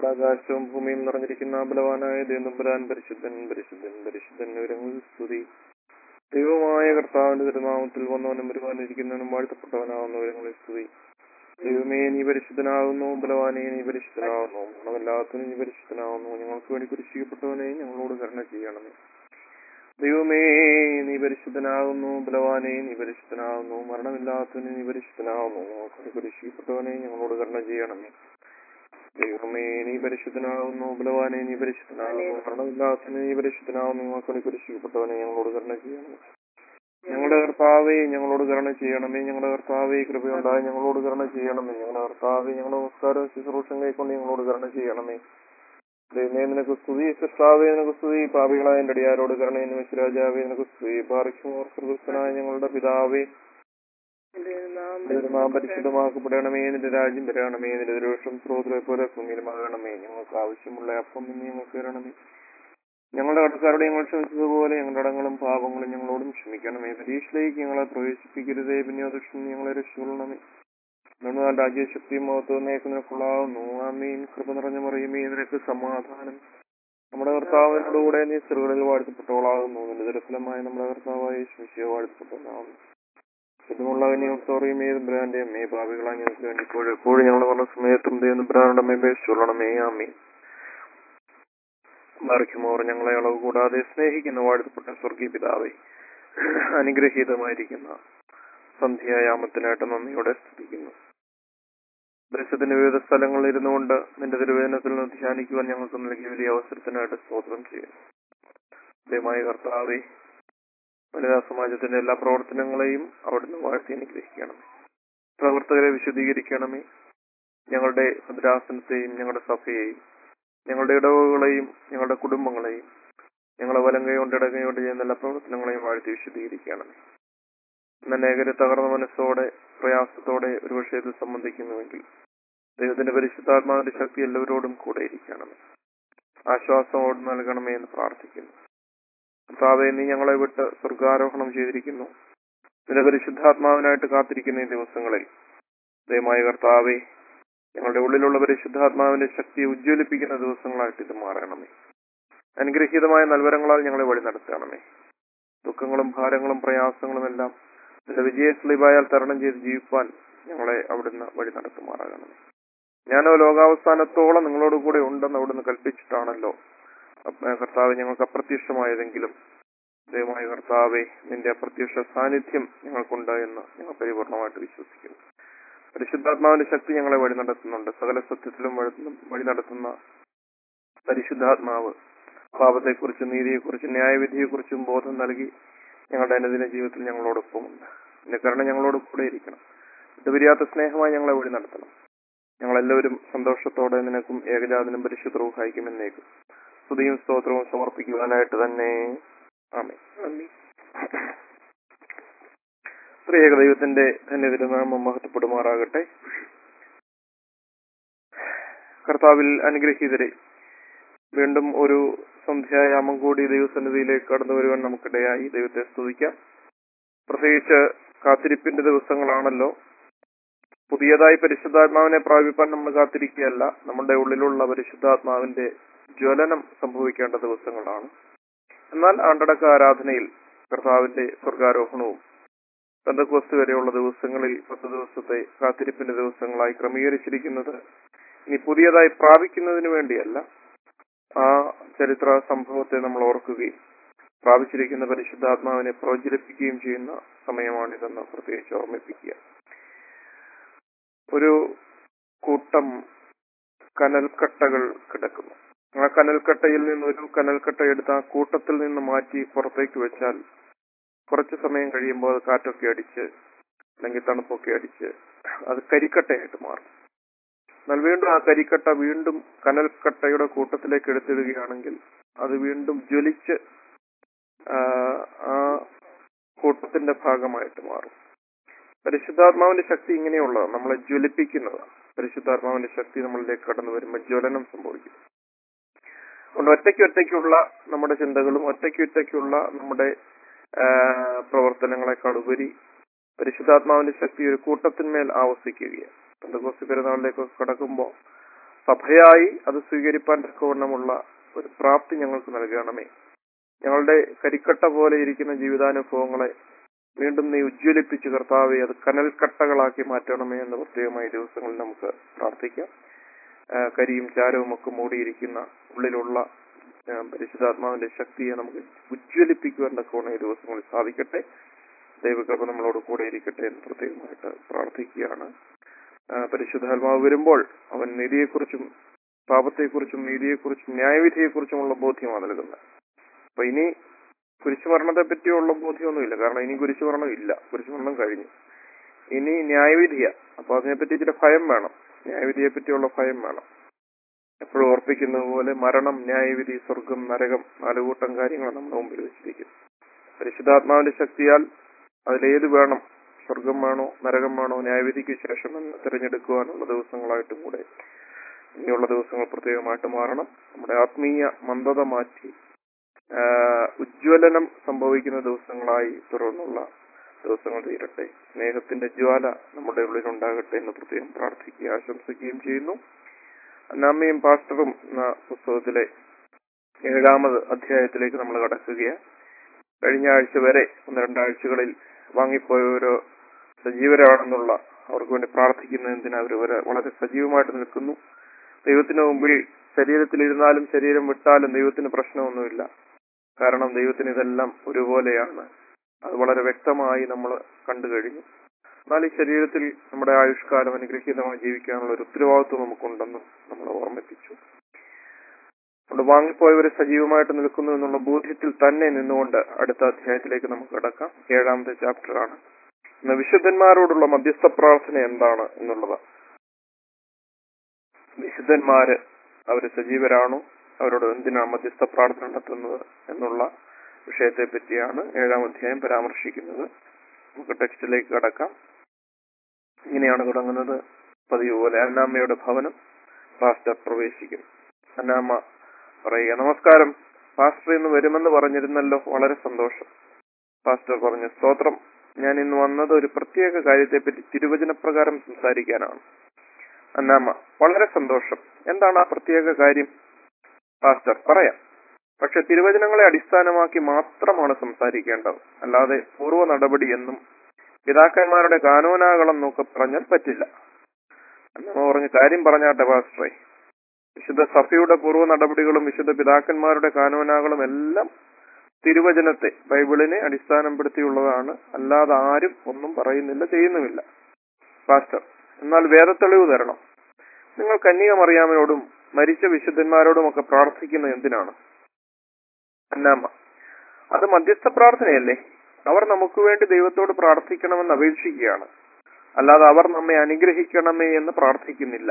നമ്മുടെ ആകാശവും ഭൂമിയും നിറഞ്ഞിരിക്കുന്ന ബലവാനായ ദേവനമ്പുരാൻ പരിശുദ്ധൻ പരിശുദ്ധൻ പരിശുദ്ധൻ വിവരങ്ങളിൽ സ്തുതി ദൈവമായ കർത്താവിന്റെ തിരുനാമത്തിൽ വന്നവനും വരുവാനിരിക്കുന്നവനും വാഴ്ത്തപ്പെട്ടവനാവുന്ന വിവരങ്ങളിൽ സ്തുതി ദൈവമേ നീ പരിശുദ്ധനാകുന്നു ബലവാനെ നീ പരിശുദ്ധനാകുന്നു ഗുണമില്ലാത്തവന് നീ പരിശുദ്ധനാകുന്നു ഞങ്ങൾക്ക് വേണ്ടി കുരിശിക്കപ്പെട്ടവനെ ഞങ്ങളോട് കരുണ ചെയ്യണമേ ദൈവമേ നീ പരിശുദ്ധനാകുന്നു ബലവാനെ നീ പരിശുദ്ധനാകുന്നു മരണമില്ലാത്തവന് നീ പരിശുദ്ധനാകുന്നു ഞങ്ങൾക്ക് വേണ്ടി കുരിശിക്കപ്പെട്ടവനെ ഞങ്ങളോട് കരുണ ചെയ്യണമേ ദൈവമേ നീ പരിശുദ്ധനാകുന്നു ബലവാനെ നീ പരിശുദ്ധനാകുന്നു മരണമില്ലാത്തവന് നീ പരിശുദ്ധനാകുന്നു ഞങ്ങൾക്ക് വേണ്ടി കുരിശിക്കപ്പെട്ടവനെ ഞങ്ങളോട് കരുണ ചെയ്യണമേ ഞങ്ങളുടെ കർത്താവെ ഞങ്ങളോട് കരുണ ചെയ്യണമേ ഞങ്ങളുടെ കർത്താവെ കൃപയുണ്ടായി ഞങ്ങളോട് കരുണ ചെയ്യണമേ ഞങ്ങളുടെ കർത്താവെ ഞങ്ങളുടെ നമസ്കാരം ശുശ്രൂഷം കൈക്കൊണ്ട് ഞങ്ങളോട് കരുണ ചെയ്യണമേ ദൈവമേ നിനക്ക് സ്തുതി സൃഷ്ടാവേ നിനക്ക് സ്തുതി പാപികളായ എന്റെ അടിയാരോട് കരുണ എന്ന് രാജാവേ നിനക്ക് സ്തുതി പാർക്കുമോർ കൃതസ്ഥനായ ഞങ്ങളുടെ പിതാവേ നിന്റെ നാം പരിശുദ്ധമാക്കപ്പെടണമേ നിന്റെ രാജ്യം വരണമേ നിന്റെ ദുരോഷം സ്രോതരെ പോലെ ഭൂമിയിലുമാകണമേ ഞങ്ങൾക്ക് ആവശ്യമുള്ള അപ്പം ഇന്ന് ഞങ്ങൾക്ക് തരണമേ ഞങ്ങളുടെ കടക്കാരോട് ഞങ്ങൾ ക്ഷമിച്ചതുപോലെ ഞങ്ങളുടെ അടങ്ങളും പാപങ്ങളും ഞങ്ങളോടും ക്ഷമിക്കണമേ പരീക്ഷയിലേക്ക് ഞങ്ങളെ പ്രവേശിപ്പിക്കരുതേ പിന്നെ ദുഷ്ടം ഞങ്ങളെ രക്ഷിക്കൊള്ളണമേ നമ്മുടെ രാജ്യശക്തി മഹത്വം നിനക്കുള്ളാവുന്നു ആമീൻ കൃപ നിറഞ്ഞ മറിയുമേ നിനക്ക് സമാധാനം നമ്മുടെ കർത്താവിനോട് കൂടെ നീ സ്ത്രീകളിൽ വാഴ്ത്തപ്പെട്ടവളാകുന്നു നിന്റെ ദുരഫലമായി നമ്മുടെ കർത്താവായ ശിശിയെ വാഴ്ത്തപ്പെട്ടവളാകുന്നു ഇതുമുള്ളവനെ സോറിയമേ ബ്രാൻഡേ അമ്മേ ഭാവികളായി ഞങ്ങൾക്ക് വേണ്ടി ഇപ്പോഴും എപ്പോഴും ഞങ്ങൾ പറഞ്ഞ സമയത്തും ദൈവം ബ്രാൻഡ് അമ്മേ പേശുള്ളണമേ ആമീൻ മറിക്കുമോർ ഞങ്ങളെ അളവ് കൂടാതെ സ്നേഹിക്കുന്ന വാഴ്ത്തപ്പെട്ട സ്വർഗീയ പിതാവേ അനുഗ്രഹീതമായിരിക്കുന്ന സന്ധ്യായാമത്തിനായിട്ട് നന്ദിയോടെ സ്തുതിക്കുന്നു ദേശത്തിന്റെ വിവിധ സ്ഥലങ്ങളിൽ ഇരുന്നുകൊണ്ട് നിന്റെ തിരുവേദനത്തിൽ നിന്ന് ധ്യാനിക്കുവാൻ ഞങ്ങൾക്ക് നൽകിയ വലിയ അവസരത്തിനായിട്ട് സ്തോത്രം ചെയ്യുന്നു ദയമായ കർത്താവെ വനിതാ സമാജത്തിന്റെ എല്ലാ പ്രവർത്തനങ്ങളെയും അവിടുന്ന് വാഴ്ത്തി അനുഗ്രഹിക്കണമേ പ്രവർത്തകരെ വിശദീകരിക്കണമേ ഞങ്ങളുടെ ഭദ്രാസനത്തെയും ഞങ്ങളുടെ സഭയെയും ഞങ്ങളുടെ ഇടവുകളെയും ഞങ്ങളുടെ കുടുംബങ്ങളെയും ഞങ്ങളെ വലങ്കയോണ്ട് ഇടകയോണ്ട് ചെയ്യുന്ന എല്ലാ പ്രവർത്തനങ്ങളെയും വാഴ്ത്തി വിശദീകരിക്കണമേ അനേകരെ തകർന്ന മനസ്സോടെ പ്രയാസത്തോടെ ഒരു വിഷയത്തിൽ സംബന്ധിക്കുന്നുവെങ്കിൽ ദൈവത്തിന്റെ പരിശുദ്ധാത്മാവിന്റെ ശക്തി എല്ലാവരോടും കൂടെ ഇരിക്കണമേ ആശ്വാസം നൽകണമേ എന്ന് പ്രാർത്ഥിക്കുന്നു കർത്താവെ നീ ഞങ്ങളെ വിട്ട് സ്വർഗാരോഹണം ചെയ്തിരിക്കുന്നു നിന്റെ പരിശുദ്ധാത്മാവിനായിട്ട് കാത്തിരിക്കുന്ന ഈ ദിവസങ്ങളിൽ ദയമായ കർത്താവെ ഞങ്ങളുടെ ഉള്ളിലുള്ള പരിശുദ്ധാത്മാവിന്റെ ശക്തിയെ ഉജ്ജ്വലിപ്പിക്കുന്ന ദിവസങ്ങളായിട്ട് ഇത് മാറണമേ അനുഗ്രഹീതമായ നൽവരങ്ങളാൽ ഞങ്ങളെ വഴി നടത്തണമേ ദുഃഖങ്ങളും ഭാരങ്ങളും പ്രയാസങ്ങളും എല്ലാം നിന്റെ വിജയ സ്ലീപായാൽ തരണം ചെയ്ത് ജീവിപ്പാൻ ഞങ്ങളെ അവിടുന്ന് വഴി നടത്തുമാറാകണമേ ഞാനോ ലോകാവസാനത്തോളം നിങ്ങളോട് കൂടെ ഉണ്ടെന്ന് അവിടുന്ന് കൽപ്പിച്ചിട്ടാണല്ലോ കർത്താവ് ഞങ്ങൾക്ക് അപ്രത്യക്ഷമായതെങ്കിലും ദയമായ കർത്താവെ നിന്റെ അപ്രത്യക്ഷ സാന്നിധ്യം ഞങ്ങൾക്കുണ്ട് എന്ന് ഞങ്ങൾ പരിപൂർണമായിട്ട് വിശ്വസിക്കുന്നു പരിശുദ്ധാത്മാവിന്റെ ശക്തി ഞങ്ങളെ വഴി നടത്തുന്നുണ്ട് സകല സത്യത്തിലും വഴി നടത്തുന്ന പരിശുദ്ധാത്മാവ് പാപത്തെക്കുറിച്ചും നീതിയെക്കുറിച്ചും ന്യായവിധിയെക്കുറിച്ചും ബോധം നൽകി ഞങ്ങളുടെ അനുദിന ജീവിതത്തിൽ ഞങ്ങളോടൊപ്പമുണ്ട് എന്റെ കരുണ ഞങ്ങളോട് കൂടെ ഇരിക്കണം വിട്ടുപിരിയാത്ത സ്നേഹമായി ഞങ്ങളെ വഴി നടത്തണം ഞങ്ങളെല്ലാവരും സന്തോഷത്തോടെ നിനക്കും ഏകജാതനും പരിശുദ്ധ സഹായിക്കുമെന്നേക്കും സ്തുതിയും സ്തോത്രവും സമർപ്പിക്കുവാനായിട്ട് തന്നെ ആമേ സ്ത്രീയേക ദൈവത്തിന്റെ തന്നെ തിരുനാമം മഹത്വപ്പെടുമാറാകട്ടെ കർത്താവിൽ അനുഗ്രഹീതരെ വീണ്ടും ഒരു സന്ധ്യായാമം കൂടി ദൈവസന്നിധിയിലേക്ക് കടന്നു വരുവാൻ നമുക്കിടയായി ദൈവത്തെ സ്തുതിക്കാം പ്രത്യേകിച്ച് കാത്തിരിപ്പിന്റെ ദിവസങ്ങളാണല്ലോ പുതിയതായി പരിശുദ്ധാത്മാവിനെ പ്രാപിപ്പാൻ നമ്മൾ കാത്തിരിക്കുകയല്ല നമ്മുടെ ഉള്ളിലുള്ള പരിശുദ്ധാത്മാവിന്റെ ജ്വലനം സംഭവിക്കേണ്ട ദിവസങ്ങളാണ് എന്നാൽ ആണ്ടടക്ക ആരാധനയിൽ കർത്താവിന്റെ സ്വർഗാരോഹണവും ബന്ധക്കോസ്ത് വരെയുള്ള ദിവസങ്ങളിൽ പത്ത് ദിവസത്തെ കാത്തിരിപ്പിന്റെ ദിവസങ്ങളായി ക്രമീകരിച്ചിരിക്കുന്നത് ഇനി പുതിയതായി പ്രാപിക്കുന്നതിന് വേണ്ടിയല്ല ആ ചരിത്ര സംഭവത്തെ നമ്മൾ ഓർക്കുകയും പ്രാപിച്ചിരിക്കുന്ന പരിശുദ്ധാത്മാവിനെ പ്രോജ്വലിപ്പിക്കുകയും ചെയ്യുന്ന സമയമാണിതെന്ന് പ്രത്യേകിച്ച് ഓർമ്മിപ്പിക്കുക ഒരു കൂട്ടം കനൽക്കട്ടകൾ കിടക്കുന്നു ആ കനൽക്കട്ടയിൽ നിന്ന് ഒരു കനൽക്കട്ട എടുത്ത് ആ കൂട്ടത്തിൽ നിന്ന് മാറ്റി പുറത്തേക്ക് വെച്ചാൽ കുറച്ചു സമയം കഴിയുമ്പോൾ അത് കാറ്റൊക്കെ അടിച്ച് അല്ലെങ്കിൽ തണുപ്പൊക്കെ അടിച്ച് അത് കരിക്കട്ടയായിട്ട് മാറും എന്നാൽ വീണ്ടും ആ കരിക്കട്ട വീണ്ടും കനൽക്കട്ടയുടെ കൂട്ടത്തിലേക്ക് എടുത്തിടുകയാണെങ്കിൽ അത് വീണ്ടും ജ്വലിച്ച് ആ കൂട്ടത്തിന്റെ ഭാഗമായിട്ട് മാറും പരിശുദ്ധാത്മാവിന്റെ ശക്തി ഇങ്ങനെയുള്ളതാണ് നമ്മളെ ജ്വലിപ്പിക്കുന്നതാണ് പരിശുദ്ധാത്മാവിന്റെ ശക്തി നമ്മളിലേക്ക് കടന്നു വരുമ്പോൾ ജ്വലനം സംഭവിക്കും അതുകൊണ്ട് ഒറ്റയ്ക്ക് ഒറ്റയ്ക്കുള്ള നമ്മുടെ ചിന്തകളും ഒറ്റയ്ക്ക് ഒറ്റയ്ക്കുള്ള നമ്മുടെ പ്രവർത്തനങ്ങളെക്കാൾ ഉപരി പരിശുദ്ധാത്മാവിന്റെ ശക്തി ഒരു കൂട്ടത്തിന്മേൽ ആവസിക്കുകയാണ് പെന്തകോസ്തി പെരുന്നാളിലേക്ക് കടക്കുമ്പോൾ സഭയായി അത് സ്വീകരിപ്പാൻ തക്കവണ്ണമുള്ള ഒരു പ്രാപ്തി ഞങ്ങൾക്ക് നൽകണമേ ഞങ്ങളുടെ കരിക്കട്ട പോലെ ഇരിക്കുന്ന ജീവിതാനുഭവങ്ങളെ വീണ്ടും നീ ഉജ്ജ്വലിപ്പിച്ച് കർത്താവെ അത് കനൽക്കട്ടകളാക്കി മാറ്റണമേ എന്ന് പ്രത്യേകമായ ദിവസങ്ങളിൽ നമുക്ക് പ്രാർത്ഥിക്കാം ആ, കരിയും ചാരവും ഒക്കെ മൂടിയിരിക്കുന്ന ഉള്ളിലുള്ള ആ, പരിശുദ്ധാത്മാവിന്റെ ശക്തിയെ നമുക്ക് ഉജ്ജ്വലിപ്പിക്കുവാൻ തക്കവണ്ണ ഈ ദിവസങ്ങളിൽ സാധിക്കട്ടെ ദൈവകൃപ നമ്മളോട് കൂടെ ഇരിക്കട്ടെ എന്ന് പ്രത്യേകമായിട്ട് പ്രാർത്ഥിക്കുകയാണ് ആ, പരിശുദ്ധാത്മാവ് വരുമ്പോൾ അവൻ നീതിയെക്കുറിച്ചും പാപത്തെക്കുറിച്ചും നീതിയെക്കുറിച്ചും ന്യായവിധിയെക്കുറിച്ചുമുള്ള ബോധ്യമാണ് നൽകുന്നത് അപ്പൊ ഇനി കുരിശുമരണത്തെ പറ്റിയുള്ള ബോധ്യമൊന്നുമില്ല കാരണം ഇനി കുരിശുമരണം ഇല്ല കുരിശുമരണം കഴിഞ്ഞു ഇനി ന്യായവിധിയ അപ്പൊ അതിനെപ്പറ്റി ഇച്ചിരി ഭയം വേണം ന്യായവിധിയെ പറ്റിയുള്ള ഭയം വേണം എപ്പോഴും ഓർപ്പിക്കുന്നത് പോലെ മരണം ന്യായവിധി സ്വർഗം നരകം നാലുകൂട്ടം കാര്യങ്ങൾ നമ്മുടെ മുമ്പിൽ വെച്ചിരിക്കും പരിശുദ്ധാത്മാവിന്റെ ശക്തിയാൽ അതിലേത് വേണം സ്വർഗം വേണോ നരകം വേണോ ന്യായവിധിക്ക് ശേഷം എന്ന് തിരഞ്ഞെടുക്കുവാനുള്ള ദിവസങ്ങളായിട്ടും കൂടെ ഇനിയുള്ള ദിവസങ്ങൾ പ്രത്യേകമായിട്ട് മാറണം നമ്മുടെ ആത്മീയ മന്ദത മാറ്റി ആ, ഉജ്ജ്വലനം സംഭവിക്കുന്ന ദിവസങ്ങളായി തുടർന്നുള്ള ദിവസങ്ങൾ തീരട്ടെ സ്നേഹത്തിന്റെ ജ്വാല നമ്മുടെ ഉള്ളിൽ ഉണ്ടാകട്ടെ എന്ന് പ്രത്യേകം പ്രാർത്ഥിക്കുകയും ആശംസിക്കുകയും ചെയ്യുന്നു അന്നാമ്മയും പാസ്റ്ററും എന്ന പുസ്തകത്തിലെ ഏഴാമത് അധ്യായത്തിലേക്ക് നമ്മൾ കടക്കുകയാണ് കഴിഞ്ഞ ആഴ്ച വരെ ഒന്ന് രണ്ടാഴ്ചകളിൽ വാങ്ങിപ്പോയവരോ സജീവരാണെന്നുള്ള അവർക്ക് വേണ്ടി പ്രാർത്ഥിക്കുന്നതിന് അവർ വളരെ സജീവമായിട്ട് നിൽക്കുന്നു ദൈവത്തിന് മുമ്പിൽ ശരീരത്തിലിരുന്നാലും ശരീരം വിട്ടാലും ദൈവത്തിന് പ്രശ്നമൊന്നുമില്ല കാരണം ദൈവത്തിന് ഇതെല്ലാം ഒരുപോലെയാണ് അത് വളരെ വ്യക്തമായി നമ്മൾ കണ്ടു കഴിഞ്ഞു എന്നാൽ ഈ ശരീരത്തിൽ നമ്മുടെ ആയുഷ്കാലം അനുഗ്രഹീതമായി ജീവിക്കാനുള്ള ഒരു ഉത്തരവാദിത്വം നമുക്കുണ്ടെന്ന് നമ്മൾ ഓർമ്മിപ്പിച്ചു അതുകൊണ്ട് വാങ്ങിപ്പോയവരെ സജീവമായിട്ട് നിൽക്കുന്നു എന്നുള്ള ബോധ്യത്തിൽ തന്നെ നിന്നുകൊണ്ട് അടുത്ത അധ്യായത്തിലേക്ക് നമുക്ക് കിടക്കാം ഏഴാമത്തെ ചാപ്റ്റർ ആണ് ഇന്ന് വിശുദ്ധന്മാരോടുള്ള മധ്യസ്ഥ പ്രാർത്ഥന എന്താണ് എന്നുള്ളത് വിശുദ്ധന്മാര് അവര് സജീവരാണോ അവരോട് എന്തിനാണ് മധ്യസ്ഥ പ്രാർത്ഥന നടത്തുന്നത് എന്നുള്ള വിഷയത്തെ പറ്റിയാണ് ഏഴാം അധ്യായം പരാമർശിക്കുന്നത് നമുക്ക് ടെക്സ്റ്റിലേക്ക് കടക്കാം ഇങ്ങനെയാണ് തുടങ്ങുന്നത് പതിവ് പോലെ അന്നാമ്മയുടെ ഭവനം പാസ്റ്റർ പ്രവേശിക്കും അന്നാമ്മ പറയുക നമസ്കാരം പാസ്റ്റർ ഇന്ന് വരുമെന്ന് പറഞ്ഞിരുന്നല്ലോ വളരെ സന്തോഷം പാസ്റ്റർ പറഞ്ഞു സ്തോത്രം ഞാൻ ഇന്ന് വന്നത് ഒരു പ്രത്യേക കാര്യത്തെപ്പറ്റി തിരുവചനപ്രകാരം സംസാരിക്കാനാണ് അന്നാമ്മ വളരെ സന്തോഷം എന്താണ് ആ പ്രത്യേക കാര്യം പാസ്റ്റർ പറയാം പക്ഷെ തിരുവചനങ്ങളെ അടിസ്ഥാനമാക്കി മാത്രമാണ് സംസാരിക്കേണ്ടത് അല്ലാതെ പൂർവ്വ നടപടി എന്നും പിതാക്കന്മാരുടെ കാനോനാകളം നോക്കെ പറഞ്ഞാൽ പറ്റില്ല അന്നമ്മ പറഞ്ഞ് കാര്യം പറഞ്ഞാട്ടെ പാസ്റ്ററെ വിശുദ്ധ സഭയുടെ പൂർവ്വ നടപടികളും വിശുദ്ധ പിതാക്കന്മാരുടെ കാനോനാകളും എല്ലാം തിരുവചനത്തെ ബൈബിളിനെ അടിസ്ഥാനപ്പെടുത്തിയുള്ളതാണ് അല്ലാതെ ആരും ഒന്നും പറയുന്നില്ല ചെയ്യുന്നുമില്ല പാസ്റ്റർ എന്നാൽ വേദത്തെളിവ് തരണം നിങ്ങൾ കന്യക മറിയാമനോടും മരിച്ച വിശുദ്ധന്മാരോടും ഒക്കെ പ്രാർത്ഥിക്കുന്നത് എന്തിനാണ് അന്നാമ്മ അത് മധ്യസ്ഥ പ്രാർത്ഥനയല്ലേ അവർ നമുക്ക് വേണ്ടി ദൈവത്തോട് പ്രാർത്ഥിക്കണമെന്ന് അപേക്ഷിക്കുകയാണ് അല്ലാതെ അവർ നമ്മെ അനുഗ്രഹിക്കണമേ എന്ന് പ്രാർത്ഥിക്കുന്നില്ല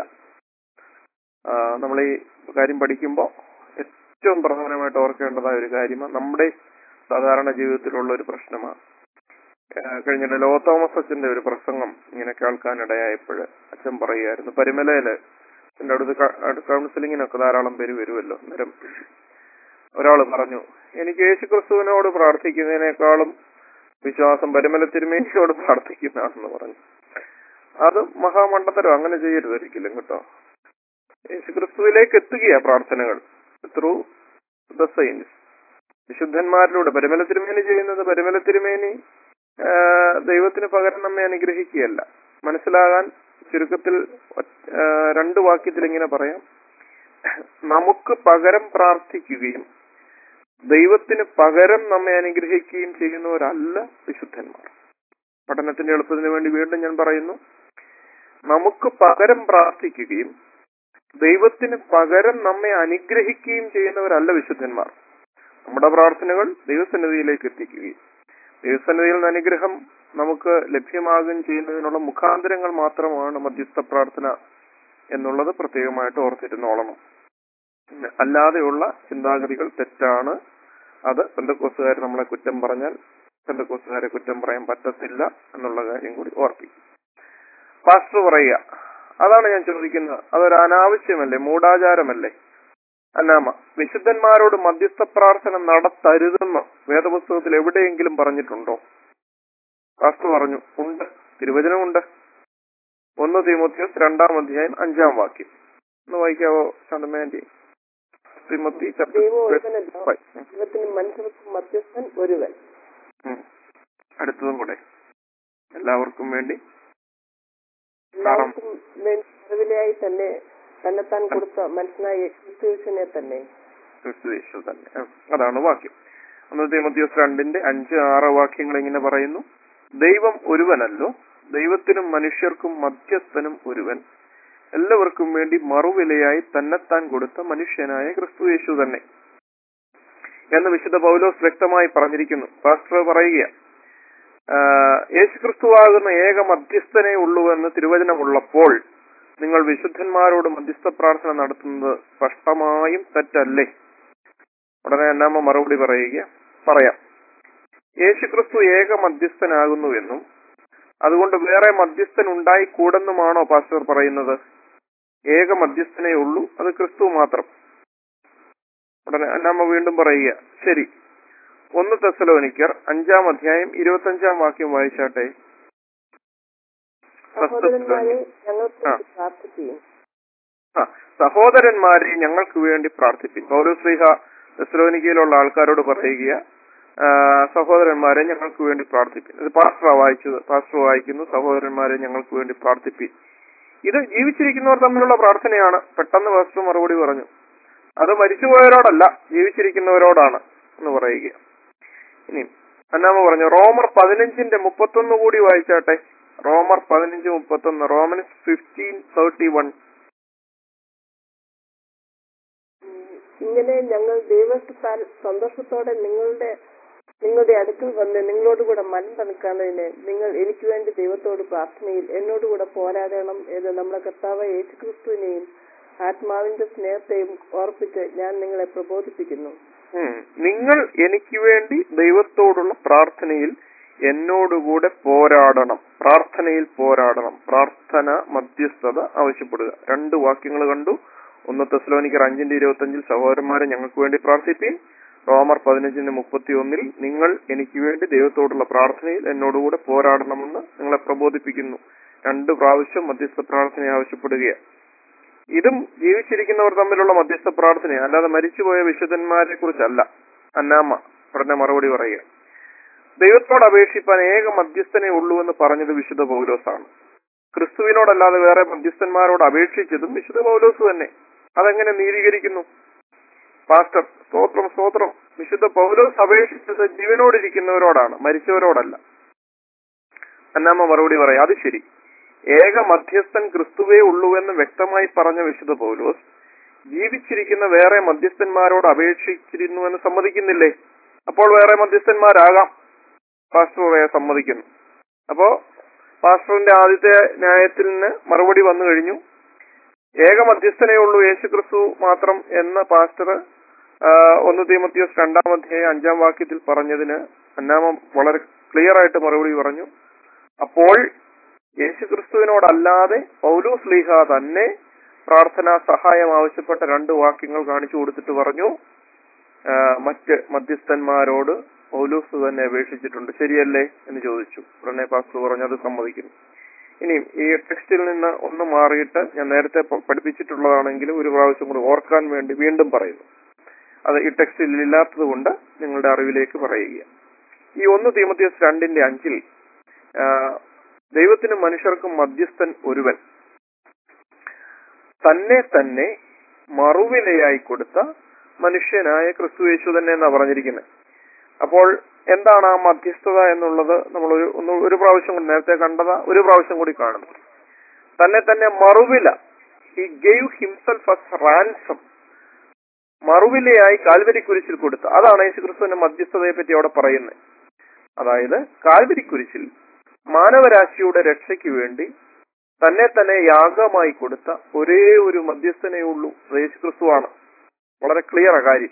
നമ്മൾ ഈ കാര്യം പഠിക്കുമ്പോൾ ഏറ്റവും പ്രധാനമായിട്ട് ഓർക്കേണ്ടതായ ഒരു കാര്യമാണ് നമ്മുടെ സാധാരണ ജീവിതത്തിലുള്ള ഒരു പ്രശ്നമാണ് ആ, കഴിഞ്ഞ ലോ തോമസ് അച്ഛന്റെ ഒരു പ്രസംഗം ഇങ്ങനെ കേൾക്കാനിടയായപ്പോൾ അച്ഛൻ പറയുമായിരുന്നു പരിമലയില് എന്റെ അടുത്ത് കൗൺസിലിങ്ങിനൊക്കെ ധാരാളം പേര് വരുമല്ലോ അന്നേരം ഒരാൾ പറഞ്ഞു എനിക്ക് യേശു ക്രിസ്തുവിനോട് പ്രാർത്ഥിക്കുന്നതിനേക്കാളും വിശ്വാസം പരിമല തിരുമേനിയോട് പ്രാർത്ഥിക്കുന്നതാണെന്ന് പറഞ്ഞു അത് മഹാമണ്ഡത്തരം അങ്ങനെ ചെയ്യരുത് ഒരിക്കലും കേട്ടോ യേശു ക്രിസ്തുവിലേക്ക് എത്തുകയാ പ്രാർത്ഥനകൾ ത്രൂ ദ സൈൻസ് വിശുദ്ധന്മാരിലൂടെ പരിമല തിരുമേനി ചെയ്യുന്നത് പരിമല തിരുമേനി ആ, ദൈവത്തിന് പകരം നമ്മെ അനുഗ്രഹിക്കുകയല്ല മനസ്സിലാകാൻ ചുരുക്കത്തിൽ ഒറ്റ- ആ, രണ്ട് വാക്യത്തിൽ ഇങ്ങനെ പറയാം നമുക്ക് പകരം പ്രാർത്ഥിക്കുകയും ദൈവത്തിന് പകരം നമ്മെ അനുഗ്രഹിക്കുകയും ചെയ്യുന്നവരല്ല വിശുദ്ധന്മാർ പഠനത്തിന്റെ എളുപ്പത്തിന് വേണ്ടി വീണ്ടും ഞാൻ പറയുന്നു നമുക്ക് പകരം പ്രാർത്ഥിക്കുകയും ദൈവത്തിന് പകരം നമ്മെ അനുഗ്രഹിക്കുകയും ചെയ്യുന്നവരല്ല വിശുദ്ധന്മാർ നമ്മുടെ പ്രാർത്ഥനകൾ ദൈവസന്നിധിയിലേക്ക് എത്തിക്കുകയും ദൈവസന്നിധിയിൽ നിന്ന് അനുഗ്രഹം നമുക്ക് ലഭ്യമാകുകയും ചെയ്യുന്നതിനുള്ള മുഖാന്തരങ്ങൾ മാത്രമാണ് മധ്യസ്ഥ പ്രാർത്ഥന എന്നുള്ളത് പ്രത്യേകമായിട്ട് ഓർത്തിരുന്നോളണം അല്ലാതെയുള്ള ചിന്താഗതികൾ തെറ്റാണ് അത് ബന്ധക്കോസുകാർ നമ്മളെ കുറ്റം പറഞ്ഞാൽ ബന്ധക്കോസുകാരെ കുറ്റം പറയാൻ പറ്റത്തില്ല എന്നുള്ള കാര്യം കൂടി ഓർപ്പിക്കും പാസ്റ്റർ പറയുക അതാണ് ഞാൻ ചോദിക്കുന്നത് അതൊരു അനാവശ്യമല്ലേ മൂഢാചാരമല്ലേ അന്നാമ വിശുദ്ധന്മാരോട് മധ്യസ്ഥ പ്രാർത്ഥന നടത്തരുതെന്ന് വേദപുസ്തകത്തിൽ എവിടെയെങ്കിലും പറഞ്ഞിട്ടുണ്ടോ പാസ്റ്റർ പറഞ്ഞു ഉണ്ട് തിരുവചനമുണ്ട് ഒന്ന് തീമോത്യോസ് രണ്ടാം അധ്യായം അഞ്ചാം വാക്യം ഒന്ന് വായിക്കാവോ ശാന്തമേന്റി ശ്രീമതി chapter ദൈവം ഒരുവനല്ലോ five. ഉം. ദൈവത്തിനും മനുഷ്യർക്കും മധ്യസ്ഥൻ ഒരുവൻ ഉം. അടുത്തതും കൂടെ എല്ലാവർക്കും വേണ്ടി എല്ലാവർക്കും വേണ്ടി അറിവിലായി തന്നെ തന്നെത്താൻ കൊടുത്ത മനുഷ്യനായ ക്രിസ്തുവിനെ തന്നെ ക്രിസ്തുയേശു തന്നെ ഉം. അതാണ് വാക്യം ഒന്ന് തീമത്യോസ് രണ്ടിന്റെ അഞ്ച് ആറ് വാക്യങ്ങൾ ഇങ്ങനെ പറയുന്നു ദൈവം ഒരുവനല്ലോ ദൈവത്തിനും മനുഷ്യർക്കും മധ്യസ്ഥനും ഒരുവൻ എല്ലാവർക്കും വേണ്ടി മറുവിലയായി തന്നെത്താൻ കൊടുത്ത മനുഷ്യനായ ക്രിസ്തുയേശു തന്നെ എന്ന് വിശുദ്ധ പൗലോസ് വ്യക്തമായി പറഞ്ഞിരിക്കുന്നു പാസ്റ്റർ പറയുക യേശു ക്രിസ്തുവാകുന്ന ഏക മധ്യസ്ഥനെ ഉള്ളൂ എന്ന് തിരുവചനമുള്ളപ്പോൾ നിങ്ങൾ വിശുദ്ധന്മാരോട് മധ്യസ്ഥ പ്രാർത്ഥന നടത്തുന്നത് സ്പഷ്ടമായും തെറ്റല്ലേ ഉടനെ അന്നാമ്മ മറുപടി പറയുക പറയാം യേശുക്രിസ്തു ഏക മധ്യസ്ഥനാകുന്നുവെന്നും അതുകൊണ്ട് വേറെ മധ്യസ്ഥൻ ഉണ്ടായിക്കൂടെന്നുമാണോ പാസ്റ്റർ പറയുന്നത് ഏക മധ്യസ്ഥനേ ഉള്ളൂ അത് ക്രിസ്തു മാത്രം ഉടനെ അന്നാമ്മ വീണ്ടും പറയുക ശരി ഒന്ന് തെസലോനിക്കർ അഞ്ചാം അധ്യായം ഇരുപത്തി അഞ്ചാം വാക്യം വായിച്ചാട്ടെ സഹോദരന്മാരെ ഞങ്ങൾക്ക് ആ. വേണ്ടി പ്രാർത്ഥിക്കുകയും ആ സഹോദരന്മാരെ ഞങ്ങൾക്ക് വേണ്ടി പ്രാർത്ഥിപ്പിൻ പൗലോസ്ലിഹ തെസ്ലോനിക്കയിലുള്ള ആൾക്കാരോട് പറയുക ആ, സഹോദരന്മാരെ ഞങ്ങൾക്ക് വേണ്ടി പ്രാർത്ഥിപ്പിൻ ഇത് പാസ്റ്റർ വായിച്ചത് പാസ്റ്റർ വായിക്കുന്നു സഹോദരന്മാരെ ഞങ്ങൾക്ക് വേണ്ടി പ്രാർത്ഥിപ്പിൻ ഇത് ജീവിച്ചിരിക്കുന്നവർ തമ്മിലുള്ള പ്രാർത്ഥനയാണ് പെട്ടെന്ന് പാസ്റ്റർ മറുപടി പറഞ്ഞു അത് മരിച്ചുപോയവരോടല്ല ജീവിച്ചിരിക്കുന്നവരോടാണ് എന്ന് പറയുക ഇനി അന്നാമ പറഞ്ഞു റോമർ പതിനഞ്ചിന്റെ മുപ്പത്തൊന്ന് കൂടി വായിച്ചാട്ടെ റോമർ പതിനഞ്ച് മുപ്പത്തൊന്ന് റോമൻസ് ഫിഫ്റ്റീൻ തേർട്ടി വൺ ഉം, ഇങ്ങനെ ഞങ്ങൾ ദൈവത്താൽ സന്തോഷത്തോടെ നിങ്ങളുടെ നിങ്ങളുടെ അടുക്കൽ വന്ന് നിങ്ങളോടുകൂടെ മൺതണുക്കുന്നതിന് നിങ്ങൾ എനിക്ക് വേണ്ടി ദൈവത്തോട് പ്രാർത്ഥനയിൽ എന്നോടുകൂടെ പോരാടണം എന്ന് നമ്മുടെ കർത്താവ് യേശുക്രിസ്തുവിനെയും ആത്മാവിന്റെ സ്നേഹത്തെയും ഓർപ്പിച്ച് ഞാൻ നിങ്ങളെ പ്രബോധിപ്പിക്കുന്നു ഉം. നിങ്ങൾ എനിക്ക് വേണ്ടി ദൈവത്തോടുള്ള പ്രാർത്ഥനയിൽ എന്നോടുകൂടെ പോരാടണം പ്രാർത്ഥനയിൽ പോരാടണം പ്രാർത്ഥന മധ്യസ്ഥത ആവശ്യപ്പെടുക രണ്ട് വാക്യങ്ങൾ കണ്ടു ഒന്ന് തെസ്ലോനിക്കർ അഞ്ചിന്റെ ഇരുപത്തി സഹോദരന്മാരെ ഞങ്ങൾക്ക് വേണ്ടി പ്രാർത്ഥിപ്പീൻ റോമർ പതിനഞ്ചിന്റെ മുപ്പത്തി ഒന്നിൽ നിങ്ങൾ എനിക്ക് വേണ്ടി ദൈവത്തോടുള്ള പ്രാർത്ഥനയിൽ എന്നോടുകൂടെ പോരാടണമെന്ന് നിങ്ങളെ പ്രബോധിപ്പിക്കുന്നു രണ്ട് പ്രാവശ്യം മധ്യസ്ഥ പ്രാർത്ഥന ആവശ്യപ്പെടുകയാണ് ഇതും ജീവിച്ചിരിക്കുന്നവർ തമ്മിലുള്ള മധ്യസ്ഥ പ്രാർത്ഥന അല്ലാതെ മരിച്ചുപോയ വിശുദ്ധന്മാരെ കുറിച്ചല്ല അന്നാമ്മ ഉടനെ മറുപടി പറയുക ദൈവത്തോട് അപേക്ഷിപ്പാൻ ഏക മധ്യസ്ഥനെ ഉള്ളൂ എന്ന് പറഞ്ഞത് വിശുദ്ധ പൗലോസാണ് ക്രിസ്തുവിനോടല്ലാതെ വേറെ മധ്യസ്ഥന്മാരോട് അപേക്ഷിച്ചതും വിശുദ്ധ പൗലോസ് തന്നെ അതെങ്ങനെ നീതീകരിക്കുന്നു പാസ്റ്റർ സ്തോത്രം സ്തോത്രം വിശുദ്ധ പൗലോസ് അപേക്ഷിച്ചത് ജീവനോടിരിക്കുന്നവരോടാണ് മരിച്ചവരോടല്ല അന്നാമ്മ മറുപടി പറയാം അത് ശരി ഏക മധ്യസ്ഥൻ ക്രിസ്തുവേ ഉള്ളൂവെന്ന് വ്യക്തമായി പറഞ്ഞ വിശുദ്ധ പൗലോസ് ജീവിച്ചിരിക്കുന്ന വേറെ മധ്യസ്ഥന്മാരോട് അപേക്ഷിച്ചിരുന്നുവെന്ന് സമ്മതിക്കുന്നില്ലേ അപ്പോൾ വേറെ മധ്യസ്ഥന്മാരാകാം പാസ്റ്റർ പറയാൻ സമ്മതിക്കുന്നു അപ്പോ പാസ്റ്ററിന്റെ ആദ്യത്തെ ന്യായത്തിൽ നിന്ന് മറുപടി വന്നു കഴിഞ്ഞു ഏക മധ്യസ്ഥനേ ഉള്ളൂ യേശു ക്രിസ്തു മാത്രം എന്ന പാസ്റ്റർ ആ, ഒന്ന് തീമത്തിയോസ് രണ്ടാം അധ്യായം അഞ്ചാം വാക്യത്തിൽ പറഞ്ഞതിന് അന്നാമം വളരെ ക്ലിയർ ആയിട്ട് മറുപടി പറഞ്ഞു അപ്പോൾ യേശുക്രിസ്തുവിനോടല്ലാതെ പൗലോസ് ലീഹ തന്നെ പ്രാർത്ഥനാ സഹായം ആവശ്യപ്പെട്ട രണ്ട് വാക്യങ്ങൾ കാണിച്ചു കൊടുത്തിട്ട് പറഞ്ഞു ആ, മറ്റ് മധ്യസ്ഥന്മാരോട് പൗലോസ് തന്നെ അപേക്ഷിച്ചിട്ടുണ്ട് ശരിയല്ലേ എന്ന് ചോദിച്ചു ഉടനെ പാസ്റ്റർ പറഞ്ഞു അത് സമ്മതിക്കുന്നു ഇനി ഈ ടെക്സ്റ്റിൽ നിന്ന് ഒന്ന് മാറിയിട്ട് ഞാൻ നേരത്തെ പ- പഠിപ്പിച്ചിട്ടുള്ളതാണെങ്കിലും ഒരു പ്രാവശ്യം കൂടി ഓർക്കാൻ വേണ്ടി വീണ്ടും പറയുന്നു അത് ഈ ടെക്സ്റ്റിൽ ഇല്ലാത്തത് കൊണ്ട് നിങ്ങളുടെ അറിവിലേക്ക് പറയുക ഈ ഒന്ന് തീമത്തിയസ് രണ്ടിന്റെ അഞ്ചിൽ ആ, ദൈവത്തിനും മനുഷ്യർക്കും മധ്യസ്ഥൻ ഒരുവൻ തന്നെ തന്നെ മറുവിലയായി കൊടുത്ത മനുഷ്യനായ ക്രിസ്തു യേശു തന്നെ എന്നാ പറഞ്ഞിരിക്കുന്നത് അപ്പോൾ എന്താണ് ആ മധ്യസ്ഥത എന്നുള്ളത് നമ്മൾ ഒരു ഒന്ന് ഒരു പ്രാവശ്യം കൂടി നേരത്തെ കണ്ടതാ ഒരു പ്രാവശ്യം കൂടി കാണുന്നു തന്നെ തന്നെ മറുവില he gave himself as ransom മറുവിലയായി കാൽവരി കുരിശിൽ കൊടുത്ത അതാണ് യേശു ക്രിസ്തുവിന്റെ മധ്യസ്ഥതയെ പറ്റി അവിടെ പറയുന്നത് അതായത് കാൽവരി കുരിശിൽ മാനവരാശിയുടെ രക്ഷയ്ക്ക് വേണ്ടി തന്നെ തന്നെ യാഗമായി കൊടുത്ത ഒരേ ഒരു മധ്യസ്ഥനേ ഉള്ളൂ അത് യേശു ക്രിസ്തുവാണ് വളരെ ക്ലിയർ ആ കാര്യം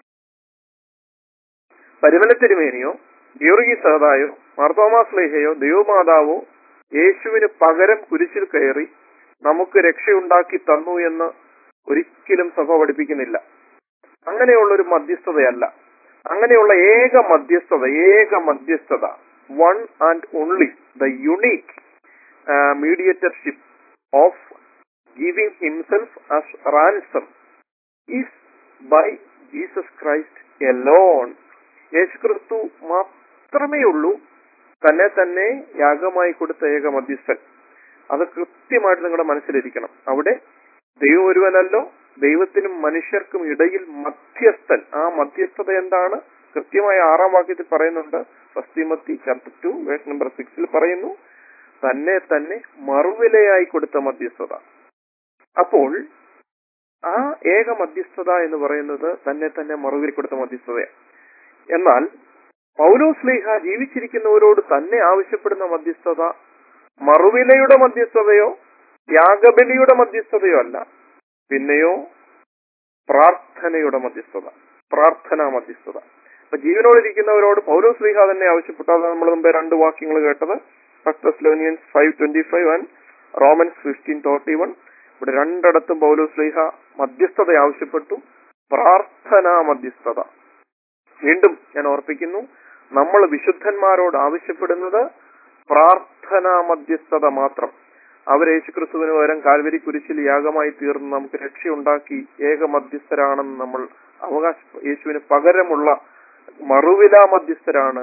പരിമല തിരുമേനിയോ ഗീർഗി സഹതായോ മാർത്തോമാസ് ലേഹയോ ദൈവമാതാവോ യേശുവിന് പകരം കുരിശിൽ കയറി നമുക്ക് രക്ഷയുണ്ടാക്കി തന്നു എന്ന് ഒരിക്കലും സഭ പഠിപ്പിക്കുന്നില്ല അങ്ങനെയുള്ള ഒരു മധ്യസ്ഥതയല്ല അങ്ങനെയുള്ള ഏക മധ്യസ്ഥത ഏക മധ്യസ്ഥത one and only the unique mediatorship of giving himself as ransom is by Jesus Christ alone Yesu Kristu മാത്രമേ ഉള്ളൂ തന്നെ തന്നെ യാഗമായി കൊടുത്ത ഏക മധ്യസ്ഥൻ അത് കൃത്യമായിട്ട് നിങ്ങളുടെ മനസ്സിലിരിക്കണം അവിടെ ദൈവം ഒരുവനല്ലോ ദൈവത്തിനും മനുഷ്യർക്കും ഇടയിൽ മധ്യസ്ഥൻ ആ മധ്യസ്ഥത എന്താണ് കൃത്യമായ ആറാം വാക്യത്തിൽ പറയുന്നുണ്ട് first Timothy chapter two verse number സിക്സിൽ പറയുന്നു തന്നെ തന്നെ മറുവിലയായി കൊടുത്ത മധ്യസ്ഥത അപ്പോൾ ആ ഏക മധ്യസ്ഥത എന്ന് പറയുന്നത് തന്നെ തന്നെ മറുവിൽ കൊടുത്ത മധ്യസ്ഥതയാണ് എന്നാൽ പൗലോസ്ലേഹ ജീവിച്ചിരിക്കുന്നവരോട് തന്നെ ആവശ്യപ്പെടുന്ന മധ്യസ്ഥത മറുവിലയുടെ മധ്യസ്ഥതയോ യാഗബലിയുടെ മധ്യസ്ഥതയോ അല്ല പിന്നെയോ പ്രാർത്ഥനയുടെ മധ്യസ്ഥത പ്രാർത്ഥനാ മധ്യസ്ഥത അപ്പൊ ജീവനോടിരിക്കുന്നവരോട് പൗലോസ്ലിഹ തന്നെ ആവശ്യപ്പെട്ടു അത് നമ്മൾ മുമ്പേ രണ്ട് വാക്യങ്ങൾ കേട്ടത് first five twenty five and Romans fifteen thirty one ഇവിടെ രണ്ടിടത്തും പൗലോസ്ലിഹ മധ്യസ്ഥത ആവശ്യപ്പെട്ടു പ്രാർത്ഥനാ മധ്യസ്ഥത വീണ്ടും ഞാൻ ഓർപ്പിക്കുന്നു നമ്മൾ വിശുദ്ധന്മാരോട് ആവശ്യപ്പെടുന്നത് പ്രാർത്ഥനാ മധ്യസ്ഥത മാത്രം അവർ യേശുക്രിസ്തുവിന് പകരം കാൽവരി കുരിശിൽ യാഗമായി തീർന്ന് നമുക്ക് രക്ഷയുണ്ടാക്കി ഏക മധ്യസ്ഥരാണെന്ന് നമ്മൾ അവകാശ യേശുവിന് പകരമുള്ള മറുവില മധ്യസ്ഥരാണ്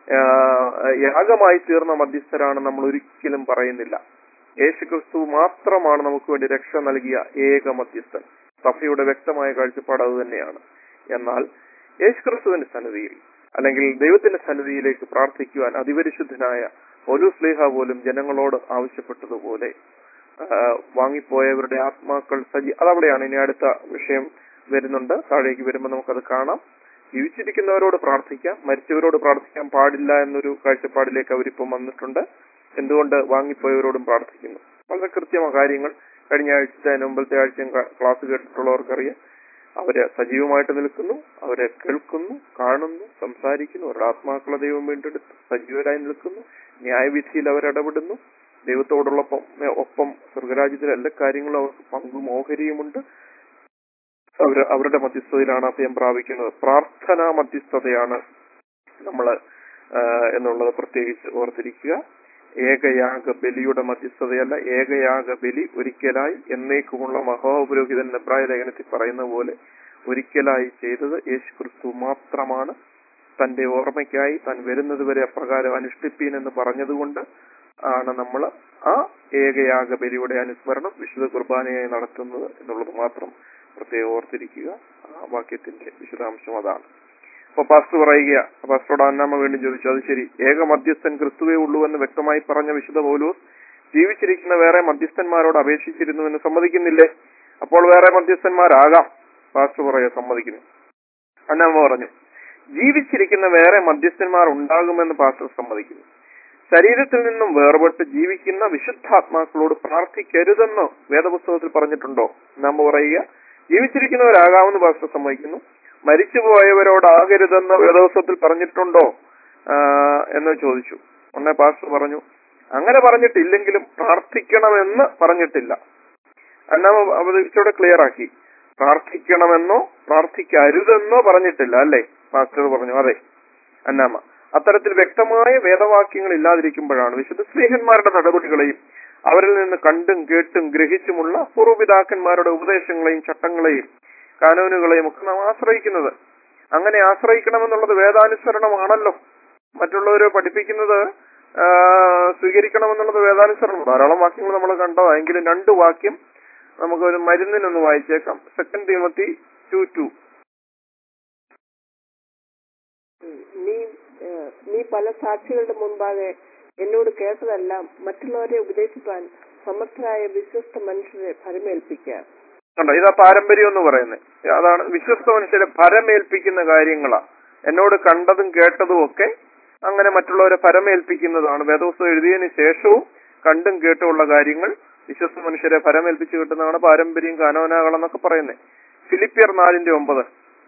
ആഹ് യാഗമായി തീർന്ന മധ്യസ്ഥരാണ് നമ്മൾ ഒരിക്കലും പറയുന്നില്ല യേശുക്രിസ്തു മാത്രമാണ് നമുക്ക് വേണ്ടി രക്ഷ നൽകിയ ഏക മധ്യസ്ഥൻ സഭയുടെ വ്യക്തമായ കാഴ്ചപ്പാട് അത് തന്നെയാണ് എന്നാൽ യേശുക്രിസ്തുവിന്റെ സന്നിധിയിൽ അല്ലെങ്കിൽ ദൈവത്തിന്റെ സന്നിധിയിലേക്ക് പ്രാർത്ഥിക്കുവാൻ അതിപരിശുദ്ധനായ ഒരു സ്ലേഹ പോലും ജനങ്ങളോട് ആവശ്യപ്പെട്ടതുപോലെ ആ, വാങ്ങിപ്പോയവരുടെ ആത്മാക്കൾ സജി അതവിടെയാണ് ഇനി അടുത്ത വിഷയം വരുന്നുണ്ട് താഴേക്ക് വരുമ്പോൾ നമുക്കത് കാണാം ജീവിച്ചിരിക്കുന്നവരോട് പ്രാർത്ഥിക്കാം മരിച്ചവരോട് പ്രാർത്ഥിക്കാൻ പാടില്ല എന്നൊരു കാഴ്ചപ്പാടിലേക്ക് അവരിപ്പം വന്നിട്ടുണ്ട് എന്തുകൊണ്ട് വാങ്ങിപ്പോയവരോടും പ്രാർത്ഥിക്കുന്നു വളരെ കൃത്യമായ കാര്യങ്ങൾ കഴിഞ്ഞ ആഴ്ചത്തെ അതിന് മുമ്പത്തെ ആഴ്ചയും ക്ലാ- ക്ലാസ് കേട്ടിട്ടുള്ളവർക്കറിയാം അവര് സജീവമായിട്ട് നിൽക്കുന്നു അവരെ കേൾക്കുന്നു കാണുന്നു സംസാരിക്കുന്നു അവരുടെ ആത്മാക്കളെ ദൈവം വീണ്ടെടുത്ത് സജീവരായി നിൽക്കുന്നു ന്യായവിധിയിൽ അവരിടപെടുന്നു ദൈവത്തോടുള്ള ഒപ്പം ഒപ്പം സ്വർഗരാജ്യത്തിലെ എല്ലാ കാര്യങ്ങളും അവർക്ക് പങ്കും ഓഹരിയുമുണ്ട് അവര് അവരുടെ മധ്യസ്ഥതയിലാണ് അഭയം പ്രാപിക്കുന്നത് പ്രാർത്ഥനാ മധ്യസ്ഥതയാണ് നമ്മൾ എന്നുള്ളത് പ്രത്യേകിച്ച് ഓർത്തിരിക്കുക ഏകയാഗ ബലിയുടെ മധ്യസ്ഥതയല്ല ഏകയാഗ ബലി ഒരിക്കലായി എന്നേക്കുമുള്ള മഹോപുരോഹിതൻ എബ്രായ ലേഖനത്തിൽ പറയുന്ന പോലെ ഒരിക്കലായി ചെയ്തത് യേശു ക്രിസ്തു മാത്രമാണ് തന്റെ ഓർമ്മയ്ക്കായി താൻ വരുന്നത് വരെ അപ്രകാരം അനുഷ്ഠിപ്പീൻ എന്ന് പറഞ്ഞതുകൊണ്ട് ആണ് നമ്മൾ ആ ഏകയാഗ ബലിയുടെ അനുസ്മരണം വിശുദ്ധ കുർബാനയായി നടത്തുന്നത് എന്നുള്ളത് മാത്രം പ്രത്യേകം ഓർത്തിരിക്കുക ആ വാക്യത്തിന്റെ വിശദാംശം അതാണ് അപ്പൊ പാസ്റ്റർ പറയുക പാസ്റ്ററോട് അന്നാമ്മ വീണ്ടും ചോദിച്ചു അത് ശരി ഏക മധ്യസ്ഥൻ ക്രിസ്തുവേ ഉള്ളൂ എന്ന് വ്യക്തമായി പറഞ്ഞ വിശുദ്ധ പൗലോസ് ജീവിച്ചിരിക്കുന്ന വേറെ മധ്യസ്ഥന്മാരോട് അപേക്ഷിച്ചിരുന്നു എന്ന് സമ്മതിക്കുന്നില്ലേ അപ്പോൾ വേറെ മധ്യസ്ഥന്മാരാകാം പാസ്റ്റർ പറയുക സമ്മതിക്കുന്നു അന്നാമ്മ പറഞ്ഞു ജീവിച്ചിരിക്കുന്ന വേറെ മധ്യസ്ഥന്മാർ ഉണ്ടാകുമെന്ന് പാസ്റ്റർ സമ്മതിക്കുന്നു ശരീരത്തിൽ നിന്നും വേർപെട്ട് ജീവിക്കുന്ന വിശുദ്ധാത്മാക്കളോട് പ്രാർത്ഥിക്കരുതെന്ന് വേദപുസ്തകത്തിൽ പറഞ്ഞിട്ടുണ്ടോ നമ്മ പറയുക ജീവിച്ചിരിക്കുന്നവരാകാമെന്ന് പാസ്റ്റർ സമ്മതിക്കുന്നു മരിച്ചുപോയവരോടാകരുതെന്ന് വേദപുസ്തകത്തിൽ പറഞ്ഞിട്ടുണ്ടോ ആ, എന്ന് ചോദിച്ചു ഉടനെ പാസ്റ്റർ പറഞ്ഞു അങ്ങനെ പറഞ്ഞിട്ടില്ലെങ്കിലും പ്രാർത്ഥിക്കണമെന്ന് പറഞ്ഞിട്ടില്ല അന്നാമ അവതരിച്ചോടെ ക്ലിയർ ആക്കി പ്രാർത്ഥിക്കണമെന്നോ പ്രാർത്ഥിക്കരുതെന്നോ പറഞ്ഞിട്ടില്ല അല്ലേ പാസ്റ്റർ പറഞ്ഞു അതെ അന്നാമ അത്തരത്തിൽ വ്യക്തമായ വേദവാക്യങ്ങൾ ഇല്ലാതിരിക്കുമ്പോഴാണ് വിശുദ്ധ സ്നേഹന്മാരുടെ നടപടികളെയും അവരിൽ നിന്ന് കണ്ടും കേട്ടും ഗ്രഹിച്ചുമുള്ള പൂർവ്വപിതാക്കന്മാരുടെ ഉപദേശങ്ങളെയും ചട്ടങ്ങളെയും കാനൂനുകളെയും ഒക്കെ നാം ആശ്രയിക്കുന്നത് അങ്ങനെ ആശ്രയിക്കണമെന്നുള്ളത് വേദാനുസരണമാണല്ലോ മറ്റുള്ളവരെ പഠിപ്പിക്കുന്നത് ആ, സ്വീകരിക്കണമെന്നുള്ളത് വേദാനുസരണം ധാരാളം വാക്യങ്ങൾ നമ്മൾ കണ്ടോ എങ്കിലും രണ്ട് വാക്യം നമുക്ക് ഒരു മരുന്നിനൊന്ന് വായിച്ചേക്കാം സെക്കൻഡ് തിമത്തി ടു ടു ഉം. നീ ഏഹ്, നീ പല സാക്ഷികളുടെ മുൻപാകെ എന്നോട് കേട്ടതെല്ലാം മറ്റുള്ളവരെ ഉപദേശിപ്പാൻ സമർത്ഥരായ വിശ്വസ്ത മനുഷ്യരെ ഫലമേൽപ്പിക്കുക കണ്ടോ ഇതാ പാരമ്പര്യം എന്ന് പറയുന്നത് അതാണ് വിശ്വസ്ത മനുഷ്യരെ ഭരമേൽപ്പിക്കുന്ന കാര്യങ്ങളാ എന്നോട് കണ്ടതും കേട്ടതും ഒക്കെ അങ്ങനെ മറ്റുള്ളവരെ ഭരമേൽപ്പിക്കുന്നതാണ് വേദോസ്തം എഴുതിയതിനു ശേഷവും കണ്ടും കേട്ടുമുള്ള കാര്യങ്ങൾ വിശ്വസ്ത മനുഷ്യരെ ഭരമേൽപ്പിച്ചു കിട്ടുന്നതാണ് പാരമ്പര്യം കാനോനാകൾ എന്നൊക്കെ പറയുന്നത് ഫിലിപ്പിയർ നാലിന്റെ ഒമ്പത്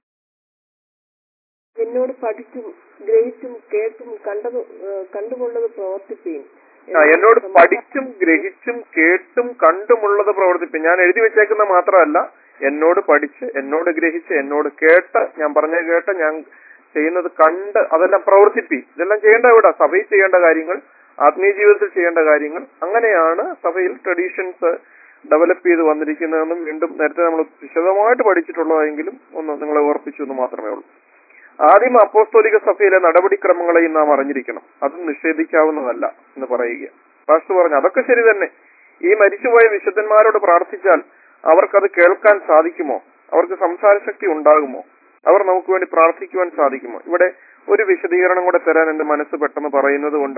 എന്നോട് പഠിച്ചും ഗ്രഹിച്ചും കേട്ടും കണ്ടത് ഏഹ്, കണ്ടുകൊണ്ടത് പ്രവർത്തിപ്പീൻ ആ, എന്നോട് പഠിച്ചും ഗ്രഹിച്ചും കേട്ടും കണ്ടുമുള്ളത് പ്രവർത്തിപ്പിക്കും ഞാൻ എഴുതി വെച്ചേക്കുന്ന മാത്രമല്ല എന്നോട് പഠിച്ച് എന്നോട് ഗ്രഹിച്ച് എന്നോട് കേട്ട് ഞാൻ പറഞ്ഞ കേട്ട് ഞാൻ ചെയ്യുന്നത് കണ്ട് അതെല്ലാം പ്രവർത്തിപ്പി ഇതെല്ലാം ചെയ്യേണ്ട എവിടെ സഭയിൽ ചെയ്യേണ്ട കാര്യങ്ങൾ ആത്മീയ ജീവിതത്തിൽ ചെയ്യേണ്ട കാര്യങ്ങൾ അങ്ങനെയാണ് സഭയിൽ ട്രഡീഷൻസ് ഡെവലപ്പ് ചെയ്ത് വന്നിരിക്കുന്നതെന്നും വീണ്ടും നേരത്തെ നമ്മൾ വിശദമായിട്ട് പഠിച്ചിട്ടുള്ളതെങ്കിലും ഒന്ന് നിങ്ങളെ ഓർപ്പിച്ചു എന്ന് മാത്രമേ ഉള്ളൂ ആദ്യം അപ്പോസ്തോലിക സഭയിലെ നടപടിക്രമങ്ങളെയും നാം അറിഞ്ഞിരിക്കണം അത് നിഷേധിക്കാവുന്നതല്ല എന്ന് പറയുക പാസ്റ്റർ പറഞ്ഞു അതൊക്കെ ശരി തന്നെ ഈ മരിച്ചുപോയ വിശുദ്ധന്മാരോട് പ്രാർത്ഥിച്ചാൽ അവർക്കത് കേൾക്കാൻ സാധിക്കുമോ അവർക്ക് സംസാര ശക്തി ഉണ്ടാകുമോ അവർ നമുക്ക് വേണ്ടി പ്രാർത്ഥിക്കുവാൻ സാധിക്കുമോ ഇവിടെ ഒരു വിശദീകരണം കൂടെ തരാൻ എന്റെ മനസ്സ് പെട്ടെന്ന് പറയുന്നത് കൊണ്ട്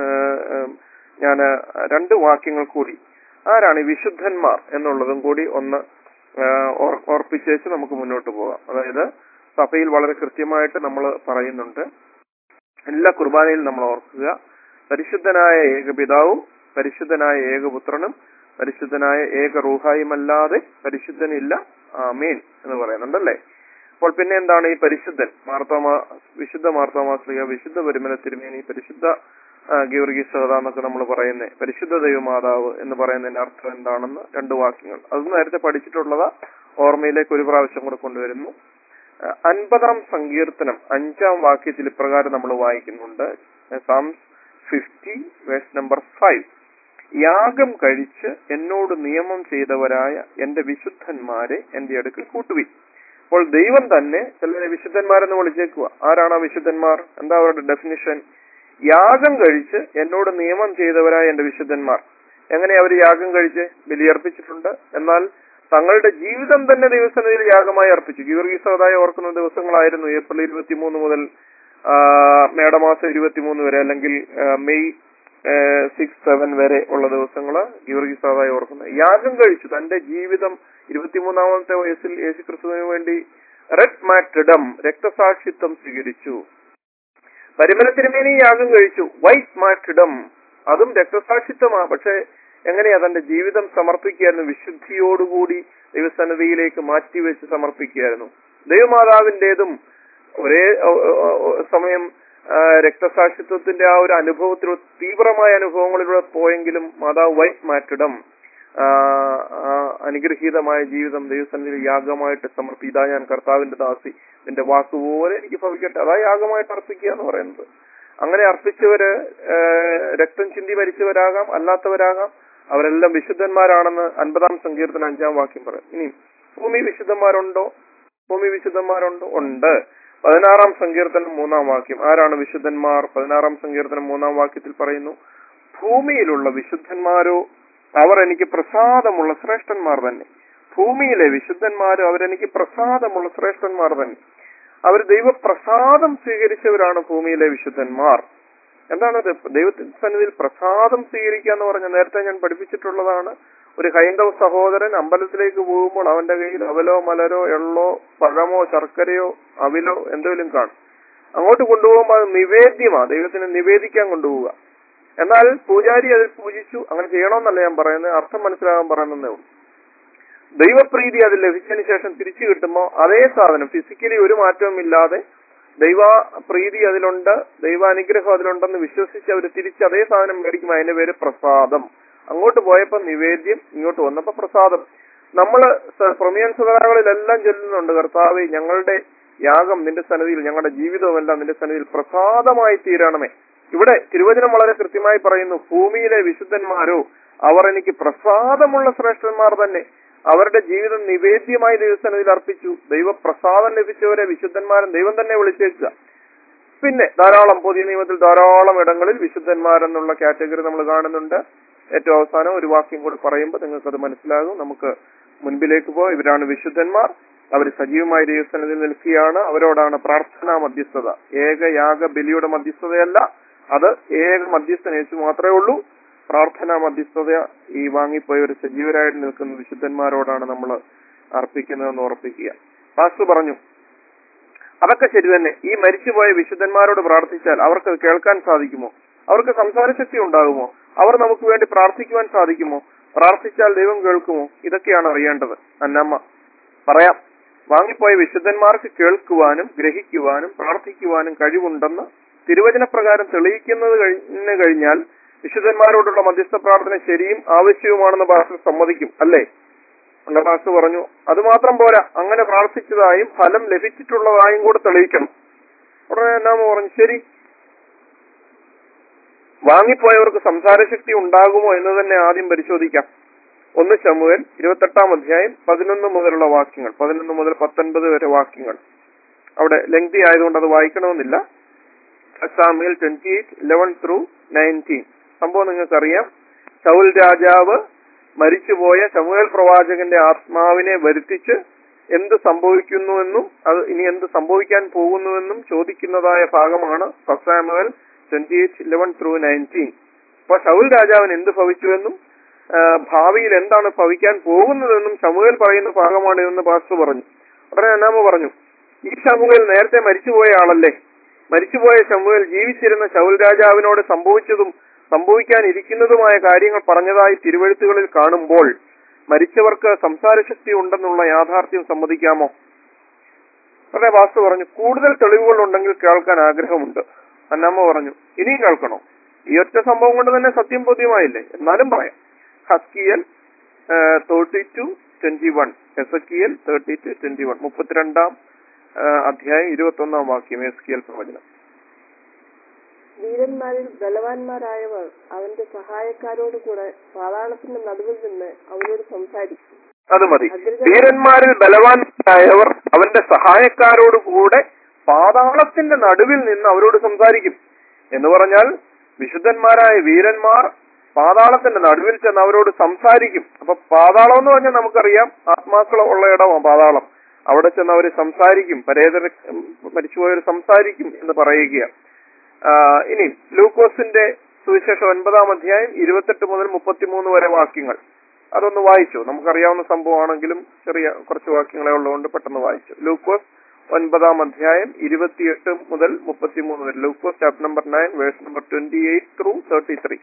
ഞാൻ രണ്ട് വാക്യങ്ങൾ കൂടി ആരാണ് ഈ വിശുദ്ധന്മാർ എന്നുള്ളതും കൂടി ഒന്ന് ആ, ഓർ- ഓർപ്പിച്ചേച്ച് നമുക്ക് മുന്നോട്ട് പോകാം അതായത് സഭയിൽ വളരെ കൃത്യമായിട്ട് നമ്മൾ പറയുന്നുണ്ട് എല്ലാ കുർബാനയിലും നമ്മൾ ഓർക്കുക പരിശുദ്ധനായ ഏകപിതാവും പരിശുദ്ധനായ ഏകപുത്രനും പരിശുദ്ധനായ ഏക റൂഹായുമല്ലാതെ പരിശുദ്ധനില്ല ആമേൻ എന്ന് പറയുന്നുണ്ടല്ലേ അപ്പോൾ പിന്നെ എന്താണ് ഈ പരിശുദ്ധൻ മാർത്തോമ വിശുദ്ധ മാർത്തോമാശ്ലിക വിശുദ്ധ പരിമല തിരുമേനി പരിശുദ്ധ ആ, ഗീവർഗീസ് സഹത എന്നൊക്കെ നമ്മൾ പറയുന്നത് പരിശുദ്ധ ദൈവമാതാവ് എന്ന് പറയുന്നതിന്റെ അർത്ഥം എന്താണെന്ന് രണ്ട് വാക്യങ്ങൾ അത് നേരത്തെ പഠിച്ചിട്ടുള്ളതാ ഓർമ്മയിലേക്ക് ഒരു പ്രാവശ്യം കൂടെ കൊണ്ടുവരുന്നു ആ, അൻപതാം സങ്കീർത്തനം അഞ്ചാം വാക്യത്തിൽ ഇപ്രകാരം നമ്മൾ വായിക്കുന്നുണ്ട് Psalms fifty verse number five യാഗം കഴിച്ച് എന്നോട് നിയമം ചെയ്തവരായ എന്റെ വിശുദ്ധന്മാരെ എന്റെ അടുക്കൽ കൂട്ടുവിൻ അപ്പോൾ ദൈവം തന്നെ ചിലരെ വിശുദ്ധന്മാരെന്ന് വിളിച്ചേക്കുക ആരാണ് ആ വിശുദ്ധന്മാർ എന്താ അവരുടെ ഡെഫിനിഷൻ യാഗം കഴിച്ച് എന്നോട് നിയമം ചെയ്തവരായ എന്റെ വിശുദ്ധന്മാർ എങ്ങനെ അവർ യാഗം കഴിച്ച് ബലിയർപ്പിച്ചിട്ടുണ്ട് എന്നാൽ തങ്ങളുടെ ജീവിതം തന്നെ ദൈവസന്നിധിയിൽ യാഗമായി അർപ്പിച്ചു ഗീവർഗീസവതായി ഓർക്കുന്ന ദിവസങ്ങളായിരുന്നു ഏപ്രിൽ ഇരുപത്തിമൂന്ന് മുതൽ ആ, മേടമാസം ഇരുപത്തിമൂന്ന് വരെ അല്ലെങ്കിൽ ആ, മെയ് സിക്സ് സെവൻ വരെ ഉള്ള ദിവസങ്ങള് ഗീവർഗീസവതായി ഓർക്കുന്നത് യാഗം കഴിച്ചു തന്റെ ജീവിതം ഇരുപത്തിമൂന്നാമത്തെ വയസ്സിൽ യേശു ക്രിസ്തുവിന് വേണ്ടി റെഡ് മാറ്റിഡം രക്തസാക്ഷിത്വം സ്വീകരിച്ചു പരിമല തിരുമേനി യാഗം കഴിച്ചു വൈറ്റ് മാറ്റിഡം അതും രക്തസാക്ഷിത്വമാ പക്ഷെ എങ്ങനെയാ തന്റെ ജീവിതം സമർപ്പിക്കുകയായിരുന്നു വിശുദ്ധിയോടുകൂടി ദൈവസന്നിധിയിലേക്ക് മാറ്റിവെച്ച് സമർപ്പിക്കുകയായിരുന്നു ദൈവമാതാവിന്റേതും ഒരേ ഒ- ഒ- ഒ- സമയം ആ, രക്തസാക്ഷിത്വത്തിന്റെ ആ ഒരു അനുഭവത്തിൽ തീവ്രമായ അനുഭവങ്ങളിലൂടെ പോയെങ്കിലും മാതാവ് വൈറ്റ് മാറ്റിടം ആ, ആ അനുഗ്രഹീതമായ ജീവിതം ദൈവസന്നിധിയിൽ യാഗമായിട്ട് സമർപ്പി ഇതാ ഞാൻ കർത്താവിന്റെ ദാസി നിന്റെ വാക്കുപോലെ എനിക്ക് ഭവിക്കട്ടെ അതാ യാഗമായിട്ട് അർപ്പിക്കുക എന്ന് പറയുന്നത് അങ്ങനെ അർപ്പിച്ചവര് ആ, രക്തം ചിന്തി മരിച്ചവരാകാം അല്ലാത്തവരാകാം അവരെല്ലാം വിശുദ്ധന്മാരാണെന്ന് അൻപതാം സങ്കീർത്തന അഞ്ചാം വാക്യം പറയും ഇനി ഭൂമി വിശുദ്ധന്മാരുണ്ടോ ഭൂമി വിശുദ്ധന്മാരുണ്ടോ ഉണ്ട് പതിനാറാം സങ്കീർത്തനം മൂന്നാം വാക്യം ആരാണ് വിശുദ്ധന്മാർ പതിനാറാം സങ്കീർത്തനം മൂന്നാം വാക്യത്തിൽ പറയുന്നു ഭൂമിയിലുള്ള വിശുദ്ധന്മാരോ അവർ എനിക്ക് പ്രസാദമുള്ള ശ്രേഷ്ഠന്മാർ തന്നെ ഭൂമിയിലെ വിശുദ്ധന്മാരോ അവരെനിക്ക് പ്രസാദമുള്ള ശ്രേഷ്ഠന്മാർ തന്നെ അവർ ദൈവപ്രസാദം സ്വീകരിച്ചവരാണ് ഭൂമിയിലെ വിശുദ്ധന്മാർ എന്താണ് ദൈവത്തിന്റെ സന്നിധിയിൽ പ്രസാദം സ്വീകരിക്കുക എന്ന് പറഞ്ഞ നേരത്തെ ഞാൻ പഠിപ്പിച്ചിട്ടുള്ളതാണ് ഒരു ഹൈന്ദവ സഹോദരൻ അമ്പലത്തിലേക്ക് പോകുമ്പോൾ അവന്റെ കയ്യിൽ അവലോ മലരോ എള്ളോ പഴമോ ശർക്കരയോ അവിലോ എന്തെങ്കിലും കാണും അങ്ങോട്ട് കൊണ്ടുപോകുമ്പോൾ അത് നിവേദ്യമാ ദൈവത്തിന് നിവേദിക്കാൻ കൊണ്ടുപോവുക എന്നാൽ പൂജാരി അതിൽ പൂജിച്ചു അങ്ങനെ ചെയ്യണമെന്നല്ല ഞാൻ പറയുന്നത് അർത്ഥം മനസ്സിലാകാൻ പറയുന്നതേ ഉള്ളൂ ദൈവപ്രീതി അതിൽ ലഭിച്ചതിന് ശേഷം തിരിച്ചു കിട്ടുമ്പോൾ അതേ സാധനം ഫിസിക്കലി ഒരു മാറ്റവും ഇല്ലാതെ ദൈവ പ്രീതി അതിലുണ്ട് ദൈവാനുഗ്രഹം അതിലുണ്ടെന്ന് വിശ്വസിച്ച് അവർ തിരിച്ച് അതേ സാധനം മേടിക്കും അതിന്റെ പേര് പ്രസാദം അങ്ങോട്ട് പോയപ്പോ നിവേദ്യം ഇങ്ങോട്ട് വന്നപ്പോ പ്രസാദം നമ്മള് സ- പ്രമേയൻ സുധാരകളിലെല്ലാം ചൊല്ലുന്നുണ്ട് കർത്താവെ ഞങ്ങളുടെ യാഗം നിന്റെ സന്നിധിയിൽ ഞങ്ങളുടെ ജീവിതവുമെല്ലാം നിന്റെ സന്നിധിയിൽ പ്രസാദമായി തീരണമേ ഇവിടെ തിരുവചനം വളരെ കൃത്യമായി പറയുന്നു ഭൂമിയിലെ വിശുദ്ധന്മാരോ അവർ എനിക്ക് പ്രസാദമുള്ള ശ്രേഷ്ഠന്മാർ തന്നെ അവരുടെ ജീവിതം നിവേദ്യമായി ദൈവസന്നിധിയിൽ അർപ്പിച്ചു ദൈവപ്രസാദം ലഭിച്ചവരെ വിശുദ്ധന്മാരും ദൈവം തന്നെ വിളിച്ചേക്കുക പിന്നെ ധാരാളം പുതിയ നിയമത്തിൽ ധാരാളം ഇടങ്ങളിൽ വിശുദ്ധന്മാരെന്നുള്ള കാറ്റഗറി നമ്മൾ കാണുന്നുണ്ട് ഏറ്റവും അവസാനം ഒരു വാക്യം കൂടി പറയുമ്പോൾ നിങ്ങൾക്ക് അത് മനസ്സിലാകും നമുക്ക് മുൻപിലേക്ക് പോയി ഇവരാണ് വിശുദ്ധന്മാർ അവർ സജീവമായ ദൈവസ്ഥാനത്തിൽ നിൽക്കുകയാണ് അവരോടാണ് പ്രാർത്ഥനാ മധ്യസ്ഥത ഏക യാഗ ബലിയുടെ മധ്യസ്ഥതയല്ല അത് ഏക മധ്യസ്ഥൻ യേശു മാത്രമേ ഉള്ളൂ പ്രാർത്ഥനാ മധ്യസ്ഥത ഈ വാങ്ങിപ്പോയവർ സജീവരായിട്ട് നിൽക്കുന്ന വിശുദ്ധന്മാരോടാണ് നമ്മൾ അർപ്പിക്കുന്നതെന്ന് ഉറപ്പിക്കുക പാസ്റ്റർ പറഞ്ഞു അതൊക്കെ ശരി തന്നെ ഈ മരിച്ചുപോയ വിശുദ്ധന്മാരോട് പ്രാർത്ഥിച്ചാൽ അവർക്ക് അത് കേൾക്കാൻ സാധിക്കുമോ അവർക്ക് സംസാരശക്തി ഉണ്ടാകുമോ അവർ നമുക്ക് വേണ്ടി പ്രാർത്ഥിക്കുവാൻ സാധിക്കുമോ പ്രാർത്ഥിച്ചാൽ ദൈവം കേൾക്കുമോ ഇതൊക്കെയാണ് അറിയേണ്ടത് അന്നമ്മ പറയാം വാങ്ങിപ്പോയ വിശുദ്ധന്മാർക്ക് കേൾക്കുവാനും ഗ്രഹിക്കുവാനും പ്രാർത്ഥിക്കുവാനും കഴിവുണ്ടെന്ന് തിരുവചനപ്രകാരം തെളിയിക്കുന്നത് കഴിഞ്ഞു കഴിഞ്ഞാൽ വിശുദ്ധന്മാരോടുള്ള മധ്യസ്ഥ പ്രാർത്ഥന ശരിയും ആവശ്യവുമാണെന്ന് പാസ്റ്റർ സമ്മതിക്കും അല്ലേ അല്ല പാസ്റ്റർ പറഞ്ഞു അത് മാത്രം പോരാ അങ്ങനെ പ്രാർത്ഥിച്ചതായും ഫലം ലഭിച്ചിട്ടുള്ളതായും കൂടെ തെളിയിക്കണം ഉടനെ എന്നാമ പറഞ്ഞു ശരി വാങ്ങിപ്പോയവർക്ക് സംസാരശക്തി ഉണ്ടാകുമോ എന്ന് തന്നെ ആദ്യം പരിശോധിക്കാം ഒന്ന് ശമുവേൽ ഇരുപത്തെട്ടാം അധ്യായം പതിനൊന്ന് മുതലുള്ള വാക്യങ്ങൾ പതിനൊന്ന് മുതൽ പത്തൊൻപത് വരെ വാക്യങ്ങൾ അവിടെ ലെങ്തി ആയതുകൊണ്ട് അത് വായിക്കണമെന്നില്ല Samuel twenty eight eleven through nineteen സംഭവം നിങ്ങൾക്കറിയാം ശൗൽ രാജാവ് മരിച്ചുപോയ ശമുവേൽ പ്രവാചകന്റെ ആത്മാവിനെ വരുത്തിച്ച് എന്ത് സംഭവിക്കുന്നുവെന്നും അത് ഇനി എന്ത് സംഭവിക്കാൻ പോകുന്നുവെന്നും ചോദിക്കുന്നതായ ഭാഗമാണ് first Samuel twenty eight eleven through nineteen അപ്പൊ ശൗൽ രാജാവിന് എന്ത് ഭവിച്ചുവെന്നും ആ, ഭാവിയിൽ എന്താണ് ഭവിക്കാൻ പോകുന്നതെന്നും ശമുവേൽ പറയുന്ന ഭാഗമാണ് ഇതെന്ന് പാസ്റ്റർ പറഞ്ഞു ഉടനെ അന്നാമ പറഞ്ഞു ഈ ശമുവേൽ നേരത്തെ മരിച്ചുപോയ ആളല്ലേ മരിച്ചുപോയ ശമുവേൽ ജീവിച്ചിരുന്ന ശൗൽ രാജാവിനോട് സംഭവിച്ചതും സംഭവിക്കാനിരിക്കുന്നതുമായ കാര്യങ്ങൾ പറഞ്ഞതായി തിരുവഴുത്തുകളിൽ കാണുമ്പോൾ മരിച്ചവർക്ക് സംസാരശക്തി ഉണ്ടെന്നുള്ള യാഥാർത്ഥ്യം സമ്മതിക്കാമോ ഉടനെ വാസ്തു പറഞ്ഞു കൂടുതൽ തെളിവുകൾ ഉണ്ടെങ്കിൽ കേൾക്കാൻ ആഗ്രഹമുണ്ട് അന്നമ്മ പറഞ്ഞു ഇനിയും കേൾക്കണോ ഈ ഒറ്റ സംഭവം കൊണ്ട് തന്നെ സത്യം ബോധ്യമായില്ലേ എന്നാലും പറയാം Ezekiel thirty two twenty one Ezekiel thirty two twenty one മുപ്പത്തിരണ്ടാം ആ, അധ്യായം ഇരുപത്തി ഒന്നാം വാക്യം എസ്കിയൽ പ്രവചനം വീരന്മാരിൽ ബലവാന്മാരായവർ അവന്റെ സഹായക്കാരോട് കൂടെ പാതാളത്തിന്റെ നടുവിൽ നിന്ന് അവരോട് സംസാരിക്കും അത് മതി വീരന്മാരിൽ ബലവാന്മാരായവർ അവന്റെ സഹായക്കാരോട് കൂടെ പാതാളത്തിന്റെ നടുവിൽ നിന്ന് അവരോട് സംസാരിക്കും എന്ന് പറഞ്ഞാൽ വിശുദ്ധന്മാരായ വീരന്മാർ പാതാളത്തിന്റെ നടുവിൽ ചെന്ന് അവരോട് സംസാരിക്കും അപ്പൊ പാതാളം എന്ന് പറഞ്ഞാൽ നമുക്കറിയാം ആത്മാക്കൾ ഉള്ള ഇടമാണ് പാതാളം അവിടെ ചെന്ന് അവർ സംസാരിക്കും പരേതര മരിച്ചുപോയവർ സംസാരിക്കും എന്ന് പറയുകയാണ് ആ, ഇനി ലൂക്കോസിന്റെ സുവിശേഷം ഒൻപതാം അധ്യായം ഇരുപത്തെട്ട് മുതൽ മുപ്പത്തിമൂന്ന് വരെ വാക്യങ്ങൾ അതൊന്ന് വായിച്ചു നമുക്കറിയാവുന്ന സംഭവമാണെങ്കിലും ചെറിയ കുറച്ച് വാക്യങ്ങളെ ഉള്ളതുകൊണ്ട് പെട്ടെന്ന് വായിച്ചു ലൂക്കോസ് ഒൻപതാം അധ്യായം ഇരുപത്തിയെട്ട് മുതൽ മുപ്പത്തിമൂന്ന് വരെ ലൂക്കോസ് chapter number nine verse number twenty eight through thirty three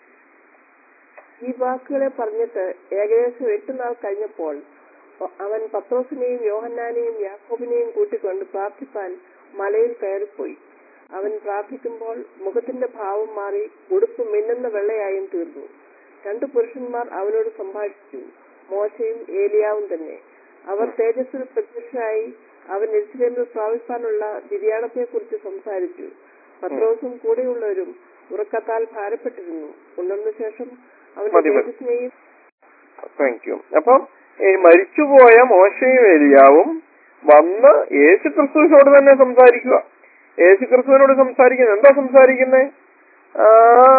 ഈ വാക്കുകളെ പറഞ്ഞിട്ട് ഏകദേശം എട്ട് നാൾ കഴിഞ്ഞപ്പോൾ അവൻ പത്രോസിനെയും യോഹന്നാനെയും യാക്കോബിനെയും കൂട്ടിക്കൊണ്ട് പ്രാർത്ഥിപ്പാൻ മലയിൽ കയറിപ്പോയി അവൻ പ്രാർത്ഥിക്കുമ്പോൾ മുഖത്തിന്റെ ഭാവം മാറി ഉടുപ്പ് മിന്നുന്ന വെള്ളയായും തീർന്നു രണ്ടു പുരുഷന്മാർ അവനോട് സംഭാഷിച്ചു മോശയും ഏലിയാവും തന്നെ അവർ തേജസ്സിൽ പ്രത്യക്ഷരായി അവൻ എരിശിലേമിൽ പ്രാപിപ്പാനുള്ള നിര്യാണത്തെക്കുറിച്ച് സംസാരിച്ചു പത്രോസും കൂടെയുള്ളവരും ഉറക്കത്താൽ ഭാരപ്പെട്ടിരുന്നു ഉണർന്ന ശേഷം അവന്റെ മതി, മതി. തേജസ്സിനെയും താങ്ക് യു അപ്പം ഈ മരിച്ചുപോയ മോശയും ഏലിയാവും വന്ന് യേശു ക്രിസ്തുവിനോട് തന്നെ സംസാരിക്കുക യേശു ക്രിസ്തുവിനോട് സംസാരിക്കുന്നത് എന്താ സംസാരിക്കുന്നേ ആ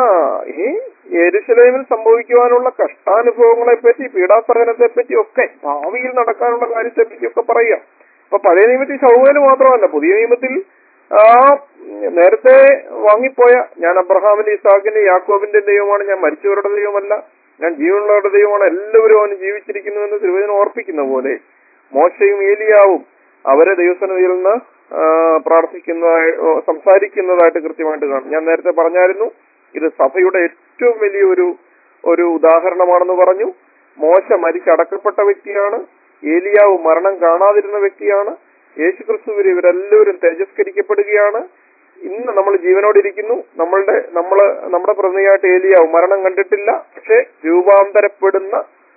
ഈ യെരുശലേമിൽ സംഭവിക്കുവാനുള്ള കഷ്ടാനുഭവങ്ങളെ പറ്റി പീഡാസഹനത്തെ പറ്റി ഒക്കെ ഭാവിയിൽ നടക്കാനുള്ള കാര്യത്തെ പറ്റി ഒക്കെ പറയാം അപ്പൊ പഴയ നിയമത്തിൽ ശൗകര്യ മാത്രമല്ല പുതിയ നിയമത്തിൽ ആ നേരത്തെ വാങ്ങിപ്പോയ ഞാൻ അബ്രഹാമിന്റെ ഇസാഖിന്റെ യാക്കോബിന്റെ ദൈവമാണ് ഞാൻ മരിച്ചവരുടെ ദൈവമല്ല ഞാൻ ജീവനുള്ളവരുടെ ദൈവമാണ് എല്ലാവരും അവന് ജീവിച്ചിരിക്കുന്നു എന്ന് തിരുവചനം ഓർപ്പിക്കുന്ന പോലെ മോശയും ഏലിയാവും അവരെ ദൈവസന്നിധിയിൽ നിന്ന് ആ, പ്രാർത്ഥിക്കുന്നതായി ഓ, സംസാരിക്കുന്നതായിട്ട് കൃത്യമായിട്ട് കാണും ഞാൻ നേരത്തെ പറഞ്ഞായിരുന്നു ഇത് സഭയുടെ ഏറ്റവും വലിയൊരു ഒരു ഉദാഹരണമാണെന്ന് പറഞ്ഞു മോശ മരിച്ചടക്കപ്പെട്ട വ്യക്തിയാണ് ഏലിയാവ് മരണം കാണാതിരുന്ന വ്യക്തിയാണ് യേശു ക്രിസ്തുവിൽ ഇവരെല്ലാവരും തേജസ്കരിക്കപ്പെടുകയാണ് ഇന്ന് നമ്മൾ ജീവനോടിരിക്കുന്നു നമ്മളുടെ നമ്മള് നമ്മുടെ പ്രതിനിധിയായിട്ട് ഏലിയാവ് മരണം കണ്ടിട്ടില്ല പക്ഷെ രൂപാന്തരപ്പെടുന്ന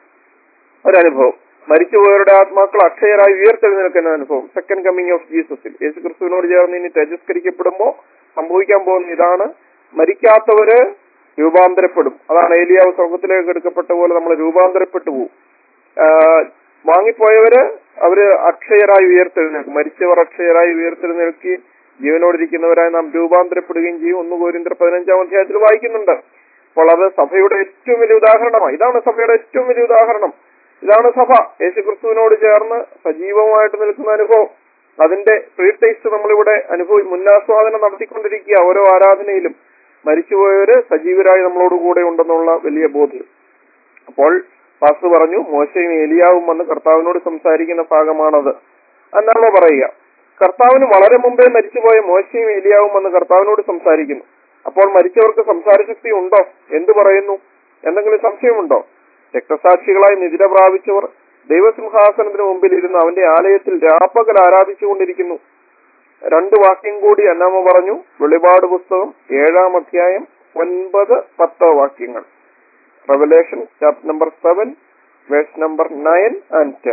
ഒരനുഭവം മരിച്ചുപോയവരുടെ ആത്മാക്കൾ അക്ഷയരായി ഉയർത്തെഴുന്നേൽക്കുന്ന അനുഭവം സെക്കൻഡ് കമ്മിങ് ഓഫ് ജീസസിൽ യേശു ക്രിസ്തുവിനോട് ചേർന്ന് ഇനി തേജസ്കരിക്കപ്പെടുമ്പോൾ സംഭവിക്കാൻ പോകുന്ന ഇതാണ് മരിക്കാത്തവര് രൂപാന്തരപ്പെടും അതാണ് ഏലിയാവ് സ്വർഗത്തിലേക്ക് എടുക്കപ്പെട്ട പോലെ നമ്മൾ രൂപാന്തരപ്പെട്ടു പോകും ആഹ് വാങ്ങിപ്പോയവര് അവര് അക്ഷയരായി ഉയർത്തെഴുന്നേൽക്കും മരിച്ചവർ അക്ഷയരായി ഉയർത്തെഴുന്നേൽക്കുകയും ജീവനോടിരിക്കുന്നവരായി നാം രൂപാന്തരപ്പെടുകയും ചെയ്യും ഒന്ന് കോരിന്തർ പതിനഞ്ചാം അധ്യായത്തിൽ വായിക്കുന്നുണ്ട് അപ്പോൾ അത് സഭയുടെ ഏറ്റവും വലിയ ഉദാഹരണമാണ് ഇതാണ് സഭയുടെ ഏറ്റവും വലിയ ഉദാഹരണം ഇതാണ് സഭ യേശുക്രിസ്തുവിനോട് ചേർന്ന് സജീവമായിട്ട് നിൽക്കുന്ന അനുഭവം അതിന്റെ പ്രീ ടേസ്റ്റ് നമ്മളിവിടെ അനുഭവി മുന്നാസ്വാദനം നടത്തിക്കൊണ്ടിരിക്കുക ഓരോ ആരാധനയിലും മരിച്ചുപോയവര് സജീവരായി നമ്മളോട് കൂടെ ഉണ്ടെന്നുള്ള വലിയ ബോധ്യം അപ്പോൾ പാസ് പറഞ്ഞു മോശയും ഏലിയാവും വന്ന് കർത്താവിനോട് സംസാരിക്കുന്ന ഭാഗമാണത് എന്നാണോ പറയുക കർത്താവിന് വളരെ മുമ്പേ മരിച്ചുപോയ മോശയും ഏലിയാവും വന്ന് കർത്താവിനോട് സംസാരിക്കുന്നു അപ്പോൾ മരിച്ചവർക്ക് സംസാരശക്തി ഉണ്ടോ എന്തു പറയുന്നു എന്തെങ്കിലും സംശയമുണ്ടോ രക്തസാക്ഷികളായി നിതിര പ്രാപിച്ചവർ ദൈവസിംഹാസനത്തിന് മുമ്പിൽ ഇരുന്ന് അവന്റെ ആലയത്തിൽ രാപ്പകൽ ആരാധിച്ചുകൊണ്ടിരിക്കുന്നു രണ്ട് വാക്യം കൂടി അന്നാമ പറഞ്ഞു വെളിപാട് പുസ്തകം ഏഴാം അധ്യായം ഒൻപത് പത്ത് വാക്യങ്ങൾ Revelation chapter number seven verse number nine and ten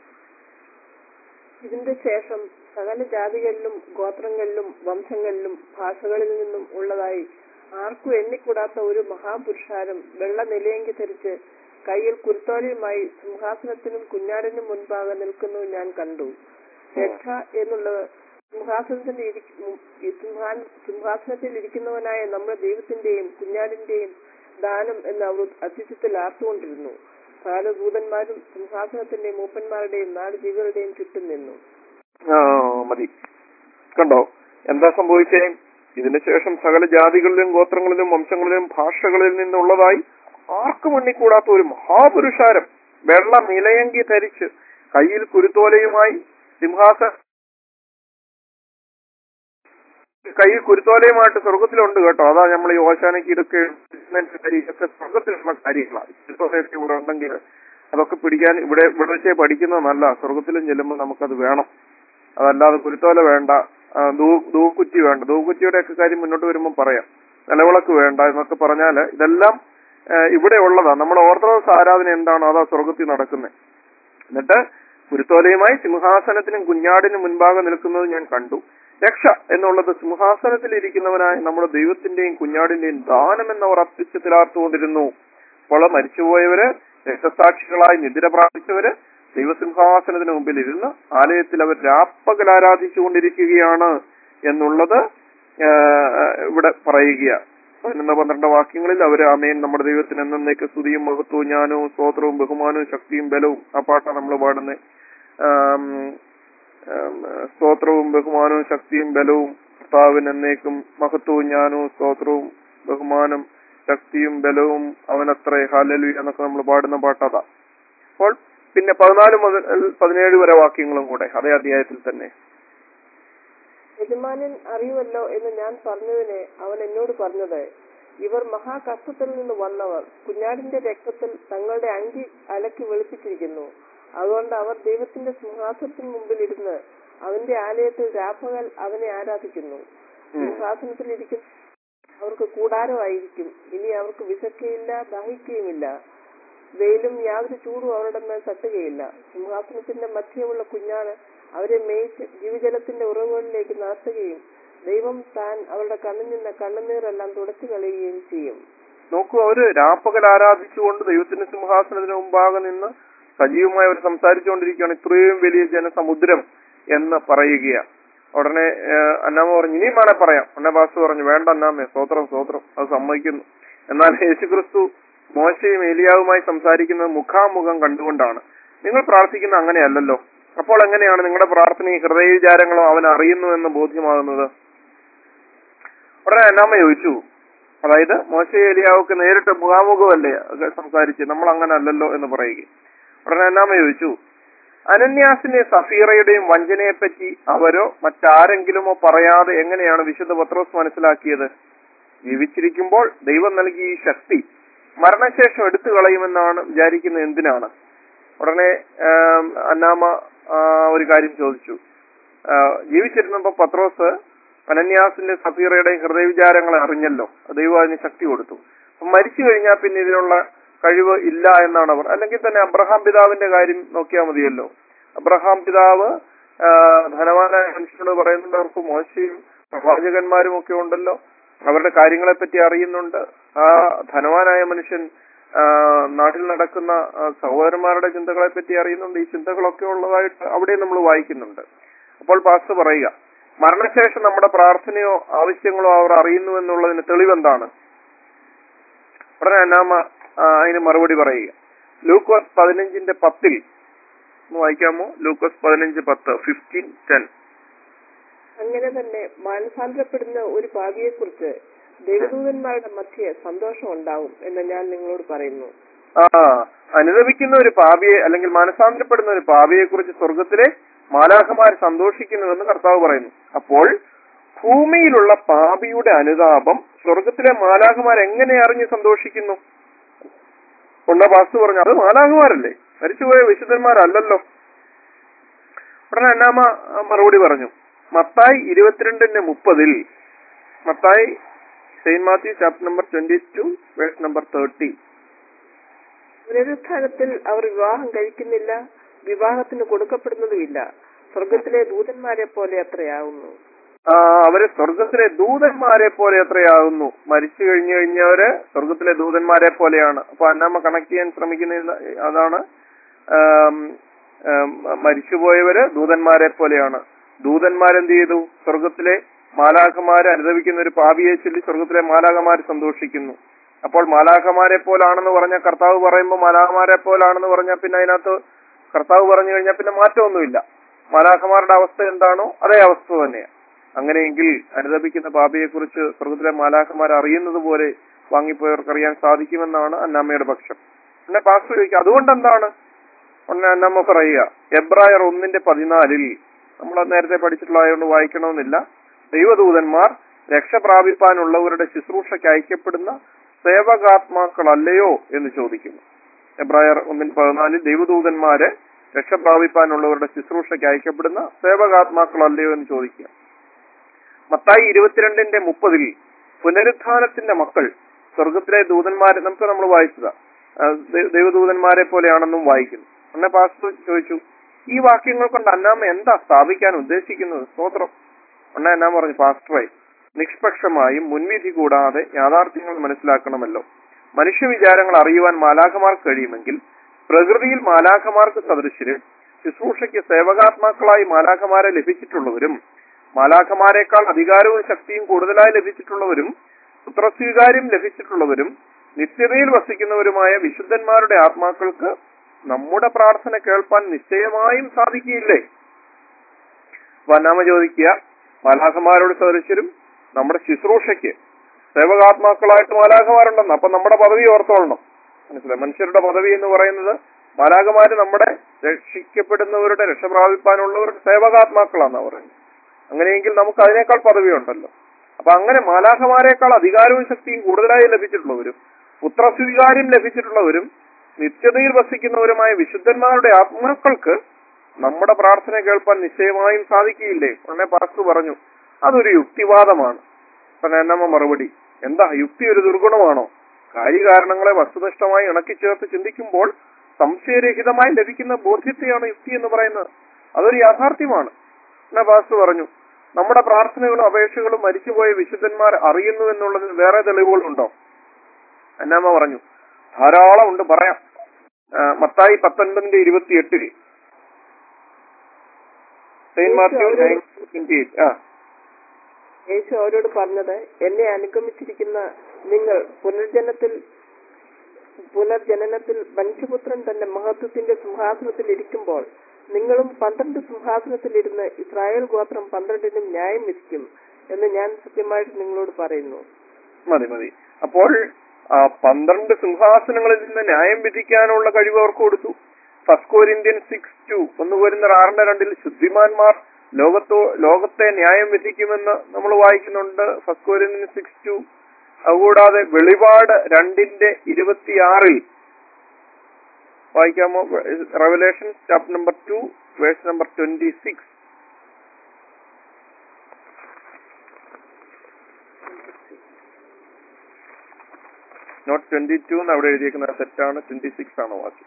ഇതിന്റെ ശേഷം സകല ജാതികളിലും ഗോത്രങ്ങളിലും വംശങ്ങളിലും ഭാഷകളിൽ നിന്നും ഉള്ളതായി ആർക്കും എണ്ണിക്കൂടാത്ത ഒരു മഹാപുരുഷാരം വെള്ള നിലയെങ്കി ധരിച്ച് കയ്യിൽ കുരുത്തോലയുമായി സിംഹാസനത്തിനും കുഞ്ഞാടിനും മുൻപാകെ നിൽക്കുന്നു ഞാൻ കണ്ടു രക്ഷ എന്നുള്ളത് സിംഹാസനത്തിൽ ഇരിക്ക- ഉം, ഈ സിംഹാൻ- സിംഹാസനത്തിൽ ഇരിക്കുന്നവനായ നമ്മുടെ ദൈവത്തിന്റെയും കുഞ്ഞാടിന്റെയും ദാനം എന്ന് അവർ അത്യുച്ചത്തിൽ ആർത്തുകൊണ്ടിരുന്നു നാല് ദൂതന്മാരും സിംഹാസനത്തിന്റെയും മൂപ്പന്മാരുടെയും നാല് ജീവികളുടെയും ചുറ്റും നിന്നു ആ, മതി കണ്ടോ എന്താ സംഭവിച്ചേ ഇതിന് ശേഷം സകല ജാതികളിലും ഗോത്രങ്ങളിലും വംശങ്ങളിലും ഭാഷകളിൽ നിന്നുള്ളതായി ആർക്കും എണ്ണിക്കൂടാത്ത ഒരു മഹാപുരുഷാരം വെള്ള നിലയങ്കി ധരിച്ച് കയ്യിൽ കുരുത്തോലയുമായി സിംഹാസ കയ്യിൽ കുരുത്തോലയുമായിട്ട് സ്വർഗത്തിലുണ്ട് കേട്ടോ അതാ നമ്മൾ ഈ ഓശാനയ്ക്ക് ഇതൊക്കെ എഴുതുന്നതിന്റെ കാര്യം ഇതൊക്കെ സ്വർഗത്തിലുള്ള കാര്യങ്ങളാണ് കുരുത്തോലയൊക്കെ ഇവിടെ ഉണ്ടെങ്കിൽ അതൊക്കെ പിടിക്കാൻ ഇവിടെ ഇവിടെ വെച്ചേ പഠിക്കുന്നത് നല്ല സ്വർഗത്തിലും ചെല്ലുമ്പോൾ നമുക്കത് വേണം അതല്ലാതെ കുരുത്തോല വേണ്ട ആ, ദൂ- ദൂക്കുറ്റി വേണ്ട ദൂക്കുറ്റിയുടെ ഒക്കെ കാര്യം മുന്നോട്ട് വരുമ്പോൾ പറയാം നിലവിളക്ക് വേണ്ട എന്നൊക്കെ പറഞ്ഞാല് ഇതെല്ലാം ആ, ഇവിടെ ഉള്ളതാ നമ്മുടെ ഓർത്തഡോക്സ് ആരാധന എന്താണോ അതാ സ്വർഗത്തിൽ നടക്കുന്നത് എന്നിട്ട് കുരുത്തോലയുമായി സിംഹാസനത്തിനും കുഞ്ഞാടിനും മുൻപാകെ നിൽക്കുന്നത് ഞാൻ കണ്ടു രക്ഷ എന്നുള്ളത് സിംഹാസനത്തിൽ ഇരിക്കുന്നവനായ നമ്മുടെ ദൈവത്തിന്റെയും കുഞ്ഞാടിന്റെയും ദാനം എന്നവർ അത്യുച്ചത്തിലാർത്തുകൊണ്ടിരുന്നു അപ്പോൾ മരിച്ചുപോയവര് രക്തസാക്ഷികളായി നിദ്ര പ്രാപിച്ചവര് ദൈവസിംഹാസനത്തിന് മുമ്പിൽ ഇരുന്ന് ആലയത്തിൽ അവർ രാപ്പകൽ ആരാധിച്ചുകൊണ്ടിരിക്കുകയാണ് എന്നുള്ളത് ആ, ഇവിടെ പറയുക പതിനൊന്ന് പന്ത്രണ്ട് വാക്യങ്ങളിൽ അവർ ആമേൻ നമ്മുടെ ദൈവത്തിന് എന്നേക്ക് സ്തുതിയും മഹത്വവും ജ്ഞാനവും സ്തോത്രവും ബഹുമാനവും ശക്തിയും ബലവും ആ പാട്ടാണ് നമ്മൾ പാടുന്നത് സ്തോത്രവും ബഹുമാനവും ശക്തിയും ബലവും കർത്താവിന് എന്നേക്കും മഹത്വവും ജ്ഞാനവും സ്തോത്രവും ബഹുമാനം ശക്തിയും ബലവും അവനത്രേ ഹാലലു എന്നൊക്കെ നമ്മൾ പാടുന്ന പാട്ടതാ അപ്പോൾ പിന്നെ പതിനാല് മുതൽ പതിനേഴ് വരെ വാക്യങ്ങളും കൂടെ അതേ അധ്യായത്തിൽ തന്നെ യജമാനൻ അറിയുമല്ലോ എന്ന് ഞാൻ പറഞ്ഞതിനെ അവൻ എന്നോട് പറഞ്ഞത് ഇവർ മഹാകഷ്ടത്തിൽ നിന്ന് വന്നവർ കുഞ്ഞാടിന്റെ രക്തത്തിൽ തങ്ങളുടെ അങ്കി അലക്കി വെളുപ്പിച്ചിരിക്കുന്നു അതുകൊണ്ട് അവർ ദൈവത്തിന്റെ സിംഹാസനത്തിന് മുമ്പിൽ ഇരുന്ന് അവന്റെ ആലയത്തിൽ രാപ്പകൽ അവനെ ആരാധിക്കുന്നു സിംഹാസനത്തിൽ ഇരിക്കുന്ന അവർക്ക് കൂടാരമായിരിക്കും ഇനി അവർക്ക് വിശക്കുകയില്ല ദാഹിക്കുകയുമില്ല വെയിലും യാതൊരു ചൂടും അവരുടെ മേൽ തട്ടുകയില്ല സിംഹാസനത്തിന്റെ മധ്യമുള്ള കുഞ്ഞാണ് അവരെ മേയിച്ച് ജീവജലത്തിന്റെ ഉറവുകളിലേക്ക് നടത്തുകയും ദൈവം താൻ അവരുടെ കണ്ണിൽ നിന്ന് കണ്ണുനീരെല്ലാം തുടച്ചു കളയുകയും ചെയ്യും നോക്കൂ അവര് രാപ്പകൽ ആരാധിച്ചുകൊണ്ട് ദൈവത്തിന്റെ സിംഹാസനത്തിന് മുമ്പാകെ നിന്ന് സജീവമായി അവർ സംസാരിച്ചുകൊണ്ടിരിക്കുകയാണ് ഇത്രയും വലിയ ജനസമുദ്രം എന്ന് പറയുകയാണ് ഉടനെ ഏഹ്, അന്നാമ്മ പറഞ്ഞു ഇനിയും വേണേ പറയാം ഉടനെ പാസ് പറഞ്ഞു വേണ്ട അന്നാമ്മേ സ്വോത്രം സ്വോത്രം അത് സമ്മതിക്കുന്നു എന്നാൽ യേശുക്രിസ്തു മോശയും ഏലിയാവുമായി സംസാരിക്കുന്നത് മുഖാമുഖം കണ്ടുകൊണ്ടാണ് നിങ്ങൾ പ്രാർത്ഥിക്കുന്ന അങ്ങനെയല്ലല്ലോ അപ്പോൾ എങ്ങനെയാണ് നിങ്ങളുടെ പ്രാർത്ഥനയും ഹൃദയ വിചാരങ്ങളും അവൻ അറിയുന്നു എന്ന് ബോധ്യമാകുന്നത് ഉടനെ അന്നാമ്മ ചോദിച്ചു അതായത് മോശ ഏലിയാവൊക്കെ നേരിട്ട് മുഖാമുഖമല്ലേ ഒക്കെ സംസാരിച്ച് നമ്മൾ അങ്ങനെ അല്ലല്ലോ എന്ന് പറയുക ഉടനെ അന്നാമ്മ ചോദിച്ചു അനന്യാസിനെ സഫീറയുടെയും വഞ്ചനയെപ്പറ്റി അവരോ മറ്റാരെങ്കിലുമോ പറയാതെ എങ്ങനെയാണ് വിശുദ്ധ പത്രോസ് മനസ്സിലാക്കിയത് ജീവിച്ചിരിക്കുമ്പോൾ ദൈവം നൽകിയ ഈ ശക്തി മരണശേഷം എടുത്തു കളയുമെന്നാണ് വിചാരിക്കുന്നത് എന്തിനാണ് ഉടനെ ആം, അന്നാമ ആ, ഒരു കാര്യം ചോദിച്ചു ആ, ജീവിച്ചിരുന്നപ്പോ പത്രോസ് അനന്യാസിന്റെ സഫീറയുടെയും ഹൃദയവിചാരങ്ങളെ അറിഞ്ഞല്ലോ ദൈവം അതിന് ശക്തി കൊടുത്തു അപ്പൊ മരിച്ചു കഴിഞ്ഞാൽ പിന്നെ ഇതിനുള്ള കഴിവ് ഇല്ല എന്നാണ് അവർ അല്ലെങ്കിൽ തന്നെ അബ്രഹാം പിതാവിന്റെ കാര്യം നോക്കിയാൽ മതിയല്ലോ അബ്രഹാം പിതാവ് ആ, ധനവാനായ മനുഷ്യനോട് പറയുന്നുണ്ട് അവർക്ക് മോശയും പ്രവാചകന്മാരും ഒക്കെ ഉണ്ടല്ലോ അവരുടെ കാര്യങ്ങളെ പറ്റി അറിയുന്നുണ്ട് ആ ധനവാനായ മനുഷ്യൻ ആ, നാട്ടിൽ നടക്കുന്ന ആ, സഹോദരന്മാരുടെ ചിന്തകളെ പറ്റി അറിയുന്നുണ്ട് ഈ ചിന്തകളൊക്കെ ഉള്ളതായിട്ട് അവിടെ നമ്മൾ വായിക്കുന്നുണ്ട് അപ്പോൾ പാസ്റ്റർ പറയുക മരണശേഷം നമ്മുടെ പ്രാർത്ഥനയോ ആവശ്യങ്ങളോ അവർ അറിയുന്നു എന്നുള്ളതിന് തെളിവെന്താണ് ഉടനെ അന്നാമ ആ, അതിന് മറുപടി പറയുക ലൂക്കോസ് പതിനഞ്ചിന്റെ പത്തിൽ ഒന്ന് വായിക്കാമോ ലൂക്കോസ് പതിനഞ്ച് പത്ത് ഫിഫ്റ്റീൻ ടെൻ അങ്ങനെ തന്നെ മാനസാന്തരപ്പെടുന്ന ഒരു ഭാവിയെക്കുറിച്ച് ദൈവദൂതന്മാരുടെ മധ്യേ സന്തോഷം ഉണ്ടാവും എന്ന് ഞാൻ നിങ്ങളോട് പറയുന്നു ആ അനുദപിക്കുന്ന ഒരു പാപിയെ അല്ലെങ്കിൽ മാനസാന്തരപ്പെടുന്ന ഒരു പാപിയെ കുറിച്ച് സ്വർഗത്തിലെ മാലാഖമാർ സന്തോഷിക്കുന്നുവെന്ന് കർത്താവ് പറയുന്നു അപ്പോൾ ഭൂമിയിലുള്ള പാപിയുടെ അനുതാപം സ്വർഗത്തിലെ മാലാഖമാർ എങ്ങനെ അറിഞ്ഞ് സന്തോഷിക്കുന്നു ഉള്ള വാസ്തു പറഞ്ഞു അത് മാലാഖമാരല്ലേ മരിച്ചുപോയ വിശുദ്ധന്മാരല്ലല്ലോ ഉടനെ അന്നാമ ആ, മറുപടി പറഞ്ഞു മത്തായി ഇരുപത്തിരണ്ടിന്റെ മുപ്പതിൽ മത്തായി Saint Matthew chapter number twenty two verse number thirty പുനരുത്ഥാനത്തിൽ അവർ വിവാഹം കഴിക്കുന്നില്ല വിവാഹത്തിന് കൊടുക്കപ്പെടുന്നതുമില്ല സ്വർഗത്തിലെ ദൂതന്മാരെ പോലെ അത്രയാവുന്നു ആ, അവര് സ്വർഗത്തിലെ ദൂതന്മാരെ പോലെ എത്രയാകുന്നു മരിച്ചു കഴിഞ്ഞു കഴിഞ്ഞവര് സ്വർഗത്തിലെ ദൂതന്മാരെ പോലെയാണ് അപ്പൊ അന്നാമ്മ കണക്ട് ചെയ്യാൻ ശ്രമിക്കുന്ന ഇത് അതാണ് ആം, ആം, മരിച്ചുപോയവര് ദൂതന്മാരെ പോലെയാണ് ദൂതന്മാരെന്ത് ചെയ്തു സ്വർഗത്തിലെ മാലാഖമാരെ അനുദവിക്കുന്ന ഒരു പാപിയെ ചൊല്ലി സ്വർഗത്തിലെ മാലാഖമാര് സന്തോഷിക്കുന്നു അപ്പോൾ മാലാഖമാരെ പോലാണെന്ന് പറഞ്ഞ കർത്താവ് പറയുമ്പോൾ മാലാഖമാരെ പോലാണെന്ന് പറഞ്ഞാൽ പിന്നെ അതിനകത്ത് കർത്താവ് പറഞ്ഞു കഴിഞ്ഞാൽ പിന്നെ മാറ്റമൊന്നുമില്ല മാലാഖമാരുടെ അവസ്ഥ എന്താണോ അതേ അവസ്ഥ തന്നെയാണ് അങ്ങനെയെങ്കിൽ അനുദപിക്കുന്ന പാപിയെ കുറിച്ച് സ്വർഗത്തിലെ മാലാഖമാർ അറിയുന്നത് പോലെ വാങ്ങിപ്പോയവർക്ക് അറിയാൻ സാധിക്കുമെന്നാണ് അന്നാമ്മയുടെ പക്ഷം പിന്നെ പാസ്റ്റർ ചോദിക്കുക അതുകൊണ്ട് എന്താണ് ഒന്ന് അന്നമ്മ പറയുക എബ്രായർ ഒന്നിന്റെ പതിനാലിൽ നമ്മൾ അത് നേരത്തെ പഠിച്ചിട്ടുള്ളതായതുകൊണ്ട് വായിക്കണമെന്നില്ല ദൈവദൂതന്മാർ രക്ഷ പ്രാപിപ്പാനുള്ളവരുടെ ശുശ്രൂഷയ്ക്ക് അയക്കപ്പെടുന്ന സേവകാത്മാക്കളല്ലയോ എന്ന് ചോദിക്കുന്നു എബ്രായർ ഒന്നിൻ പതിനാലിൽ ദൈവദൂതന്മാരെ രക്ഷ പ്രാപിപ്പാനുള്ളവരുടെ ശുശ്രൂഷയ്ക്ക് അയക്കപ്പെടുന്ന സേവകാത്മാക്കളല്ലയോ എന്ന് ചോദിക്കുക മത്തായി ഇരുപത്തിരണ്ടിന്റെ മുപ്പതിൽ പുനരുത്ഥാനത്തിന്റെ മക്കൾ സ്വർഗത്തിലെ ദൂതന്മാരെ നമുക്ക് നമ്മൾ വായിച്ചതാ ആ, ദൈ- ദൈവദൂതന്മാരെ പോലെയാണെന്നും വായിക്കുന്നു അന്നെ പാസ്റ്റർ ചോദിച്ചു ഈ വാക്യങ്ങൾ കൊണ്ട് അന്നാമ്മ എന്താ സ്ഥാപിക്കാൻ ഉദ്ദേശിക്കുന്നത് സ്തോത്രം ഉണ്ണ എന്നാ പറഞ്ഞു പാസ്റ്ററെ നിഷ്പക്ഷമായും മുൻവിധി കൂടാതെ യാഥാർത്ഥ്യങ്ങൾ മനസ്സിലാക്കണമല്ലോ മനുഷ്യ വിചാരങ്ങൾ അറിയുവാൻ മാലാഖമാർക്ക് കഴിയുമെങ്കിൽ പ്രകൃതിയിൽ മാലാഖമാർക്ക് സദൃശ്യരും ശുശ്രൂഷയ്ക്ക് സേവകാത്മാക്കളായി മാലാഖമാരെ ലഭിച്ചിട്ടുള്ളവരും മാലാഖമാരെക്കാൾ അധികാരവും ശക്തിയും കൂടുതലായി ലഭിച്ചിട്ടുള്ളവരും പുത്രസ്വീകാര്യം ലഭിച്ചിട്ടുള്ളവരും നിത്യതയിൽ വസിക്കുന്നവരുമായ വിശുദ്ധന്മാരുടെ ആത്മാക്കൾക്ക് നമ്മുടെ പ്രാർത്ഥന കേൾപ്പാൻ നിശ്ചയമായും സാധിക്കുകയില്ലേ വന്നാമ ചോദിക്കുക മാലാഖമാരോട് സദൃശ്യരും നമ്മുടെ ശുശ്രൂഷയ്ക്ക് സേവകാത്മാക്കളായിട്ട് മാലാഖമാരുണ്ടെന്ന് അപ്പൊ നമ്മുടെ പദവി ഓർത്തോളണം മനസ്സിലായി മനുഷ്യരുടെ പദവി എന്ന് പറയുന്നത് മാലാഖമാര് നമ്മുടെ രക്ഷിക്കപ്പെടുന്നവരുടെ രക്ഷ പ്രാപിപ്പാനുള്ളവരുടെ സേവകാത്മാക്കളാന്നാ പറയുന്നത് അങ്ങനെയെങ്കിൽ നമുക്ക് അതിനേക്കാൾ പദവി ഉണ്ടല്ലോ അപ്പൊ അങ്ങനെ മാലാഖമാരെക്കാൾ അധികാരവും ശക്തിയും കൂടുതലായി ലഭിച്ചിട്ടുള്ളവരും പുത്രസ്വീകാര്യം ലഭിച്ചിട്ടുള്ളവരും നിത്യതയിൽ വസിക്കുന്നവരുമായ വിശുദ്ധന്മാരുടെ ആത്മാക്കൾക്ക് നമ്മുടെ പ്രാർത്ഥന കേൾപ്പാൻ നിശ്ചയമായും സാധിക്കുകയില്ലേ ഉടനെ പാസ്റ്റർ പറഞ്ഞു അതൊരു യുക്തിവാദമാണ് അപ്പൊ എന്നമ്മ മറുപടി എന്താ യുക്തി ഒരു ദുർഗുണമാണോ കാര്യകാരണങ്ങളെ വസ്തുനിഷ്ഠമായി ഇണക്കിച്ചേർത്ത് ചിന്തിക്കുമ്പോൾ സംശയരഹിതമായി ലഭിക്കുന്ന ബോധ്യത്തെയാണ് യുക്തി എന്ന് പറയുന്നത് അതൊരു യാഥാർത്ഥ്യമാണ് എന്നാ പാസ്റ്റർ പറഞ്ഞു നമ്മുടെ പ്രാർത്ഥനകളും അപേക്ഷകളും മരിച്ചുപോയ വിശുദ്ധന്മാർ അറിയുന്നു എന്നുള്ളതിന് വേറെ തെളിവുകളുണ്ടോ എന്നാമ്മ പറഞ്ഞു ധാരാളം ഉണ്ട് പറയാം ആ, മത്തായി പത്തൊൻപതിന്റെ ഇരുപത്തിയെട്ടിൽ Saint Matthew nine twenty eight ആ യേശു അവരോട് പറഞ്ഞത് എന്നെ അനുഗമിച്ചിരിക്കുന്ന നിങ്ങൾ പുനർജനത്തിൽ പുനർജനനത്തിൽ മനുഷ്യപുത്രൻ തന്റെ മഹത്വത്തിന്റെ സിംഹാസനത്തിൽ ഇരിക്കുമ്പോൾ നിങ്ങളും പന്ത്രണ്ട് സിംഹാസനത്തിലിരുന്ന് ഇസ്രായേൽ ഗോത്രം പന്ത്രണ്ടിനും ന്യായം വിധിക്കും എന്ന് ഞാൻ സത്യമായിട്ട് നിങ്ങളോട് പറയുന്നു മതി മതി അപ്പോൾ ആ പന്ത്രണ്ട് സിംഹാസനങ്ങളിൽ നിന്ന് ന്യായം വിധിക്കാനുള്ള കഴിവ് അവർക്ക് കൊടുത്തു ഫസ്റ്റ് കോരിന്ത്യൻ സിക്സ് ടു ഒന്ന് കോരിന്തർ ആറിന്റെ രണ്ടിൽ ശുദ്ധിമാന്മാർ ലോകത്തോ ലോകത്തെ ന്യായം വിധിക്കുമെന്ന് നമ്മൾ വായിക്കുന്നുണ്ട് ഫസ്റ്റ് കോരിന്ത്യൻ സിക്സ് ടു അതുകൂടാതെ വെളിപാട് രണ്ടിന്റെ ഇരുപത്തിയാറിൽ വായിക്കാമോ Revelation chapter number two verse number twenty six not twenty two എന്ന് അവിടെ എഴുതിയിരിക്കുന്നത് തെറ്റാണ് ട്വന്റി സിക്സ് ആണ് വാക്യം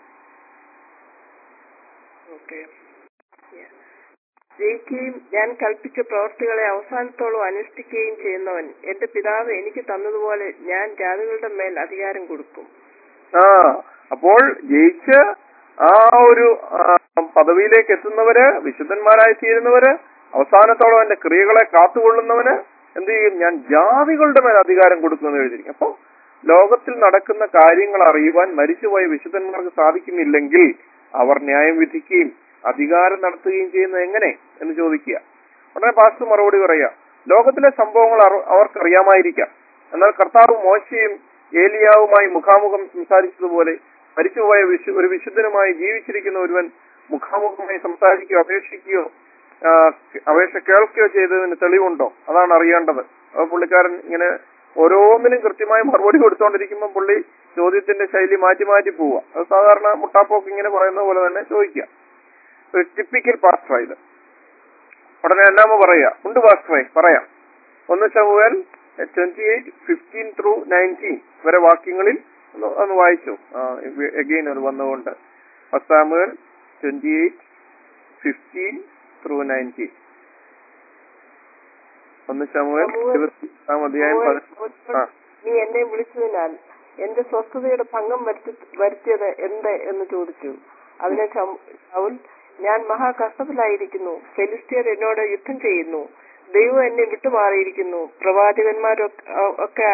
ഓക്കെ ജയിക്കുകയും ഞാൻ കൽപ്പിച്ച പ്രവർത്തികളെ അവസാനത്തോളം അനുഷ്ഠിക്കുകയും ചെയ്യുന്നവൻ എന്റെ പിതാവ് എനിക്ക് തന്നതുപോലെ ഞാൻ ജാതികളുടെ മേൽ അധികാരം കൊടുക്കും ആ അപ്പോൾ ജയിച്ച് ആ ഒരു ആ, പദവിയിലേക്ക് എത്തുന്നവര് വിശുദ്ധന്മാരായി തീരുന്നവര് അവസാനത്തോളം എന്റെ ക്രിയകളെ കാത്തുകൊള്ളുന്നവന് എന്ത് ചെയ്യും ഞാൻ ജാതികളുടെ മേൽ അധികാരം കൊടുക്കുമെന്ന് എഴുതിയിരിക്കും അപ്പൊ ലോകത്തിൽ നടക്കുന്ന കാര്യങ്ങൾ അറിയുവാൻ മരിച്ചുപോയ വിശുദ്ധന്മാർക്ക് സാധിക്കുന്നില്ലെങ്കിൽ അവർ ന്യായം വിധിക്കുകയും അധികാരം നടത്തുകയും ചെയ്യുന്നത് എങ്ങനെ എന്ന് ചോദിക്കുക ഉടനെ പാസ്റ്റർ മറുപടി പറയുക ലോകത്തിലെ സംഭവങ്ങൾ അവർ- അവർക്കറിയാമായിരിക്കാം എന്നാൽ കർത്താവ് മോശയും ഏലിയാവുമായി മുഖാമുഖം സംസാരിച്ചതുപോലെ മരിച്ചുപോയ വിശു ഒരു വിശുദ്ധനുമായി ജീവിച്ചിരിക്കുന്ന ഒരുവൻ മുഖാമുഖമായി സംസാരിക്കുകയോ അപേക്ഷിക്കുകയോ ആ, അപേക്ഷ കേൾക്കുകയോ ചെയ്തതിന് തെളിവുണ്ടോ അതാണ് അറിയേണ്ടത് അത് പുള്ളിക്കാരൻ ഇങ്ങനെ ഓരോന്നിനും കൃത്യമായി മറുപടി കൊടുത്തോണ്ടിരിക്കുമ്പോൾ പുള്ളി ചോദ്യത്തിന്റെ ശൈലി മാറ്റി മാറ്റി പോവുക അത് സാധാരണ മുട്ടാപ്പോക്ക് ഇങ്ങനെ പറയുന്ന പോലെ തന്നെ ചോദിക്കുക ഒരു ടിപ്പിക്കൽ പാസ്റ്റർ ഇത് ഉടനെ എന്നാമ പറയുക ഉണ്ട് പാസ്റ്ററെ പറയാം ഒന്ന് Samuel twenty eight fifteen through nineteen വരെ വാക്യങ്ങളിൽ ഒന്ന് ഒന്ന് വായിച്ചു എഗെയിൻ അത് വന്നുകൊണ്ട് first twenty eight fifteen through nineteen ഒന്ന് ശമുവേൽ ശമൂവേൽ ഇരുപത്തിയാം അധ്യായം ശമൂവേൽ പതി- ആ നീ എന്നെ വിളിച്ചതിനാൽ എന്റെ സ്വസ്ഥതയുടെ ഭംഗം വരുത്തി വരുത്തിയത് എന്ത് എന്ന് ചോദിച്ചു അതിന് ശമു- ശൗൽ ഞാൻ മഹാകഷ്ടത്തിലായിരിക്കുന്നു ഫെലിസ്തീയർ എന്നോട് യുദ്ധം ചെയ്യുന്നു ദൈവം എന്നെ വിട്ടുമാറിയിരിക്കുന്നു പ്രവാചകന്മാരൊക്കെ ഒക്കെ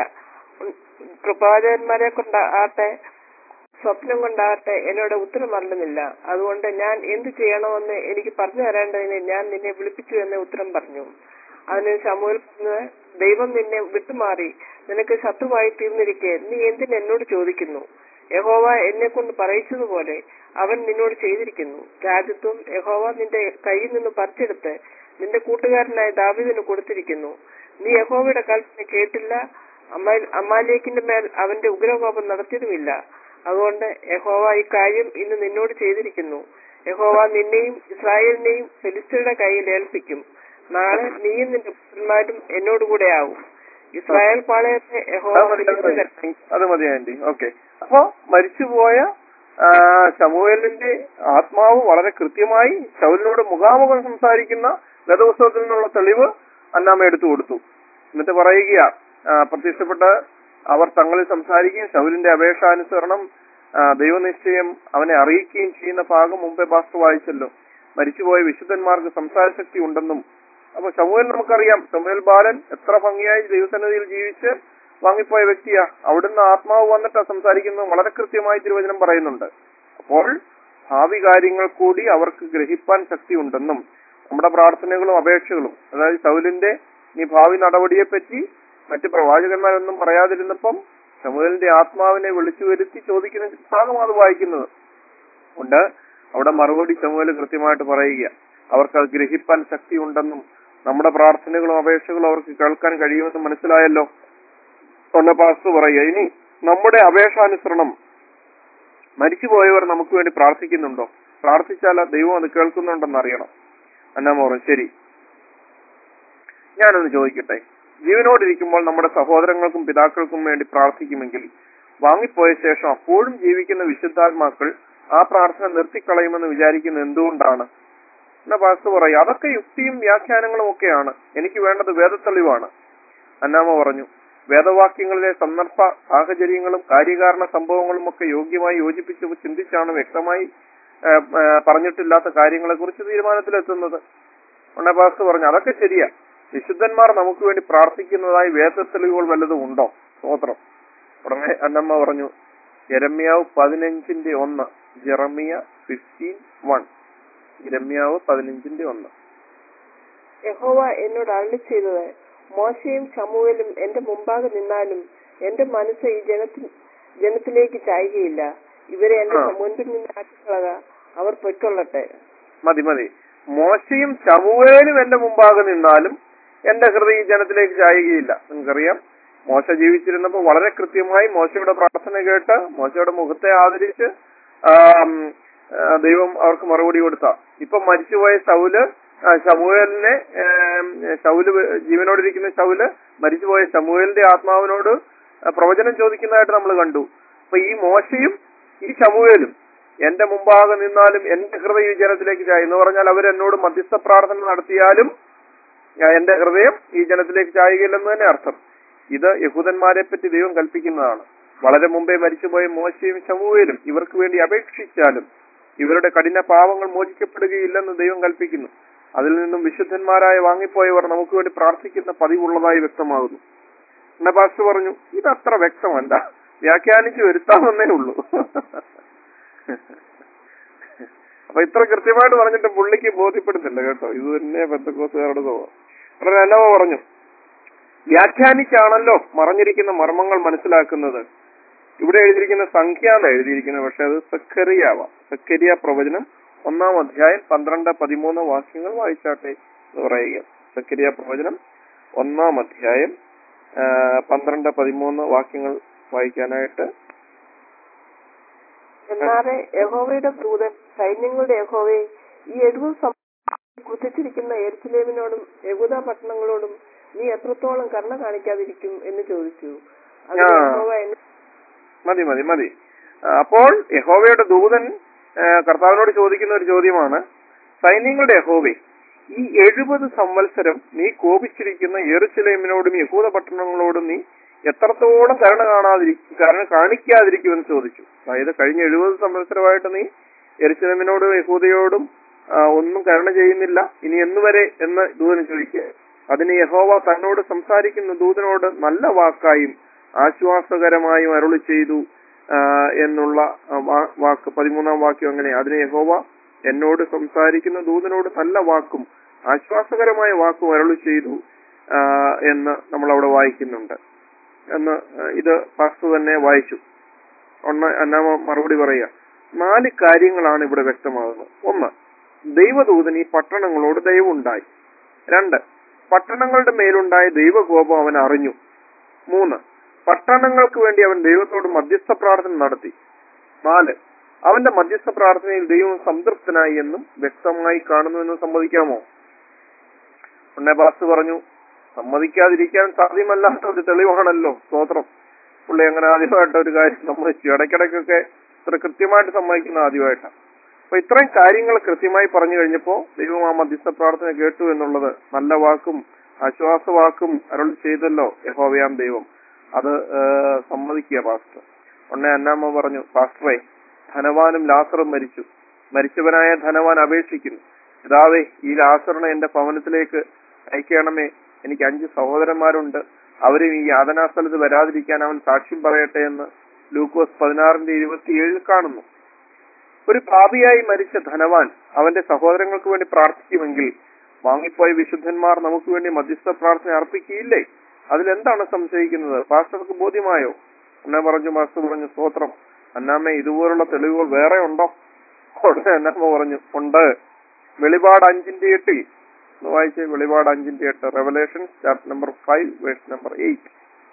പ്രവാചകന്മാരെ കൊണ്ടാകട്ടെ സ്വപ്നം കൊണ്ടാകട്ടെ എന്നോട് ഉത്തരം അറിയുന്നില്ല അതുകൊണ്ട് ഞാൻ എന്ത് ചെയ്യണമെന്ന് എനിക്ക് പറഞ്ഞു തരേണ്ടതിന് ഞാൻ നിന്നെ വിളിപ്പിച്ചു എന്ന് ഉത്തരം പറഞ്ഞു അതിന് ശമൂൽ പറഞ്ഞത് ദൈവം നിന്നെ വിട്ടുമാറി നിനക്ക് ശത്രുവായി തീർന്നിരിക്കെ നീ എന്തിന് എന്നോട് ചോദിക്കുന്നു യഹോവ എന്നെ കൊണ്ട് പറയിച്ചതുപോലെ അവൻ നിന്നോട് ചെയ്തിരിക്കുന്നു രാജ്യത്വം യഹോവ നിന്റെ കയ്യിൽ നിന്ന് പറിച്ചെടുത്ത് നിന്റെ കൂട്ടുകാരനായ ദാവീദിന് കൊടുത്തിരിക്കുന്നു നീ യഹോവയുടെ കൽപ്പന കേട്ടില്ല അമാ- അമാലേക്കിന്റെ മേൽ അവന്റെ ഉഗ്രകോപം നടത്തിയതുമില്ല അതുകൊണ്ട് യഹോവ ഈ കാര്യം ഇന്ന് നിന്നോട് ചെയ്തിരിക്കുന്നു യഹോവ നിന്നെയും ഇസ്രായേലിനെയും ഫെലിസ്തീയുടെ കയ്യിൽ ഏൽപ്പിക്കും നാളെ നീയും നിന്റെ പുത്രന്മാരും എന്നോടുകൂടെ ആവും ഇസ്രായേൽ പാളയത്തെ യഹോവ അത് മതി, അത് മതി. ഫെലിസ്ത്യരെ- അത് മതി ആന്റി ഓക്കെ അപ്പോ മരിച്ചുപോയ ആ, ശമൂവേലിന്റെ ആത്മാവ് വളരെ കൃത്യമായി ശൗലിനോട് മുഖാമുഖം സംസാരിക്കുന്ന വേദപുസ്തകത്തിൽ നിന്നുള്ള തെളിവ് അന്നാമ്മ എടുത്തു കൊടുത്തു എന്നിട്ട് പറയുക ആ, പ്രത്യക്ഷപ്പെട്ട് അവർ തങ്ങളിൽ സംസാരിക്കുകയും ശൗലിന്റെ അപേക്ഷാനുസരണം ആ, ദൈവനിശ്ചയം അവനെ അറിയിക്കുകയും ചെയ്യുന്ന ഭാഗം മുമ്പേ പാസ്റ്റർ വായിച്ചല്ലോ മരിച്ചുപോയ വിശുദ്ധന്മാർക്ക് സംസാരശക്തി ഉണ്ടെന്നും അപ്പൊ ശമുവേൽ നമുക്കറിയാം ശമുവേൽ ബാലൻ എത്ര ഭംഗിയായി ദൈവസന്നിധിയിൽ ജീവിച്ച് വാങ്ങിപ്പോയ വ്യക്തിയാ അവിടുന്ന് ആത്മാവ് വന്നിട്ടാ സംസാരിക്കുന്നത് വളരെ കൃത്യമായി തിരുവചനം പറയുന്നുണ്ട് അപ്പോൾ ഭാവി കാര്യങ്ങൾ കൂടി അവർക്ക് ഗ്രഹിപ്പാൻ ശക്തി ഉണ്ടെന്നും നമ്മുടെ പ്രാർത്ഥനകളും അപേക്ഷകളും അതായത് ശൗലിന്റെ ഈ ഭാവി നടപടിയെപ്പറ്റി മറ്റ് പ്രവാചകന്മാരൊന്നും പറയാതിരുന്നപ്പം ശമുവേലിന്റെ ആത്മാവിനെ വിളിച്ചു വരുത്തി ചോദിക്കുന്ന ഭാഗം അത് വായിക്കുന്നത് ഉണ്ട് അവിടെ മറുപടി ശമുവേൽ കൃത്യമായിട്ട് പറയുക അവർക്ക് അത് ഗ്രഹിപ്പാൻ ശക്തി ഉണ്ടെന്നും നമ്മുടെ പ്രാർത്ഥനകളും അപേക്ഷകളും അവർക്ക് കേൾക്കാൻ കഴിയുമെന്ന് മനസ്സിലായല്ലോ ഒന്ന് പാസ്റ്റർ പറയുക ഇനി നമ്മുടെ അപേക്ഷാനുസരണം മരിച്ചുപോയവർ നമുക്ക് വേണ്ടി പ്രാർത്ഥിക്കുന്നുണ്ടോ പ്രാർത്ഥിച്ചാൽ ദൈവം അത് കേൾക്കുന്നുണ്ടെന്ന് അറിയണം അന്നാമോറൻ ശരി ഞാനൊന്ന് ചോദിക്കട്ടെ ജീവനോടിരിക്കുമ്പോൾ നമ്മുടെ സഹോദരങ്ങൾക്കും പിതാക്കൾക്കും വേണ്ടി പ്രാർത്ഥിക്കുമെങ്കിൽ വാങ്ങിപ്പോയ ശേഷം അപ്പോഴും ജീവിക്കുന്ന വിശുദ്ധാത്മാക്കൾ ആ പ്രാർത്ഥന നിർത്തിക്കളയുമെന്ന് വിചാരിക്കുന്നത് എന്തുകൊണ്ടാണ് എന്നാ പാസ്റ്റർ പറയും അതൊക്കെ യുക്തിയും വ്യാഖ്യാനങ്ങളും ഒക്കെയാണ് എനിക്ക് വേണ്ടത് വേദത്തെളിവാണ് അന്നാമ പറഞ്ഞു വേദവാക്യങ്ങളിലെ സന്ദർഭ സാഹചര്യങ്ങളും കാര്യകാരണ സംഭവങ്ങളും ഒക്കെ യോഗ്യമായി യോജിപ്പിച്ച് ചിന്തിച്ചാണ് വ്യക്തമായി ആ, ആ, പറഞ്ഞിട്ടില്ലാത്ത കാര്യങ്ങളെ കുറിച്ച് തീരുമാനത്തിലെത്തുന്നത് ഉണ്ണ പാസ്റ്റർ പറഞ്ഞു അതൊക്കെ ശരിയാ വിശുദ്ധന്മാർ നമുക്ക് വേണ്ടി പ്രാർത്ഥിക്കുന്നതായി വേദത്തെളിവുകൾ വല്ലതും ഉണ്ടോ സ്തോത്രം ഉടനെ അന്നമ്മ പറഞ്ഞു ജെരമ്യാവ് പതിനഞ്ചിന്റെ ഒന്ന് ജെറമിയ ഫിഫ്റ്റീൻ വൺ ജെരമ്യാവ് പതിനഞ്ചിന്റെ ഒന്ന് യഹോവ എന്നോട് അരളി ചെയ്തത് മോശയും ശമുവേലും എന്റെ മുമ്പാകെ നിന്നാലും എന്റെ മനസ്സ് ഈ ജനത്തിൽ ജനത്തിലേക്ക് ചായുകയില്ല ഇവരെ എന്റെ ആ. മുൻപിൽ നിന്ന് ആക്കിക്കളക അവർ പൊയ്ക്കൊള്ളട്ടെ മതി മതി മോശയും ചമുവേലും എന്റെ മുമ്പാകെ നിന്നാലും എന്റെ ഹൃദയം ഈ ജനത്തിലേക്ക് ചായുകയില്ല നിങ്ങൾക്കറിയാം മോശ ജീവിച്ചിരുന്നപ്പോൾ വളരെ കൃത്യമായി മോശയുടെ പ്രാർത്ഥന കേട്ട് മോശയുടെ മുഖത്തെ ആദരിച്ച് ആം, ആ, ദൈവം അവർക്ക് മറുപടി കൊടുത്ത ഇപ്പൊ മരിച്ചുപോയ ശൗല് ആ, ശമൂവേലിനെ ഏം, ശൗല് വ- ജീവനോടിരിക്കുന്ന ശൗല് മരിച്ചുപോയ ശമൂവേലിന്റെ ആത്മാവിനോട് ആ, പ്രവചനം ചോദിക്കുന്നതായിട്ട് നമ്മൾ കണ്ടു അപ്പൊ ഈ മോശയും ഈ ശമൂവേലും എന്റെ മുമ്പാകെ നിന്നാലും എന്റെ ഹൃദയം ഈ ജനത്തിലേക്ക് ചായ എന്ന് പറഞ്ഞാൽ അവർ എന്നോട് മധ്യസ്ഥ പ്രാർത്ഥന നടത്തിയാലും ഞാൻ എന്റെ ഹൃദയം ഈ ജനത്തിലേക്ക് ചായുകയില്ലെന്ന് തന്നെ അർത്ഥം ഇത് യഹൂദന്മാരെ പറ്റി ദൈവം കൽപ്പിക്കുന്നതാണ് വളരെ മുമ്പേ മരിച്ചുപോയ മോശയും ശമൂവേലും ഇവർക്ക് വേണ്ടി അപേക്ഷിച്ചാലും ഇവരുടെ കഠിന പാവങ്ങൾ മോചിക്കപ്പെടുകയില്ലെന്ന് ദൈവം കൽപ്പിക്കുന്നു അതിൽ നിന്നും വിശുദ്ധന്മാരായ വാങ്ങിപ്പോയവർ നമുക്ക് വേണ്ടി പ്രാർത്ഥിക്കുന്ന പതിവുള്ളതായി വ്യക്തമാകുന്നു എന്ന പാസ്റ്റർ പറഞ്ഞു ഇത് അത്ര വ്യക്തമല്ല വ്യാഖ്യാനിച്ചു വരുത്താമെന്നേ ഉള്ളൂ അപ്പൊ ഇത്ര കൃത്യമായിട്ട് പറഞ്ഞിട്ട് പുള്ളിക്ക് ബോധ്യപ്പെടുത്തില്ല കേട്ടോ ഇത് തന്നെ ബന്ധക്കോസുകാരുടെ സ്വഭാവം ഉടനെ അന്നവ പറഞ്ഞു വ്യാഖ്യാനിച്ചാണല്ലോ മറഞ്ഞിരിക്കുന്ന മർമ്മങ്ങൾ മനസ്സിലാക്കുന്നത് ഇവിടെ എഴുതിയിരിക്കുന്ന സംഖ്യ എന്ന് എഴുതിയിരിക്കുന്നത് പക്ഷെ അത് സക്കരിയാവാം സക്കരിയ പ്രവചനം ഒന്നാം അധ്യായം പന്ത്രണ്ട് പതിമൂന്ന് വാക്യങ്ങൾ വായിച്ചാട്ടെ എന്ന് പറയുക സക്കരിയ പ്രവചനം ഒന്നാം അധ്യായം ആ, പന്ത്രണ്ട് പതിമൂന്ന് വാക്യങ്ങൾ വായിക്കാനായിട്ട് എന്നാറെ യഹോവയുടെ ദൂതൻ സൈന്യങ്ങളുടെ യഹോവയെ ഈ എഴുപത് കുതിച്ചിരിക്കുന്ന എരുസലേമിനോടും യഹൂദ പട്ടണങ്ങളോടും നീ എത്രത്തോളം കരുണ കാണിക്കാതിരിക്കും എന്ന് ചോദിച്ചു അതിന് ആ. യഹോവ എന്നെ മതി മതി മതി ആ, അപ്പോൾ യഹോവയുടെ ദൂതൻ ആ, കർത്താവിനോട് ചോദിക്കുന്ന ഒരു ചോദ്യമാണ് സൈന്യങ്ങളുടെ യഹോവേ ഈ എഴുപത് സംവത്സരം നീ കോപിച്ചിരിക്കുന്ന യെറുസലേമിനോടും യഹൂദ പട്ടണങ്ങളോടും നീ എത്രത്തോളം കരുണ കാണാതിരിക്കും കരുണ കാണിക്കാതിരിക്കുമെന്ന് ചോദിച്ചു അതായത് കഴിഞ്ഞ എഴുപത് സംവത്സരമായിട്ട് നീ യെരുസലേമിനോടും യഹൂദയോടും ആ, ഒന്നും കരുണ ചെയ്യുന്നില്ല ഇനി എന്നുവരെ എന്ന് ദൂതന് ചോദിക്കുക അതിന് യഹോവ തന്നോട് സംസാരിക്കുന്ന ദൂതനോട് നല്ല വാക്കായും ആശ്വാസകരമായും അരുളി ചെയ്തു ആ, എന്നുള്ള ആ, വാ- വാക്ക് പതിമൂന്നാം വാക്യം അങ്ങനെ അതിന് യഹോവ എന്നോട് സംസാരിക്കുന്ന ദൂതനോട് നല്ല വാക്കും ആശ്വാസകരമായ വാക്കും അരുളി ചെയ്തു ആ, എന്ന് നമ്മൾ അവിടെ വായിക്കുന്നുണ്ട് എന്ന് ആ, ഇത് പാസ്റ്റർ തന്നെ വായിച്ചു ഒന്ന് എന്നാമ മറുപടി പറയുക നാല് കാര്യങ്ങളാണ് ഇവിടെ വ്യക്തമാകുന്നത് ഒന്ന് ദൈവദൂതൻ ഈ പട്ടണങ്ങളോട് ദൈവമുണ്ടായി രണ്ട് പട്ടണങ്ങളുടെ മേലുണ്ടായ ദൈവകോപം അവൻ അറിഞ്ഞു മൂന്ന് പട്ടണങ്ങൾക്ക് വേണ്ടി അവൻ ദൈവത്തോട് മധ്യസ്ഥ പ്രാർത്ഥന നടത്തി നാല് അവന്റെ മധ്യസ്ഥ പ്രാർത്ഥനയിൽ ദൈവം സംതൃപ്തനായി എന്നും വ്യക്തമായി കാണുന്നു എന്ന് സമ്മതിക്കാമോ ഉണ്ണെ ബാസ് പറഞ്ഞു സമ്മതിക്കാതിരിക്കാൻ സാധ്യമല്ലാത്ത ഒരു തെളിവാണല്ലോ സ്തോത്രം പുള്ളി അങ്ങനെ ആദ്യമായിട്ട് ഒരു കാര്യം സമ്മതിച്ചു ഇടയ്ക്കിടയ്ക്കൊക്കെ ഇത്ര കൃത്യമായിട്ട് സമ്മതിക്കുന്ന ആദ്യമായിട്ടാണ് അപ്പൊ ഇത്രയും കാര്യങ്ങൾ കൃത്യമായി പറഞ്ഞു കഴിഞ്ഞപ്പോ ദൈവം ആ മധ്യസ്ഥ പ്രാർത്ഥന കേട്ടു എന്നുള്ളത് നല്ല വാക്കും ആശ്വാസവാക്കും അരുൾ ചെയ്തല്ലോ യഹോവയാം ദൈവം അത് ഏഹ്, സമ്മതിക്കുക പാസ്റ്റർ ഉണ്ണെ അന്നാമ്മ പറഞ്ഞു പാസ്റ്ററെ ധനവാനും ലാസറും മരിച്ചു മരിച്ചവനായ ധനവാൻ അപേക്ഷിക്കുന്നു പിതാവേ ഈ ലാസറിനെ എന്റെ ഭവനത്തിലേക്ക് അയക്കണമേ എനിക്ക് അഞ്ച് സഹോദരന്മാരുണ്ട് അവരും ഈ യാതനാസ്ഥലത്ത് വരാതിരിക്കാൻ അവൻ സാക്ഷ്യം പറയട്ടെ എന്ന് ലൂക്കോസ് പതിനാറിന്റെ ഇരുപത്തിയേഴിൽ കാണുന്നു ഒരു പാപിയായി മരിച്ച ധനവാൻ അവന്റെ സഹോദരങ്ങൾക്ക് വേണ്ടി പ്രാർത്ഥിക്കുമെങ്കിൽ വാങ്ങിപ്പോയ വിശുദ്ധന്മാർ നമുക്ക് വേണ്ടി മധ്യസ്ഥ പ്രാർത്ഥന അർപ്പിക്കുകയില്ലേ അതിലെന്താണ് സംശയിക്കുന്നത് പാസ്റ്റർക്ക് ബോധ്യമായോ എന്നെ പറഞ്ഞു മാസ്റ്റർ പറഞ്ഞു സ്തോത്രം അന്നാമ്മ ഇതുപോലുള്ള തെളിവുകൾ വേറെ ഉണ്ടോ ഉടനെ അന്നാമ്മ പറഞ്ഞു ഉണ്ട് വെളിപാട് അഞ്ചിന്റെ എട്ടിൽ ഒന്ന് വായിച്ചേ വെളിപാട് അഞ്ചിന്റെ എട്ട് Revelation chapter number five verse number eight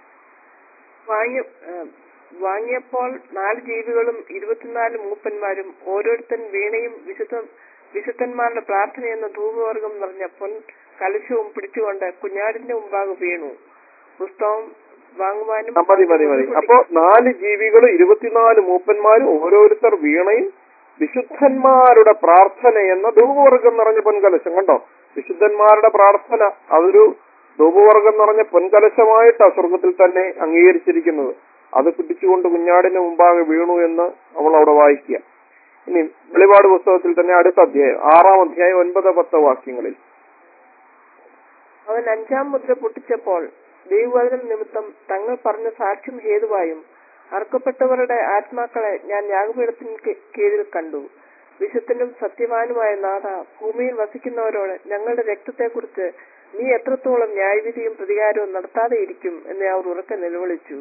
വാങ്ങിയ ഏഹ് വാങ്ങിയപ്പോൾ നാല് ജീവികളും ഇരുപത്തിനാല് മൂപ്പന്മാരും ഓരോരുത്തൻ വീണയും വിശുദ്ധ വിശുദ്ധന്മാരുടെ പ്രാർത്ഥന എന്ന ധൂപവർഗം നിറഞ്ഞ പൊൻ കലശവും പിടിച്ചുകൊണ്ട് കുഞ്ഞാടിന്റെ മുമ്പാകെ വീണു പുസ്തകം വാങ്ങുവാനും ആ, മതി മതി മതി അപ്പോ നാല് ജീവികൾ ഇരുപത്തിനാല് മൂപ്പന്മാരും ഓരോരുത്തർ വീണയും വിശുദ്ധന്മാരുടെ പ്രാർത്ഥന എന്ന ധൂപവർഗം നിറഞ്ഞ പൊൻകലശം കണ്ടോ വിശുദ്ധന്മാരുടെ പ്രാർത്ഥന അതൊരു ധൂപവർഗം നിറഞ്ഞ പൊൻകലശമായിട്ടാ സ്വർഗത്തിൽ തന്നെ അംഗീകരിച്ചിരിക്കുന്നത് അത് പിടിച്ചുകൊണ്ട് കുഞ്ഞാടിന് മുമ്പാകെ വീണു എന്ന് അവൾ അവിടെ വായിക്കുക ഇനി വെളിപാട് പുസ്തകത്തിൽ തന്നെ അടുത്ത അധ്യായം ആറാം അധ്യായം ഒൻപത് പത്ത് വാക്യങ്ങളിൽ അവൻ അഞ്ചാം മുദ്ര പൊട്ടിച്ചപ്പോൾ ദൈവവചനം നിമിത്തം തങ്ങൾ പറഞ്ഞ സാക്ഷ്യം ഹേതുവായും അർക്കപ്പെട്ടവരുടെ ആത്മാക്കളെ ഞാൻ യാഗപീഠത്തിന് കീ- കീഴിൽ കണ്ടു വിശുദ്ധനും സത്യവാനുമായ നാഥ ഭൂമിയിൽ വസിക്കുന്നവരോട് ഞങ്ങളുടെ രക്തത്തെക്കുറിച്ച് നീ എത്രത്തോളം ന്യായവിധിയും പ്രതികാരവും നടത്താതെ ഇരിക്കും എന്ന് അവർ ഉറക്കെ നിലവിളിച്ചു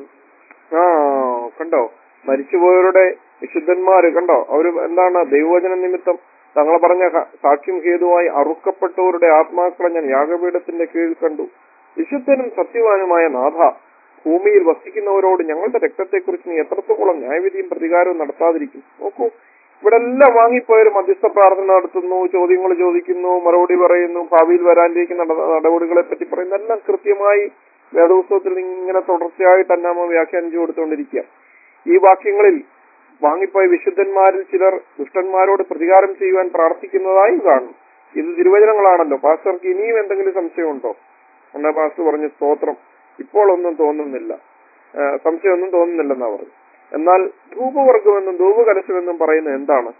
ആ കണ്ടോ മരിച്ചുപോയവരുടെ വിശുദ്ധന്മാര് കണ്ടോ അവര് എന്താണ് ദൈവവചന നിമിത്തം തങ്ങൾ പറഞ്ഞ ഹ- സാക്ഷ്യം ഹേതുവായി അറുക്കപ്പെട്ടവരുടെ ആത്മാക്കളെ ഞാൻ യാഗപീഠത്തിന്റെ കീഴിൽ കണ്ടു വിശുദ്ധനും സത്യവാനുമായ നാഥ ഭൂമിയിൽ വസിക്കുന്നവരോട് ഞങ്ങളുടെ രക്തത്തെക്കുറിച്ച് നീ എത്രത്തോളം ന്യായവിധിയും പ്രതികാരവും നടത്താതിരിക്കും നോക്കൂ ഇവിടെ എല്ലാം വാങ്ങിപ്പോയൊരു മധ്യസ്ഥ പ്രാർത്ഥന നടത്തുന്നു ചോദ്യങ്ങൾ ചോദിക്കുന്നു മറുപടി പറയുന്നു ഭാവിയിൽ വരാനിരിക്കുന്ന നട- നടപടികളെ പറ്റി പറയുന്നു എല്ലാം കൃത്യമായി വേദപുസ്തകത്തിൽ ഇങ്ങനെ തുടർച്ചയായിട്ട് അന്നാമ വ്യാഖ്യാനിച്ചു കൊടുത്തുകൊണ്ടിരിക്കുക ഈ വാക്യങ്ങളിൽ വാങ്ങിപ്പോയ വിശുദ്ധന്മാരിൽ ചിലർ ദുഷ്ടന്മാരോട് പ്രതികാരം ചെയ്യുവാൻ പ്രാർത്ഥിക്കുന്നതായും കാണും ഇത് തിരുവചനങ്ങളാണല്ലോ പാസ്റ്റർക്ക് ഇനിയും എന്തെങ്കിലും സംശയമുണ്ടോ എന്നാ പാസ്റ്റർ പറഞ്ഞു സ്തോത്രം ഇപ്പോൾ ഒന്നും തോന്നുന്നില്ല ആ, സംശയമൊന്നും തോന്നുന്നില്ലെന്നാ പറഞ്ഞു എന്നാൽ ധൂപവർഗമെന്നും ധൂപകലശമെന്നും പറയുന്നത് എന്താണ്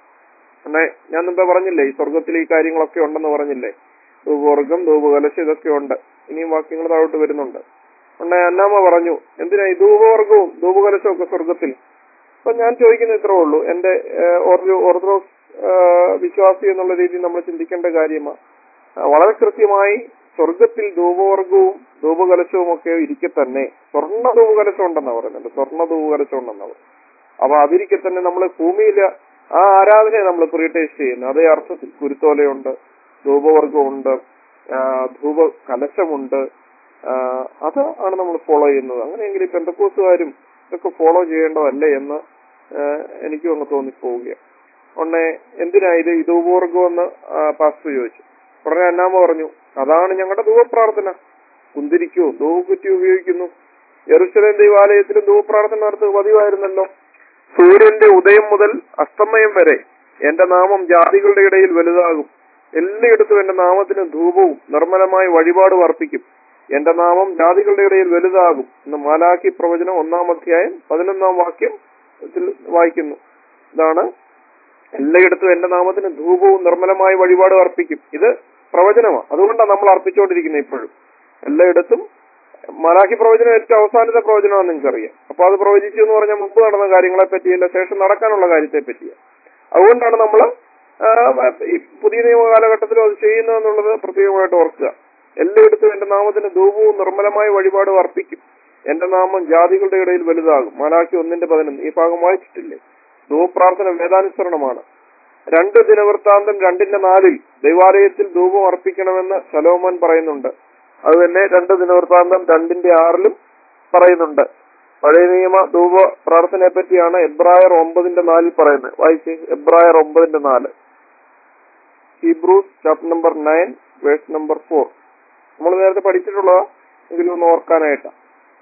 എന്നെ ഞാൻ മുമ്പേ പറഞ്ഞില്ലേ ഈ സ്വർഗത്തിൽ ഈ കാര്യങ്ങളൊക്കെ ഉണ്ടെന്ന് പറഞ്ഞില്ലേ ധൂപവർഗം ധൂപകലശം ഇതൊക്കെ ഉണ്ട് ഇനിയും വാക്യങ്ങൾ താഴോട്ട് വരുന്നുണ്ട് ഉണ്ടെ അന്നാമ പറഞ്ഞു എന്തിനാ ഈ ധൂപവർഗവും ധൂപകലശവും ഒക്കെ സ്വർഗത്തിൽ അപ്പൊ ഞാൻ ചോദിക്കുന്നത് ഇത്രേ ഉള്ളൂ എന്റെ ഏഹ്, ഒരു ഓർത്തഡോക്സ് ഏഹ്, വിശ്വാസി എന്നുള്ള രീതിയിൽ നമ്മൾ ചിന്തിക്കേണ്ട കാര്യമാണ് വളരെ കൃത്യമായി സ്വർഗത്തിൽ ധൂപവർഗവും ധൂപകലശവും ഒക്കെ ഇരിക്കെ തന്നെ സ്വർണ്ണ ധൂപകലശം ഉണ്ടെന്നാ പറയുന്നുണ്ട് സ്വർണ്ണ ധൂപകലശം ഉണ്ടെന്നാ പറയുന്നത് അപ്പൊ അതിരിക്കെ തന്നെ നമ്മൾ ഭൂമിയില് ആ ആരാധനയെ നമ്മൾ പ്രീടേസ്റ്റ് ചെയ്യുന്നു അതേ അർത്ഥത്തിൽ കുരുത്തോലയുണ്ട് ധൂപവർഗമുണ്ട് ആ, ധൂപ കലശമുണ്ട് ആ, അത് ആണ് നമ്മൾ ഫോളോ ചെയ്യുന്നത് അങ്ങനെയെങ്കിൽ ഈ പെന്തക്കോസുകാരും ഇതൊക്കെ ഫോളോ ചെയ്യേണ്ടതല്ലേ എന്ന് ആ, എനിക്കും അങ്ങ് തോന്നിപ്പോവുകയാണ് ഉടനെ എന്തിനാ ഇത് ഈ ധൂപവർഗം എന്ന് പാസ്റ്റർ ചോദിച്ചു ഉടനെ അന്നാമ പറഞ്ഞു അതാണ് ഞങ്ങളുടെ ധൂപപ്രാർത്ഥന കുന്തിരിക്കോ ധൂപക്കുറ്റി ഉപയോഗിക്കുന്നു യെറുശലേം ദൈവാലയത്തിലും ധൂപപ്രാർത്ഥന നടത്തുക പതിവായിരുന്നല്ലോ സൂര്യന്റെ ഉദയം മുതൽ അസ്തമയം വരെ എന്റെ നാമം ജാതികളുടെ ഇടയിൽ വലുതാകും എല്ലായിടത്തും എന്റെ നാമത്തിന് ധൂപവും നിർമ്മലമായ വഴിപാട് വർപ്പിക്കും എന്റെ നാമം ജാതികളുടെ ഇടയിൽ വലുതാകും എന്ന് മാലാഖി പ്രവചനം ഒന്നാം അധ്യായം പതിനൊന്നാം വാക്യം ത്തിൽ വായിക്കുന്നു ഇതാണ് എല്ലായിടത്തും എന്റെ നാമത്തിന് ധൂപവും നിർമ്മലമായ വഴിപാട് അർപ്പിക്കും ഇത് പ്രവചനമാണ് അതുകൊണ്ടാണ് നമ്മൾ അർപ്പിച്ചുകൊണ്ടിരിക്കുന്നത് ഇപ്പോഴും എല്ലായിടത്തും മലാഖി പ്രവചനം ഏറ്റവും അവസാനത്തെ പ്രവചനമാണ് നിങ്ങൾക്കറിയാം അപ്പൊ അത് പ്രവചിച്ചു എന്ന് പറഞ്ഞാൽ മുമ്പ് നടന്ന കാര്യങ്ങളെ പറ്റിയല്ല ശേഷം നടക്കാനുള്ള കാര്യത്തെ പറ്റിയ അതുകൊണ്ടാണ് നമ്മൾ ഈ പുതിയ നിയമ കാലഘട്ടത്തിലും അത് ചെയ്യുന്നത് എന്നുള്ളത് പ്രത്യേകമായിട്ട് ഓർക്കുക എല്ലായിടത്തും എന്റെ നാമത്തിന് ധൂപവും നിർമ്മലമായ വഴിപാടും അർപ്പിക്കും എന്റെ നാമം ജാതികളുടെ ഇടയിൽ വലുതാകും മാലാഖി ഒന്നിന്റെ പതിനൊന്ന് ഈ ഭാഗം വായിച്ചിട്ടില്ലേ ധൂപ്രാർത്ഥന വേദാനുസരണമാണ് രണ്ട് ദിനവൃത്താന്തം രണ്ടിന്റെ നാലിൽ ദൈവാലയത്തിൽ ധൂപം അർപ്പിക്കണമെന്ന് ശലോമോൻ പറയുന്നുണ്ട് അത് തന്നെ രണ്ട് ദിനവൃത്താന്തം രണ്ടിന്റെ ആറിലും പറയുന്നുണ്ട് പഴയ നിയമ ധൂപ പ്രാർത്ഥനയെ പറ്റിയാണ് എബ്രായർ ഒമ്പതിന്റെ നാലിൽ പറയുന്നത് വായിച്ച് എബ്രായർ ഒമ്പതിന്റെ നാല് Hebrews chapter number nine verse number four നമ്മൾ നേരത്തെ പഠിച്ചിട്ടുള്ള എങ്കിലും ഒന്ന് ഓർക്കാനായിട്ടാണ്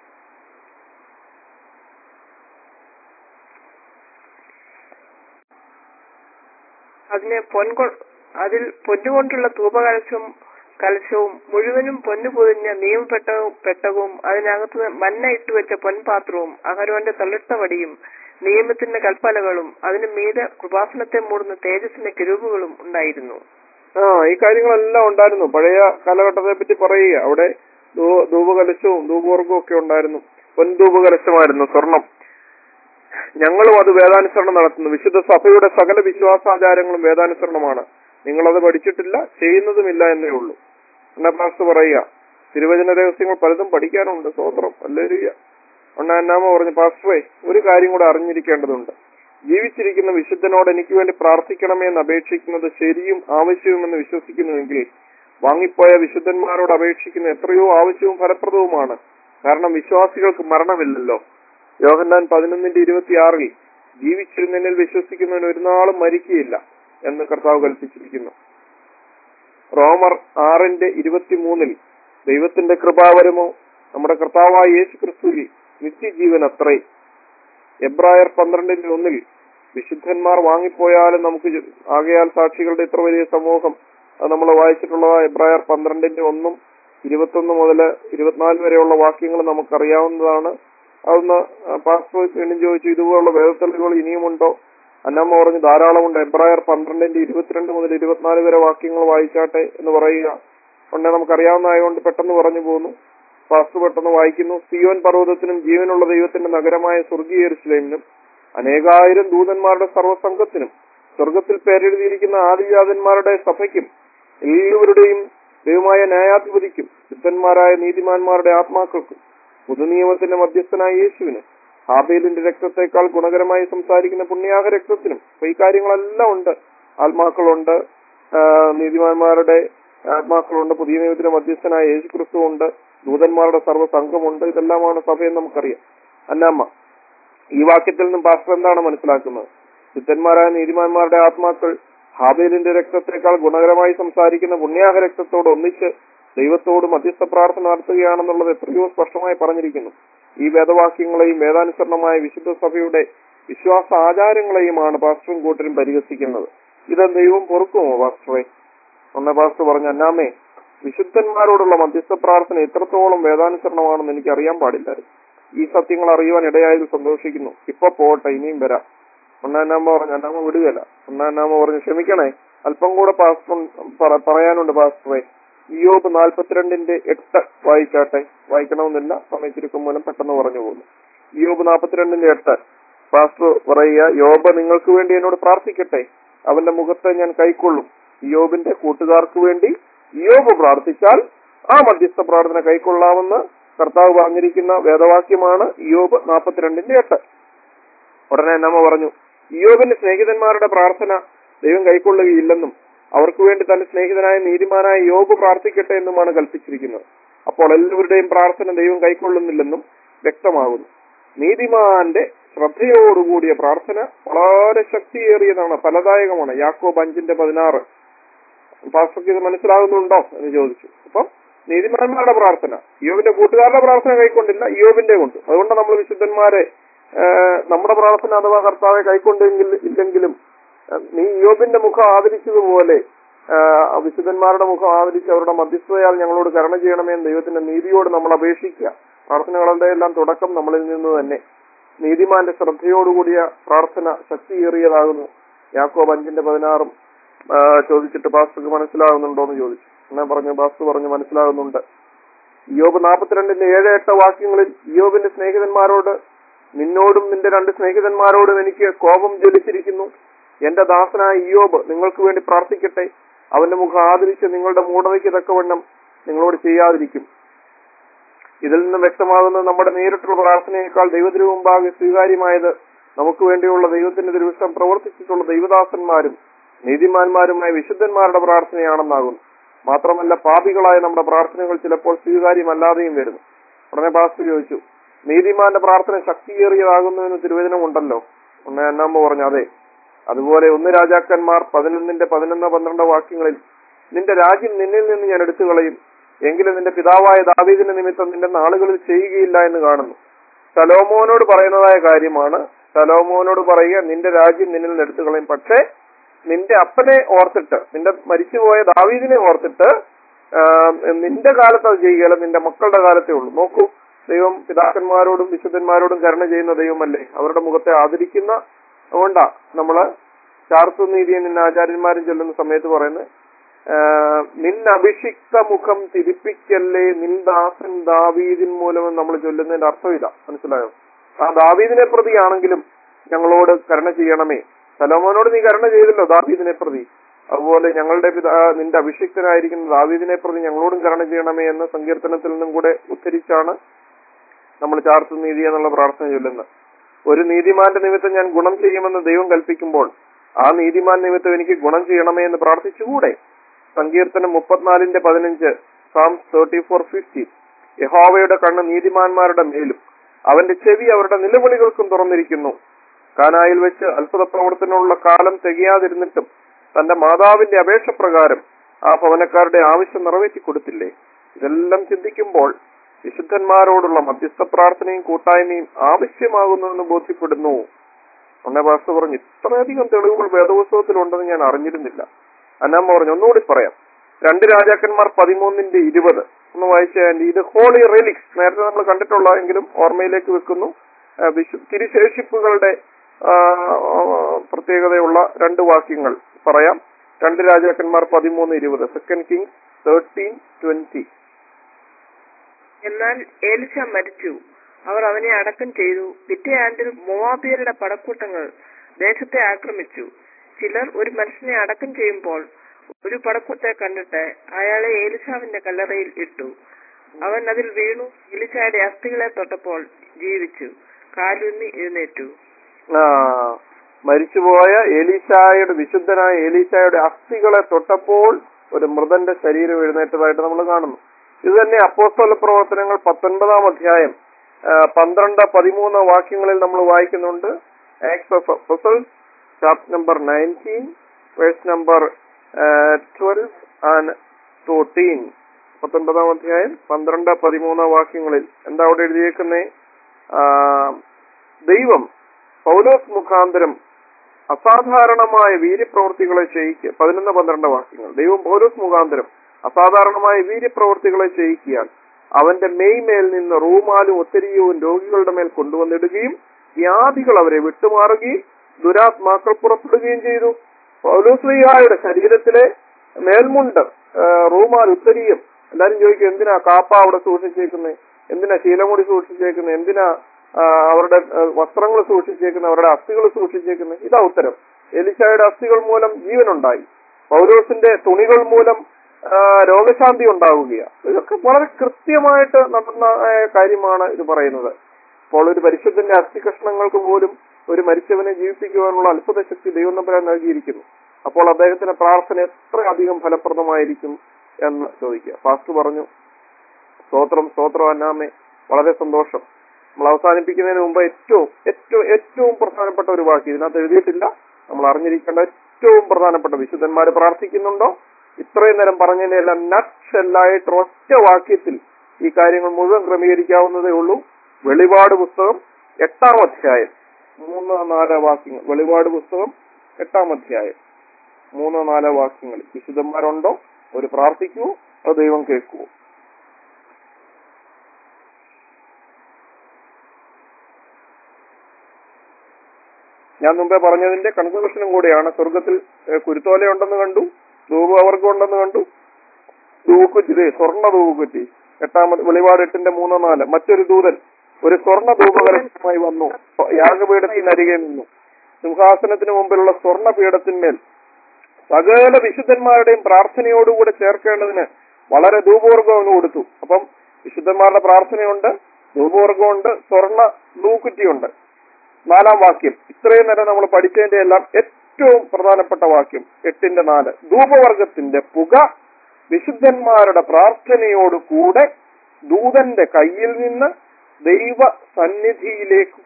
അതിന് പൊൻകൊ അതിൽ പൊന്നുകൊണ്ടുള്ള ധൂപകലശവും കലശവും മുഴുവനും പൊന്നു പൊതിഞ്ഞ നിയമപ്പെട്ടവും പെട്ടകവും അതിനകത്ത് മന്ന ഇട്ടുവെച്ച പൊൻപാത്രവും അഹരോന്റെ തള്ളിട്ട വടിയും നിയമത്തിന്റെ കൽപ്പലകളും അതിന് മീതെ കൃപാസനത്തെ മൂടുന്ന തേജസ്സിന്റെ കിരൂപുകളും ഉണ്ടായിരുന്നു ആ ഈ കാര്യങ്ങളെല്ലാം ഉണ്ടായിരുന്നു പഴയ കാലഘട്ടത്തെ പറ്റി പറയുക അവിടെ ധൂ- ധൂപകലശവും ധൂപവർഗവും ഒക്കെ ഉണ്ടായിരുന്നു പൊൻധൂപകലശമായിരുന്നു സ്വർണം ഞങ്ങളും അത് വേദാനുസരണം നടത്തുന്നു വിശുദ്ധ സഭയുടെ സകല വിശ്വാസാചാരങ്ങളും വേദാനുസരണമാണ് നിങ്ങളത് പഠിച്ചിട്ടില്ല ചെയ്യുന്നതുമില്ല എന്നേ ഉള്ളൂ എന്നാ പാസ്റ്റർ പറയുക തിരുവചന രഹസ്യങ്ങൾ പലതും പഠിക്കാനുണ്ട് സ്വോത്രം അല്ലേരിയ ഒന്നാനാമ പറഞ്ഞു പാസ്റ്ററെ ഒരു കാര്യം കൂടെ അറിഞ്ഞിരിക്കേണ്ടതുണ്ട് ജീവിച്ചിരിക്കുന്ന വിശുദ്ധനോട് എനിക്ക് വേണ്ടി പ്രാർത്ഥിക്കണമേ എന്ന് അപേക്ഷിക്കുന്നത് ശരിയും ആവശ്യവുമെന്ന് വിശ്വസിക്കുന്നുവെങ്കിൽ വാങ്ങിപ്പോയ വിശുദ്ധന്മാരോട് അപേക്ഷിക്കുന്ന എത്രയോ ആവശ്യവും ഫലപ്രദവുമാണ് കാരണം വിശ്വാസികൾക്ക് മരണമില്ലല്ലോ യോഹന്നാൻ പതിനൊന്നിന്റെ ഇരുപത്തിയാറിൽ ജീവിച്ചിരുന്നതിൽ വിശ്വസിക്കുന്നവന് ഒരു നാളും മരിക്കുകയില്ല എന്ന് കർത്താവ് കൽപ്പിച്ചിരിക്കുന്നു റോമർ ആറിന്റെ ഇരുപത്തിമൂന്നിൽ ദൈവത്തിന്റെ കൃപാവരമോ നമ്മുടെ കർത്താവായ യേശു ക്രിസ്തുവിൽ നിത്യജീവൻ അത്രേ എബ്രായർ പന്ത്രണ്ടിന്റെ ഒന്നിൽ വിശുദ്ധന്മാർ വാങ്ങിപ്പോയാലും നമുക്ക് ജ- ആകയാൽ സാക്ഷികളുടെ ഇത്ര വലിയ സമൂഹം അത് നമ്മൾ വായിച്ചിട്ടുള്ളതായ എബ്രായർ പന്ത്രണ്ടിന്റെ ഒന്നും ഇരുപത്തൊന്ന് മുതൽ ഇരുപത്തിനാല് വരെയുള്ള വാക്യങ്ങൾ നമുക്കറിയാവുന്നതാണ് അതൊന്ന് പാസ്റ്റർ വീണ്ടും ചോദിച്ചു ഇതുപോലുള്ള വേദത്തെളിവുകൾ ഇനിയുമുണ്ടോ അന്നമ്മ പറഞ്ഞു ധാരാളമുണ്ട് എബ്രായർ പന്ത്രണ്ടിന്റെ ഇരുപത്തിരണ്ട് മുതൽ ഇരുപത്തിനാല് വരെ വാക്യങ്ങൾ വായിച്ചാട്ടെ എന്ന് പറയുക ഉണ്ടെ നമുക്കറിയാവുന്നതായതുകൊണ്ട് പെട്ടെന്ന് പറഞ്ഞു പോകുന്നു പാസ്റ്റർ പെട്ടെന്ന് വായിക്കുന്നു സിയോൻ പർവ്വതത്തിനും ജീവനുള്ള ദൈവത്തിന്റെ നഗരമായ സ്വർഗീയ യെരൂശലേമിനും അനേകായിരം ദൂതന്മാരുടെ സർവ്വസംഘത്തിനും സ്വർഗത്തിൽ പേരെഴുതിയിരിക്കുന്ന ആദിജാതന്മാരുടെ സഭയ്ക്കും എല്ലാവരുടെയും ദൈവമായ ന്യായാധിപതിക്കും സിദ്ധന്മാരായ നീതിമാന്മാരുടെ ആത്മാക്കൾക്കും പുതുനിയമത്തിന്റെ മധ്യസ്ഥനായ യേശുവിന് ഹാബേലിന്റെ രക്തത്തെക്കാൾ ഗുണകരമായി സംസാരിക്കുന്ന പുണ്യാഹ രക്തത്തിനും അപ്പൊ ഈ കാര്യങ്ങളെല്ലാം ഉണ്ട് ആത്മാക്കളുണ്ട് ആ, നീതിമാന്മാരുടെ ആത്മാക്കളുണ്ട് പുതിയ നിയമത്തിന്റെ മധ്യസ്ഥനായ യേശു ക്രിസ്തു ഉണ്ട് ദൂതന്മാരുടെ സർവ്വസംഘമുണ്ട് ഇതെല്ലാമാണ് സഭയെന്ന് നമുക്കറിയാം അന്നാമ്മ ഈ വാക്യത്തിൽ നിന്നും പാസ്റ്റർ എന്താണ് മനസ്സിലാക്കുന്നത് സിദ്ധന്മാരായ നീതിമാന്മാരുടെ ആത്മാക്കൾ ഹാബേലിന്റെ രക്തത്തെക്കാൾ ഗുണകരമായി സംസാരിക്കുന്ന പുണ്യാഹ രക്തത്തോട് ഒന്നിച്ച് ദൈവത്തോട് മധ്യസ്ഥ പ്രാർത്ഥന നടത്തുകയാണെന്നുള്ളത് എത്രയോ സ്പഷ്ടമായി പറഞ്ഞിരിക്കുന്നു ഈ വേദവാക്യങ്ങളെയും വേദാനുസരണമായ വിശുദ്ധ സഭയുടെ വിശ്വാസ ആചാരങ്ങളെയുമാണ് പാസ്റ്ററും കൂട്ടരും പരിഹസിക്കുന്നത് ഇത് ദൈവം പൊറുക്കുമോ പാസ്റ്ററെ ഒന്ന് പാസ്റ്റർ പറഞ്ഞു അന്നാമേ വിശുദ്ധന്മാരോടുള്ള മധ്യസ്ഥ പ്രാർത്ഥന എത്രത്തോളം വേദാനുസരണമാണെന്ന് എനിക്ക് അറിയാൻ പാടില്ലായിരുന്നു ഈ സത്യങ്ങൾ അറിയുവാൻ ഇടയായതിൽ സന്തോഷിക്കുന്നു ഇപ്പൊ പോട്ടെ ഇനിയും വരാം ഒന്നാനാമ പറഞ്ഞു അന്നാമ വിടുകയല്ല ഒന്നാനാമ പറഞ്ഞു ക്ഷമിക്കണേ അല്പം കൂടെ പാസ്റ്റർ പറ- പറയാനുണ്ട് പാസ്റ്ററെ ഇയോബ് നാൽപ്പത്തിരണ്ടിന്റെ എട്ട് വായിച്ചാട്ടെ വായിക്കണമെന്നില്ല സമയത്തിരിക്കും മൂലം പെട്ടെന്ന് പറഞ്ഞു പോകുന്നു ഇയോബ് നാൽപ്പത്തിരണ്ടിന്റെ എട്ട് പാസ്റ്റർ പറയുക യോബ നിങ്ങൾക്ക് വേണ്ടി എന്നോട് പ്രാർത്ഥിക്കട്ടെ അവന്റെ മുഖത്തെ ഞാൻ കൈക്കൊള്ളും ഇയോബിന്റെ കൂട്ടുകാർക്ക് വേണ്ടി ഇയോബ് പ്രാർത്ഥിച്ചാൽ ആ മധ്യസ്ഥ പ്രാർത്ഥന കൈക്കൊള്ളാമെന്ന് കർത്താവ് പറഞ്ഞിരിക്കുന്ന വേദവാക്യമാണ് ഇയോബ് നാൽപ്പത്തിരണ്ടിന്റെ എട്ട് ഉടനെ നമ്മ പറഞ്ഞു ഇയോബിന്റെ സ്നേഹിതന്മാരുടെ പ്രാർത്ഥന ദൈവം കൈക്കൊള്ളുകയില്ലെന്നും അവർക്ക് വേണ്ടി തന്റെ സ്നേഹിതനായ നീതിമാനായ യോബ് പ്രാർത്ഥിക്കട്ടെ എന്നുമാണ് കൽപ്പിച്ചിരിക്കുന്നത് അപ്പോൾ എല്ലാവരുടെയും പ്രാർത്ഥന ദൈവം കൈക്കൊള്ളുന്നില്ലെന്നും വ്യക്തമാകുന്നു നീതിമാന്റെ ശ്രദ്ധയോടുകൂടിയ പ്രാർത്ഥന വളരെ ശക്തിയേറിയതാണ് ഫലദായകമാണ് യാക്കോബ് അഞ്ചിന്റെ പതിനാറ് പാസ്റ്റർക്ക് ഇത് മനസ്സിലാകുന്നുണ്ടോ എന്ന് ചോദിച്ചു അപ്പം നീതിമാന്മാരുടെ പ്രാർത്ഥന യോബിന്റെ കൂട്ടുകാരുടെ പ്രാർത്ഥന കൈക്കൊണ്ടില്ല യോബിന്റെ കൊണ്ട് അതുകൊണ്ട് നമ്മൾ വിശുദ്ധന്മാരെ ആ, നമ്മുടെ പ്രാർത്ഥന അഥവാ കർത്താവെ കൈക്കൊണ്ടെങ്കിൽ ഇല്ലെങ്കിലും ആ, നീ യോബിന്റെ മുഖം ആദരിച്ചതുപോലെ ആ, വിശുദ്ധന്മാരുടെ മുഖം ആദരിച്ച് അവരുടെ മധ്യസ്ഥതയാൽ ഞങ്ങളോട് കരുണ ചെയ്യണമേ എന്ന് ദൈവത്തിന്റെ നീതിയോട് നമ്മൾ അപേക്ഷിക്കുക പ്രാർത്ഥനകളുടെ എല്ലാം തുടക്കം നമ്മളിൽ നിന്ന് തന്നെ നീതിമാന്റെ ശ്രദ്ധയോടുകൂടിയ പ്രാർത്ഥന ശക്തിയേറിയതാകുന്നു യാക്കോബ് അഞ്ചിന്റെ പതിനാറും ആ, ചോദിച്ചിട്ട് പാസ്റ്റർക്ക് മനസ്സിലാകുന്നുണ്ടോ എന്ന് ചോദിച്ചു എന്നാ പറഞ്ഞു പാസ്റ്റർ പറഞ്ഞു മനസ്സിലാകുന്നുണ്ട് യോബ് നാൽപ്പത്തിരണ്ടിന്റെ ഏഴ് എട്ട് വാക്യങ്ങളിൽ യോബിന്റെ സ്നേഹിതന്മാരോട് നിന്നോടും നിന്റെ രണ്ട് സ്നേഹിതന്മാരോടും എനിക്ക് കോപം ജ്വലിച്ചിരിക്കുന്നു എന്റെ ദാസനായ ഇയോബ് നിങ്ങൾക്ക് വേണ്ടി പ്രാർത്ഥിക്കട്ടെ അവന്റെ മുഖം ആദരിച്ച് നിങ്ങളുടെ മൂഢതയ്ക്ക് തക്കവണ്ണം നിങ്ങളോട് ചെയ്യാതിരിക്കും ഇതിൽ നിന്ന് വ്യക്തമാകുന്നത് നമ്മുടെ നേരിട്ടുള്ള പ്രാർത്ഥനയേക്കാൾ ദൈവത്തിന് മുമ്പാകെ സ്വീകാര്യമായത് നമുക്ക് വേണ്ടിയുള്ള ദൈവത്തിന്റെ ദുരുഷ്ടം പ്രവർത്തിച്ചിട്ടുള്ള ദൈവദാസന്മാരും നീതിമാന്മാരുമായ വിശുദ്ധന്മാരുടെ പ്രാർത്ഥനയാണെന്നാകുന്നു മാത്രമല്ല പാപികളായ നമ്മുടെ പ്രാർത്ഥനകൾ ചിലപ്പോൾ സ്വീകാര്യമല്ലാതെയും വരുന്നു ഉടനെ പാസ്റ്റർ ചോദിച്ചു നീതിമാന്റെ പ്രാർത്ഥന ശക്തിയേറിയതാകുന്നു എന്ന് തിരുവചനമുണ്ടല്ലോ ഉടനെ അന്നാമ്മ പറഞ്ഞു അതെ അതുപോലെ ഒന്ന് രാജാക്കന്മാർ പതിനൊന്നിന്റെ പതിനൊന്ന് പന്ത്രണ്ട് വാക്യങ്ങളിൽ നിന്റെ രാജ്യം നിന്നിൽ നിന്ന് ഞാൻ എടുത്തു കളയും എങ്കിലും നിന്റെ പിതാവായ ദാവീദിന്റെ നിമിത്തം നിന്റെ നാളുകളിൽ ചെയ്യുകയില്ല എന്ന് കാണുന്നു സലോമോനോട് പറയുന്നതായ കാര്യമാണ് സലോമോനോട് പറയുക നിന്റെ രാജ്യം നിന്നിൽ നിന്ന് എടുത്തു കളയും പക്ഷേ നിന്റെ അപ്പനെ ഓർത്തിട്ട് നിന്റെ മരിച്ചുപോയ ദാവീദിനെ ഓർത്തിട്ട് ആ, നിന്റെ കാലത്ത് അത് ചെയ്യുകയല്ല നിന്റെ മക്കളുടെ കാലത്തേ ഉള്ളൂ നോക്കൂ ദൈവം പിതാക്കന്മാരോടും വിശുദ്ധന്മാരോടും കരുണ ചെയ്യുന്ന ദൈവമല്ലേ അവരുടെ മുഖത്തെ ആദരിക്കുന്ന അതുകൊണ്ടാ നമ്മള് ചാർത്തു നീതിയെ നിന്ന ആചാര്യന്മാരും ചൊല്ലുന്ന സമയത്ത് പറയുന്നത് നിന്റെ അഭിഷിക്ത മുഖം തിരിപ്പിക്കല്ലേ നിൻ ദാസൻ ദാവീദിൻ മൂലം നമ്മൾ ചൊല്ലുന്നതിന്റെ അർത്ഥം ഇതാ മനസ്സിലായോ ആ ദാവീദിനെ പ്രതിയാണെങ്കിലും ഞങ്ങളോട് കരുണ ചെയ്യണമേ സലോമോനോട് നീ കരുണ ചെയ്തല്ലോ ദാവീദിനെ പ്രതി അതുപോലെ ഞങ്ങളുടെ പിതാ നിന്റെ അഭിഷിക്തനായിരിക്കുന്ന ദാവീദിനെ പ്രതി ഞങ്ങളോടും കരുണ ചെയ്യണമേ എന്ന സങ്കീർത്തനത്തിൽ നിന്നും കൂടെ ഉദ്ധരിച്ചാണ് നമ്മൾ ചാർത്തു നീതി എന്നുള്ള പ്രാർത്ഥന ചൊല്ലുന്നത് ഒരു നീതിമാന്റെ നിമിത്തം ഞാൻ ഗുണം ചെയ്യുമെന്ന് ദൈവം കൽപ്പിക്കുമ്പോൾ ആ നീതിമാൻ നിമിത്തം എനിക്ക് ഗുണം ചെയ്യണമേ എന്ന് പ്രാർത്ഥിച്ചുകൂടെ സങ്കീർത്തനം മുപ്പത്തിനാലിന്റെ പതിനഞ്ച് സാംസ് തേർട്ടി ഫോർ ഫിഫ്റ്റി യഹോവയുടെ കണ്ണ് നീതിമാന്മാരുടെ മേലും അവന്റെ ചെവി അവരുടെ നിലവിളികൾക്കും തുറന്നിരിക്കുന്നു കാനായിൽ വെച്ച് അത്ഭുത പ്രവർത്തനമുള്ള കാലം തികയാതിരുന്നിട്ടും തന്റെ മാതാവിന്റെ അപേക്ഷ പ്രകാരം ആ ഭവനക്കാരുടെ ആവശ്യം നിറവേറ്റി കൊടുത്തില്ലേ ഇതെല്ലാം ചിന്തിക്കുമ്പോൾ വിശുദ്ധന്മാരോടുള്ള മധ്യസ്ഥ പ്രാർത്ഥനയും കൂട്ടായ്മയും ആവശ്യമാകുന്നുവെന്ന് ബോധ്യപ്പെടുന്നു അന്ന പാസ്റ്റർ പറഞ്ഞു ഇത്രയധികം തെളിവുകൾ വേദപുസ്തകത്തിലുണ്ടെന്ന് ഞാൻ അറിഞ്ഞിരുന്നില്ല അന്നാമ്മ പറഞ്ഞു ഒന്നുകൂടി പറയാം രണ്ട് രാജാക്കന്മാർ പതിമൂന്നിന്റെ ഇരുപത് ഒന്ന് വായിച്ചാൽ ഇത് ഹോളി റെലിക്സ് നേരത്തെ നമ്മൾ കണ്ടിട്ടുള്ള എങ്കിലും ഓർമ്മയിലേക്ക് വെക്കുന്നു ആ, വിശു തിരുശേഷിപ്പുകളുടെ ആ, പ്രത്യേകതയുള്ള രണ്ട് വാക്യങ്ങൾ പറയാം രണ്ട് രാജാക്കന്മാർ പതിമൂന്ന് ഇരുപത് സെക്കൻഡ് കിങ്സ് തേർട്ടീൻ ട്വന്റി എന്നാൽ ഏലിശ മരിച്ചു അവർ അവനെ അടക്കം ചെയ്തു പിറ്റേ ആണ്ടിൽ മോവാബിയരുടെ പടക്കൂട്ടങ്ങൾ ദേശത്തെ ആക്രമിച്ചു ചിലർ ഒരു മനുഷ്യനെ അടക്കം ചെയ്യുമ്പോൾ ഒരു പടക്കൂട്ടെ കണ്ടിട്ട് അയാളെ ഏലിശാവിന്റെ കല്ലറയിൽ ഇട്ടു അവൻ അതിൽ വീണു എലിശായുടെ അസ്ഥികളെ തൊട്ടപ്പോൾ ജീവിച്ചു കാലുന്നി എഴുന്നേറ്റു ആ, മരിച്ചുപോയ എലീശായുടെ വിശുദ്ധനായ എലീശായുടെ അസ്ഥികളെ തൊട്ടപ്പോൾ ഒരു മൃതന്റെ ശരീരം എഴുന്നേറ്റതായിട്ട് നമ്മൾ കാണുന്നു ഇത് തന്നെ അപ്പോസ്തല പ്രവർത്തനങ്ങൾ പത്തൊൻപതാം അധ്യായം ആ, പന്ത്രണ്ട് പതിമൂന്ന് വാക്യങ്ങളിൽ നമ്മൾ വായിക്കുന്നുണ്ട് Acts of Apostles chapter number nineteen verse number twelve and fourteen പത്തൊൻപതാം അധ്യായം പന്ത്രണ്ട് പതിമൂന്ന് വാക്യങ്ങളിൽ എന്താ അവിടെ എഴുതിയേക്കുന്നേ ആ, ദൈവം പൗലോസ് മുഖാന്തരം അസാധാരണമായ വീര്യപ്രവൃത്തികളെ ചെയ്യിക്കുക പതിനൊന്ന് പന്ത്രണ്ട് വാക്യങ്ങൾ ദൈവം പൗലോസ് മുഖാന്തരം അസാധാരണമായ വീര്യപ്രവൃത്തികളെ ചെയ്യിക്കാൻ അവന്റെ മെയ്മേൽ നിന്ന് റൂമാലും ഒത്തിരിയവും രോഗികളുടെ മേൽ കൊണ്ടുവന്നിടുകയും വ്യാധികൾ അവരെ വിട്ടുമാറുകയും ദുരാത്മാക്കൾ പുറപ്പെടുകയും ചെയ്തു പൗലോസ്ലിഹായുടെ ശരീരത്തിലെ മേൽമുണ്ട് ആ, റൂമാൽ ഉത്തരിയും എല്ലാരും ചോദിക്കും എന്തിനാ കാപ്പ അവിടെ സൂക്ഷിച്ചേക്കുന്നത് എന്തിനാ ശീലമുടി സൂക്ഷിച്ചേക്കുന്നത് എന്തിനാ ആ, അവരുടെ വസ്ത്രങ്ങൾ സൂക്ഷിച്ചേക്കുന്നത് അവരുടെ അസ്ഥികൾ സൂക്ഷിച്ചേക്കുന്നത് ഇതാ ഉത്തരം എലിശായുടെ അസ്ഥികൾ മൂലം ജീവനുണ്ടായി പൗലോസിന്റെ തുണികൾ മൂലം ആ, രോഗശാന്തി ഉണ്ടാവുകയാണ് ഇതൊക്കെ വളരെ കൃത്യമായിട്ട് നടന്ന ആ, കാര്യമാണ് ഇത് പറയുന്നത് അപ്പോൾ ഒരു പരിശുദ്ധന്റെ അസ്ഥികഷ്ണങ്ങൾക്ക് പോലും ഒരു മരിച്ചവനെ ജീവിപ്പിക്കുവാനുള്ള അത്ഭുത ശക്തി ദൈവം നമ്പരാൻ നൽകിയിരിക്കുന്നു അപ്പോൾ അദ്ദേഹത്തിന്റെ പ്രാർത്ഥന എത്ര അധികം ഫലപ്രദമായിരിക്കും എന്ന് ചോദിക്കുക ഫാസ്റ്റ് പറഞ്ഞു സ്തോത്രം സ്തോത്രം അന്നാമേ വളരെ സന്തോഷം നമ്മൾ അവസാനിപ്പിക്കുന്നതിന് മുമ്പ് ഏറ്റവും ഏറ്റവും ഏറ്റവും പ്രധാനപ്പെട്ട ഒരു വാക്ക് ഇതിനകത്ത് എഴുതിയിട്ടില്ല നമ്മൾ അറിഞ്ഞിരിക്കേണ്ട ഏറ്റവും പ്രധാനപ്പെട്ട വിശുദ്ധന്മാര് പ്രാർത്ഥിക്കുന്നുണ്ടോ ഇത്രയും നേരം പറഞ്ഞതിനെല്ലാം നട്സ് എല്ലായിട്ട് ഒറ്റ വാക്യത്തിൽ ഈ കാര്യങ്ങൾ മുഴുവൻ ക്രമീകരിക്കാവുന്നതേ ഉള്ളൂ വെളിപാട് പുസ്തകം എട്ടാം അധ്യായം മൂന്ന് നാല് വാക്യങ്ങൾ വെളിപാട് പുസ്തകം എട്ടാം അധ്യായം മൂന്നോ നാലോ വാക്യങ്ങൾ വിശുദ്ധന്മാരുണ്ടോ അവർ പ്രാർത്ഥിക്കുവോ അത് ദൈവം കേൾക്കുവോ ഞാൻ മുമ്പേ പറഞ്ഞതിന്റെ കൺക്ലൂഷനും കൂടിയാണ് സ്വർഗത്തിൽ ഏഹ്, കുരുത്തോലയുണ്ടെന്ന് കണ്ടു ധൂപവർഗം ഉണ്ടെന്ന് കണ്ടു ധൂക്കുറ്റി സ്വർണ്ണ ധൂക്കുറ്റി എട്ടാമത് വെളിപാട് എട്ടിന്റെ മൂന്നോ നാല് മറ്റൊരു ദൂതൻ ഒരു സ്വർണ്ണ ധൂപകലശമായി വന്നു യാഗപീഠത്തിനരികെ നിന്നു സിംഹാസനത്തിന് മുമ്പിലുള്ള സ്വർണ്ണ പീഠത്തിന്മേൽ സകല വിശുദ്ധന്മാരുടെയും പ്രാർത്ഥനയോടുകൂടെ ചേർക്കേണ്ടതിന് വളരെ ധൂപവർഗം അവന് കൊടുത്തു അപ്പം വിശുദ്ധന്മാരുടെ പ്രാർത്ഥനയുണ്ട് ധൂപവർഗമുണ്ട് സ്വർണ്ണ ധൂക്കുറ്റിയുണ്ട് നാലാം വാക്യം ഇത്രയും നേരം നമ്മൾ പഠിച്ചതിന്റെ എല്ലാം ഏറ്റവും പ്രധാനപ്പെട്ട വാക്യം എട്ടിന്റെ നാല് ധൂപവർഗത്തിന്റെ പുക വിശുദ്ധന്മാരുടെ പ്രാർത്ഥനയോട് കൂടെ ദൂതന്റെ കയ്യിൽ നിന്ന് ദൈവ സന്നിധിയിലേക്ക്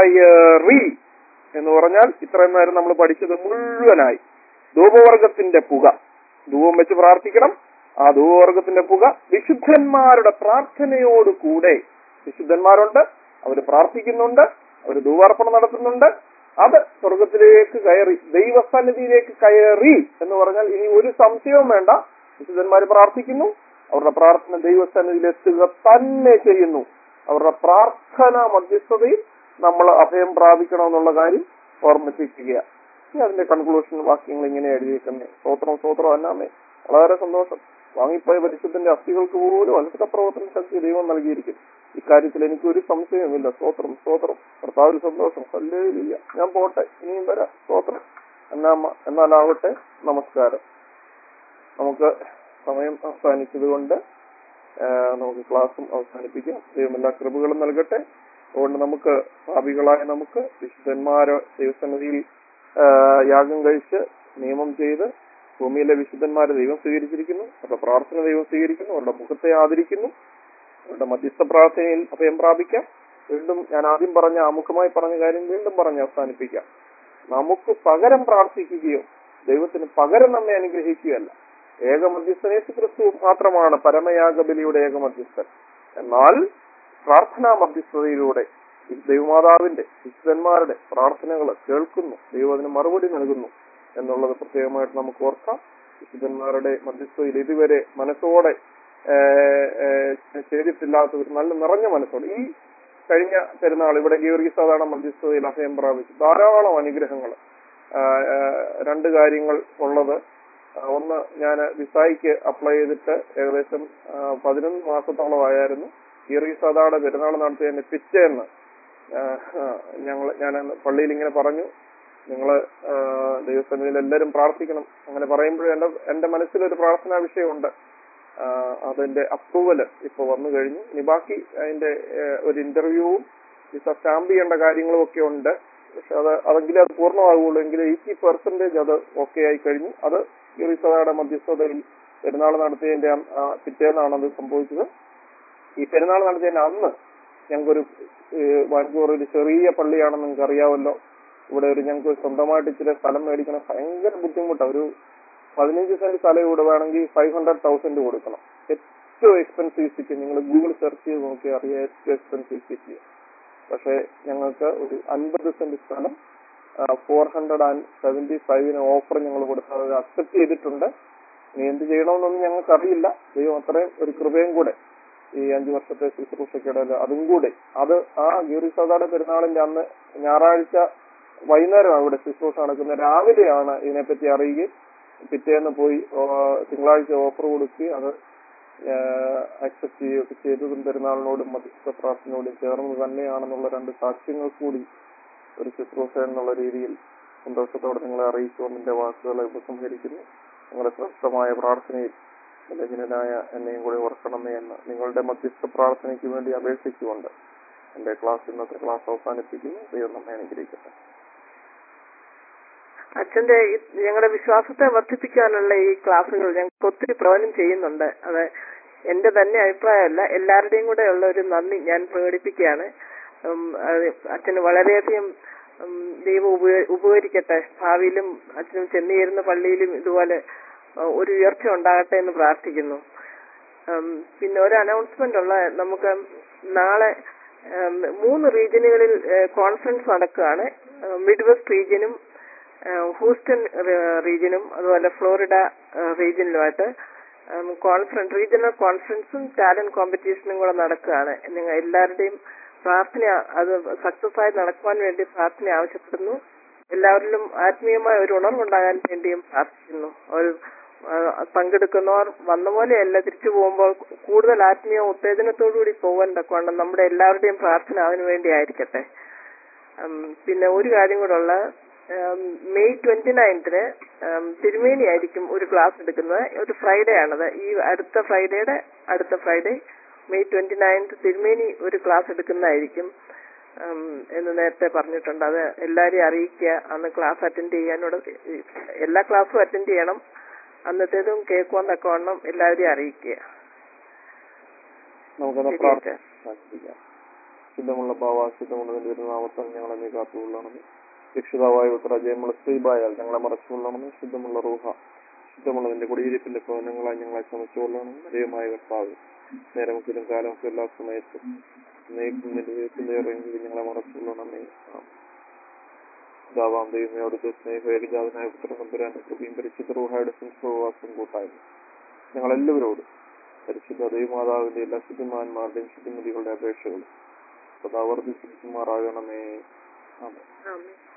കയറി എന്ന് പറഞ്ഞാൽ ഇത്രയും നേരം നമ്മൾ പഠിച്ചത് മുഴുവനായി ധൂപവർഗത്തിന്റെ പുക ധൂപം വെച്ച് പ്രാർത്ഥിക്കണം ആ ധൂപവർഗത്തിന്റെ പുക വിശുദ്ധന്മാരുടെ പ്രാർത്ഥനയോട് കൂടെ വിശുദ്ധന്മാരുണ്ട് അവർ പ്രാർത്ഥിക്കുന്നുണ്ട് അവർ ധൂപാർപ്പണം നടത്തുന്നുണ്ട് അത് സ്വർഗത്തിലേക്ക് കയറി ദൈവസന്നിധിയിലേക്ക് കയറി എന്ന് പറഞ്ഞാൽ ഇനി ഒരു സംശയവും വേണ്ട വിശുദ്ധന്മാർ പ്രാർത്ഥിക്കുന്നു അവരുടെ പ്രാർത്ഥന ദൈവസന്നിധിയിൽ എത്തുക തന്നെ ചെയ്യുന്നു അവരുടെ പ്രാർത്ഥന മധ്യസ്ഥതയിൽ നമ്മൾ അഭയം പ്രാപിക്കണമെന്നുള്ള കാര്യം ഓർമ്മിപ്പിക്കുക ഇനി അതിന്റെ കൺക്ലൂഷൻ വാക്യങ്ങൾ ഇങ്ങനെ എഴുതിയേക്കുന്നത് സ്തോത്രം സ്തോത്രം എന്നാമേ വളരെ സന്തോഷം വാങ്ങിപ്പോയ പരിശുദ്ധന്റെ അസ്ഥികൾക്ക് പോലും അത്ഭുത പ്രവർത്തന ശക്തി ദൈവം നൽകിയിരിക്കും ഇക്കാര്യത്തിൽ എനിക്ക് ഒരു സംശയവുമില്ല സ്തോത്രം സ്തോത്രം കർത്താവിൽ സന്തോഷം ഹല്ലേലൂയ ഞാൻ പോട്ടെ ഇനിയും വരാം സ്തോത്രം എന്നാ എന്നാലാവട്ടെ നമസ്കാരം നമുക്ക് സമയം അവസാനിച്ചത് കൊണ്ട് നമുക്ക് ക്ലാസ്സും അവസാനിപ്പിക്കാം ദൈവം എല്ലാ കൃപകളും നൽകട്ടെ അതുകൊണ്ട് നമുക്ക് ഭാവികളായ നമുക്ക് വിശുദ്ധന്മാര് ദൈവസന്നിധിയിൽ ആ, യാഗം കഴിച്ച് നിയമം ചെയ്ത് ഭൂമിയിലെ വിശുദ്ധന്മാരെ ദൈവം സ്വീകരിച്ചിരിക്കുന്നു അവരുടെ പ്രാർത്ഥന ദൈവം സ്വീകരിക്കുന്നു അവരുടെ മുഖത്തെ ആദരിക്കുന്നു അവരുടെ മധ്യസ്ഥ പ്രാർത്ഥനയിൽ അഭയം പ്രാപിക്കാം വീണ്ടും ഞാൻ ആദ്യം പറഞ്ഞ ആമുഖമായി പറഞ്ഞ കാര്യം വീണ്ടും പറഞ്ഞ് അവസാനിപ്പിക്കാം നമുക്ക് പകരം പ്രാർത്ഥിക്കുകയോ ദൈവത്തിന് പകരം നമ്മെ അനുഗ്രഹിക്കുകയല്ല ഏകമധ്യസ്ഥൻ യേശു ക്രിസ്തു മാത്രമാണ് പരമയാഗബലിയുടെ ഏകമധ്യസ്ഥൻ എന്നാൽ പ്രാർത്ഥനാ മധ്യസ്ഥതയിലൂടെ ഈ ദൈവമാതാവിന്റെ വിശുദ്ധന്മാരുടെ പ്രാർത്ഥനകൾ കേൾക്കുന്നു ദൈവം അതിന് മറുപടി നൽകുന്നു എന്നുള്ളത് പ്രത്യേകമായിട്ട് നമുക്ക് ഓർക്കാം വിശുദ്ധന്മാരുടെ മധ്യസ്ഥതയിൽ ഇതുവരെ മനസ്സോടെ ഏഹ്, ഏഹ്, ചെയ്തിട്ടില്ലാത്തവർ നല്ല നിറഞ്ഞ മനസ്സോടെ ഈ കഴിഞ്ഞ പെരുന്നാൾ ഇവിടെ ഗീവർഗി സാധാരണ മധ്യസ്ഥതയിൽ അഭയം പ്രാപിച്ചു ധാരാളം അനുഗ്രഹങ്ങൾ രണ്ട് കാര്യങ്ങൾ ഉള്ളത് ആ, ഒന്ന് ഞാൻ വിസായിക്ക് അപ്ലൈ ചെയ്തിട്ട് ഏകദേശം ആ, പതിനൊന്ന് മാസത്തോളമായിരുന്നു ഗീവർഗി സാധാരണ പെരുന്നാൾ നടത്തിയതിന്റെ പിറ്റേന്ന് ഞങ്ങൾ ഞാൻ പള്ളിയിൽ ഇങ്ങനെ പറഞ്ഞു നിങ്ങൾ ദൈവസന്നിധിയിൽ എല്ലാവരും പ്രാർത്ഥിക്കണം അങ്ങനെ പറയുമ്പോഴും എന്റെ എന്റെ മനസ്സിലൊരു പ്രാർത്ഥനാ വിഷയമുണ്ട് ആ, അതിന്റെ അപ്രൂവൽ ഇപ്പൊ വന്നു കഴിഞ്ഞു ഇനി ബാക്കി അതിന്റെ ഏഹ്, ഒരു ഇന്റർവ്യൂവും വിസ സ്റ്റാമ്പ് ചെയ്യേണ്ട കാര്യങ്ങളും ഒക്കെ ഉണ്ട് പക്ഷെ അത് അതെങ്കിലും അത് പൂർണ്ണമാകുള്ളൂ എങ്കിൽ എയ്റ്റി പെർസെന്റേജ് അത് ഓക്കെ ആയി കഴിഞ്ഞു അത് ഈ വിസയുടെ മധ്യസ്ഥതയിൽ പെരുന്നാൾ നടത്തിയതിന്റെ അന്ന് ആ പിറ്റേന്നാണ് അത് സംഭവിച്ചത് ഈ പെരുന്നാൾ നടത്തിയതിന്റെ അന്ന് ഞങ്ങൾക്കൊരു ഏഹ്, വാൻകൂർ ഒരു ചെറിയ പള്ളിയാണെന്ന് നിങ്ങൾക്ക് അറിയാമല്ലോ ഇവിടെ ഒരു ഞങ്ങൾക്ക് സ്വന്തമായിട്ട് ഇച്ചിരി സ്ഥലം മേടിക്കണം ഭയങ്കര ബുദ്ധിമുട്ടാണ് ഒരു പതിനഞ്ച് സെന്റ് സ്ഥലം ഇവിടെ വേണമെങ്കിൽ ഫൈവ് ഹൺഡ്രഡ് തൗസൻഡ് കൊടുക്കണം ഏറ്റവും എക്സ്പെൻസീവ് സിറ്റി നിങ്ങൾ ഗൂഗിൾ സെർച്ച് ചെയ്ത് നോക്കി അറിയാം ഏറ്റവും എക്സ്പെൻസീവ് സിറ്റി പക്ഷേ ഞങ്ങൾക്ക് ഒരു അൻപത് സെന്റ് സ്ഥലം ഫോർ ഹൺഡ്രഡ് ആൻഡ് സെവന്റി ഫൈവിന് ഓഫർ ഞങ്ങൾ കൊടുത്തത് അത് അക്സെപ്റ്റ് ചെയ്തിട്ടുണ്ട് ഇനി എന്ത് ചെയ്യണമെന്നൊന്നും ഞങ്ങൾക്ക് അറിയില്ല ദൈവം അത്രയും ഒരു കൃപയും കൂടെ ഈ അഞ്ചു വർഷത്തെ ശുശ്രൂഷയ്ക്കിടയിൽ അതും കൂടെ അത് ആ ഗീറിസദാടെ പെരുന്നാളിന്റെ അന്ന് ഞായറാഴ്ച വൈകുന്നേരമാണ് ഇവിടെ ശുശ്രൂഷ നടക്കുന്നത് രാവിലെയാണ് ഇതിനെപ്പറ്റി അറിയുകയും പിറ്റേന്ന് പോയി ആ, തിങ്കളാഴ്ച ഓഫർ കൊടുക്കുകയും അത് അക്സെപ്റ്റ് ചെയ്യുകയൊക്കെ ചെയ്തതും പെരുന്നാളിനോടും മധ്യസ്ഥ പ്രാർത്ഥനയോടും ചേർന്ന് തന്നെയാണെന്നുള്ള രണ്ട് സാക്ഷ്യങ്ങൾ കൂടി ഒരു ശുശ്രൂഷ എന്നുള്ള രീതിയിൽ സന്തോഷത്തോടെ നിങ്ങളെ അറിയിച്ചുകൊണ്ട് എന്റെ വാക്കുകളെ ഉപസംഹരിക്കുന്നു നിങ്ങളുടെ ശ്രദ്ധമായ പ്രാർത്ഥനയിൽ ബലഹീനനായ എന്നെയും കൂടി ഓർക്കണമേ എന്ന് നിങ്ങളുടെ മധ്യസ്ഥ പ്രാർത്ഥനയ്ക്ക് വേണ്ടി അപേക്ഷിച്ചുകൊണ്ട് എന്റെ ക്ലാസ് ഇന്നത്തെ ക്ലാസ് അവസാനിപ്പിക്കുന്നു ദൈവം നമ്മെ അനുഗ്രഹിക്കട്ടെ അച്ഛന്റെ ഈ ഞങ്ങളുടെ വിശ്വാസത്തെ വർദ്ധിപ്പിക്കാനുള്ള ഈ ക്ലാസ്സുകൾ ഞങ്ങൾക്ക് ഒത്തിരി പ്രയോജനം ചെയ്യുന്നുണ്ട് അത് എന്റെ തന്നെ അഭിപ്രായമല്ല എല്ലാവരുടെയും കൂടെ ഉള്ള ഒരു നന്ദി ഞാൻ പ്രകടിപ്പിക്കുകയാണ് ഉം, അത് അച്ഛന് വളരെയധികം ഉം, ദൈവം ഉപ- ഉപകരിക്കട്ടെ ഭാവിയിലും അച്ഛനും ചെന്നു ചേരുന്ന പള്ളിയിലും ഇതുപോലെ uh, ഒരു ഉയർച്ച ഉണ്ടാകട്ടെ എന്ന് പ്രാർത്ഥിക്കുന്നു ഉം, പിന്നെ ഒരു അനൗൺസ്മെന്റ് ഉള്ള നമുക്ക് നാളെ ഉം, മൂന്ന് റീജിയനുകളിൽ കോൺഫറൻസ് നടക്കുകയാണ് മിഡ് വെസ്റ്റ് റീജിയനും ഏഹ് ഹൂസ്റ്റൺ റെ- റീജിയനും അതുപോലെ ഫ്ലോറിഡ ഏഹ് റീജിയനിലുമായിട്ട് ഉം, കോൺഫറൻസ് റീജിയണൽ കോൺഫറൻസും ടാലന്റ് കോമ്പറ്റീഷനും കൂടെ നടക്കുകയാണ് നിങ്ങൾ എല്ലാവരുടെയും പ്രാർത്ഥന അത് സക്സസ് ആയി നടക്കുവാൻ വേണ്ടി പ്രാർത്ഥന ആവശ്യപ്പെടുന്നു എല്ലാവരിലും ആത്മീയമായ ഒരു ഉണർവുണ്ടാകാൻ വേണ്ടിയും പ്രാർത്ഥിക്കുന്നു ഒരു ആ, പങ്കെടുക്കുന്നവർ വന്ന പോലെയല്ല തിരിച്ചു പോകുമ്പോൾ കൂടുതൽ ആത്മീയ ഉത്തേജനത്തോടുകൂടി പോകാൻ തക്കവണ്ണം നമ്മുടെ എല്ലാവരുടെയും പ്രാർത്ഥന അതിനു വേണ്ടി ആയിരിക്കട്ടെ ഉം, പിന്നെ ഒരു കാര്യം കൂടെ ഉള്ള ഉം, മെയ് ട്വന്റി നയൻത്തിന് തിരുമേനി ആയിരിക്കും ഒരു ക്ലാസ് എടുക്കുന്നത് ഒരു ഫ്രൈഡേ ആണത് ഈ അടുത്ത ഫ്രൈഡേയുടെ അടുത്ത ഫ്രൈഡേ മെയ് ട്വന്റി നയൻത്ത് തിരുമേനി ഒരു ക്ലാസ് എടുക്കുന്നതായിരിക്കും ഉം, എന്ന് നേരത്തെ പറഞ്ഞിട്ടുണ്ട് അത് എല്ലാവരെയും അറിയിക്കുക അന്ന് ക്ലാസ് അറ്റൻഡ് ചെയ്യാനോട് എല്ലാ ക്ലാസ്സും അറ്റൻഡ് ചെയ്യണം അന്നത്തേതും കേൾക്കുവാൻ തക്കവണ്ണം എല്ലാവരെയും അറിയിക്കുക നമുക്കൊന്ന് ശരി, പ്രാർത്ഥന അച്ഛാ. പ്രാർത്ഥിക്കാം ശുദ്ധമുള്ള ഭാവ ശുദ്ധമുള്ളതിന്റെ ഒരു നാമത്താൽ ഞങ്ങളെ നീ കാത്തുകൊള്ളണമെന്ന് രക്ഷിതാവായ ഉത്തര ജയമുള്ള സ്ത്രീബായാൽ ഞങ്ങളെ മറച്ചുകൊള്ളണമെന്ന് ശുദ്ധമുള്ള റൂഹ ശുദ്ധമുള്ളതിന്റെ കുടിയിരിപ്പിന്റെ ഭവനങ്ങളായി ഞങ്ങളെ ശ്രമിച്ചുകൊള്ളണം ദൈവമായ കർത്താവ് നേരമൊക്കെയും കാലമൊക്കെ എല്ലാ സമയത്തും നീക്കും നിന്റെ ദൈവത്തിന്റെ ഇറങ്ങി ഞങ്ങളെ മറച്ചുകൊള്ളണമേ ആമേൻ. പിതാവാം ദൈവമേ അവിടുത്തെ സ്നേഹേകജാതനായ പുത്രൻ നമ്പുരാന്റെ കൃപയും പരിശുദ്ധ റൂഹായുടെ സംസ്കൃതവാസം കൂട്ടായ്മ ഞങ്ങളെല്ലാവരോടും പരിശുദ്ധ ദൈവമാതാവിന്റെ എല്ലാ ശുദ്ധിമാന്മാരുടെയും ശുദ്ധിമതികളുടെ അപേക്ഷകളും സദാ വർദ്ധിപ്പിക്കുമാറാകണമേ ആമേൻ ആമേൻ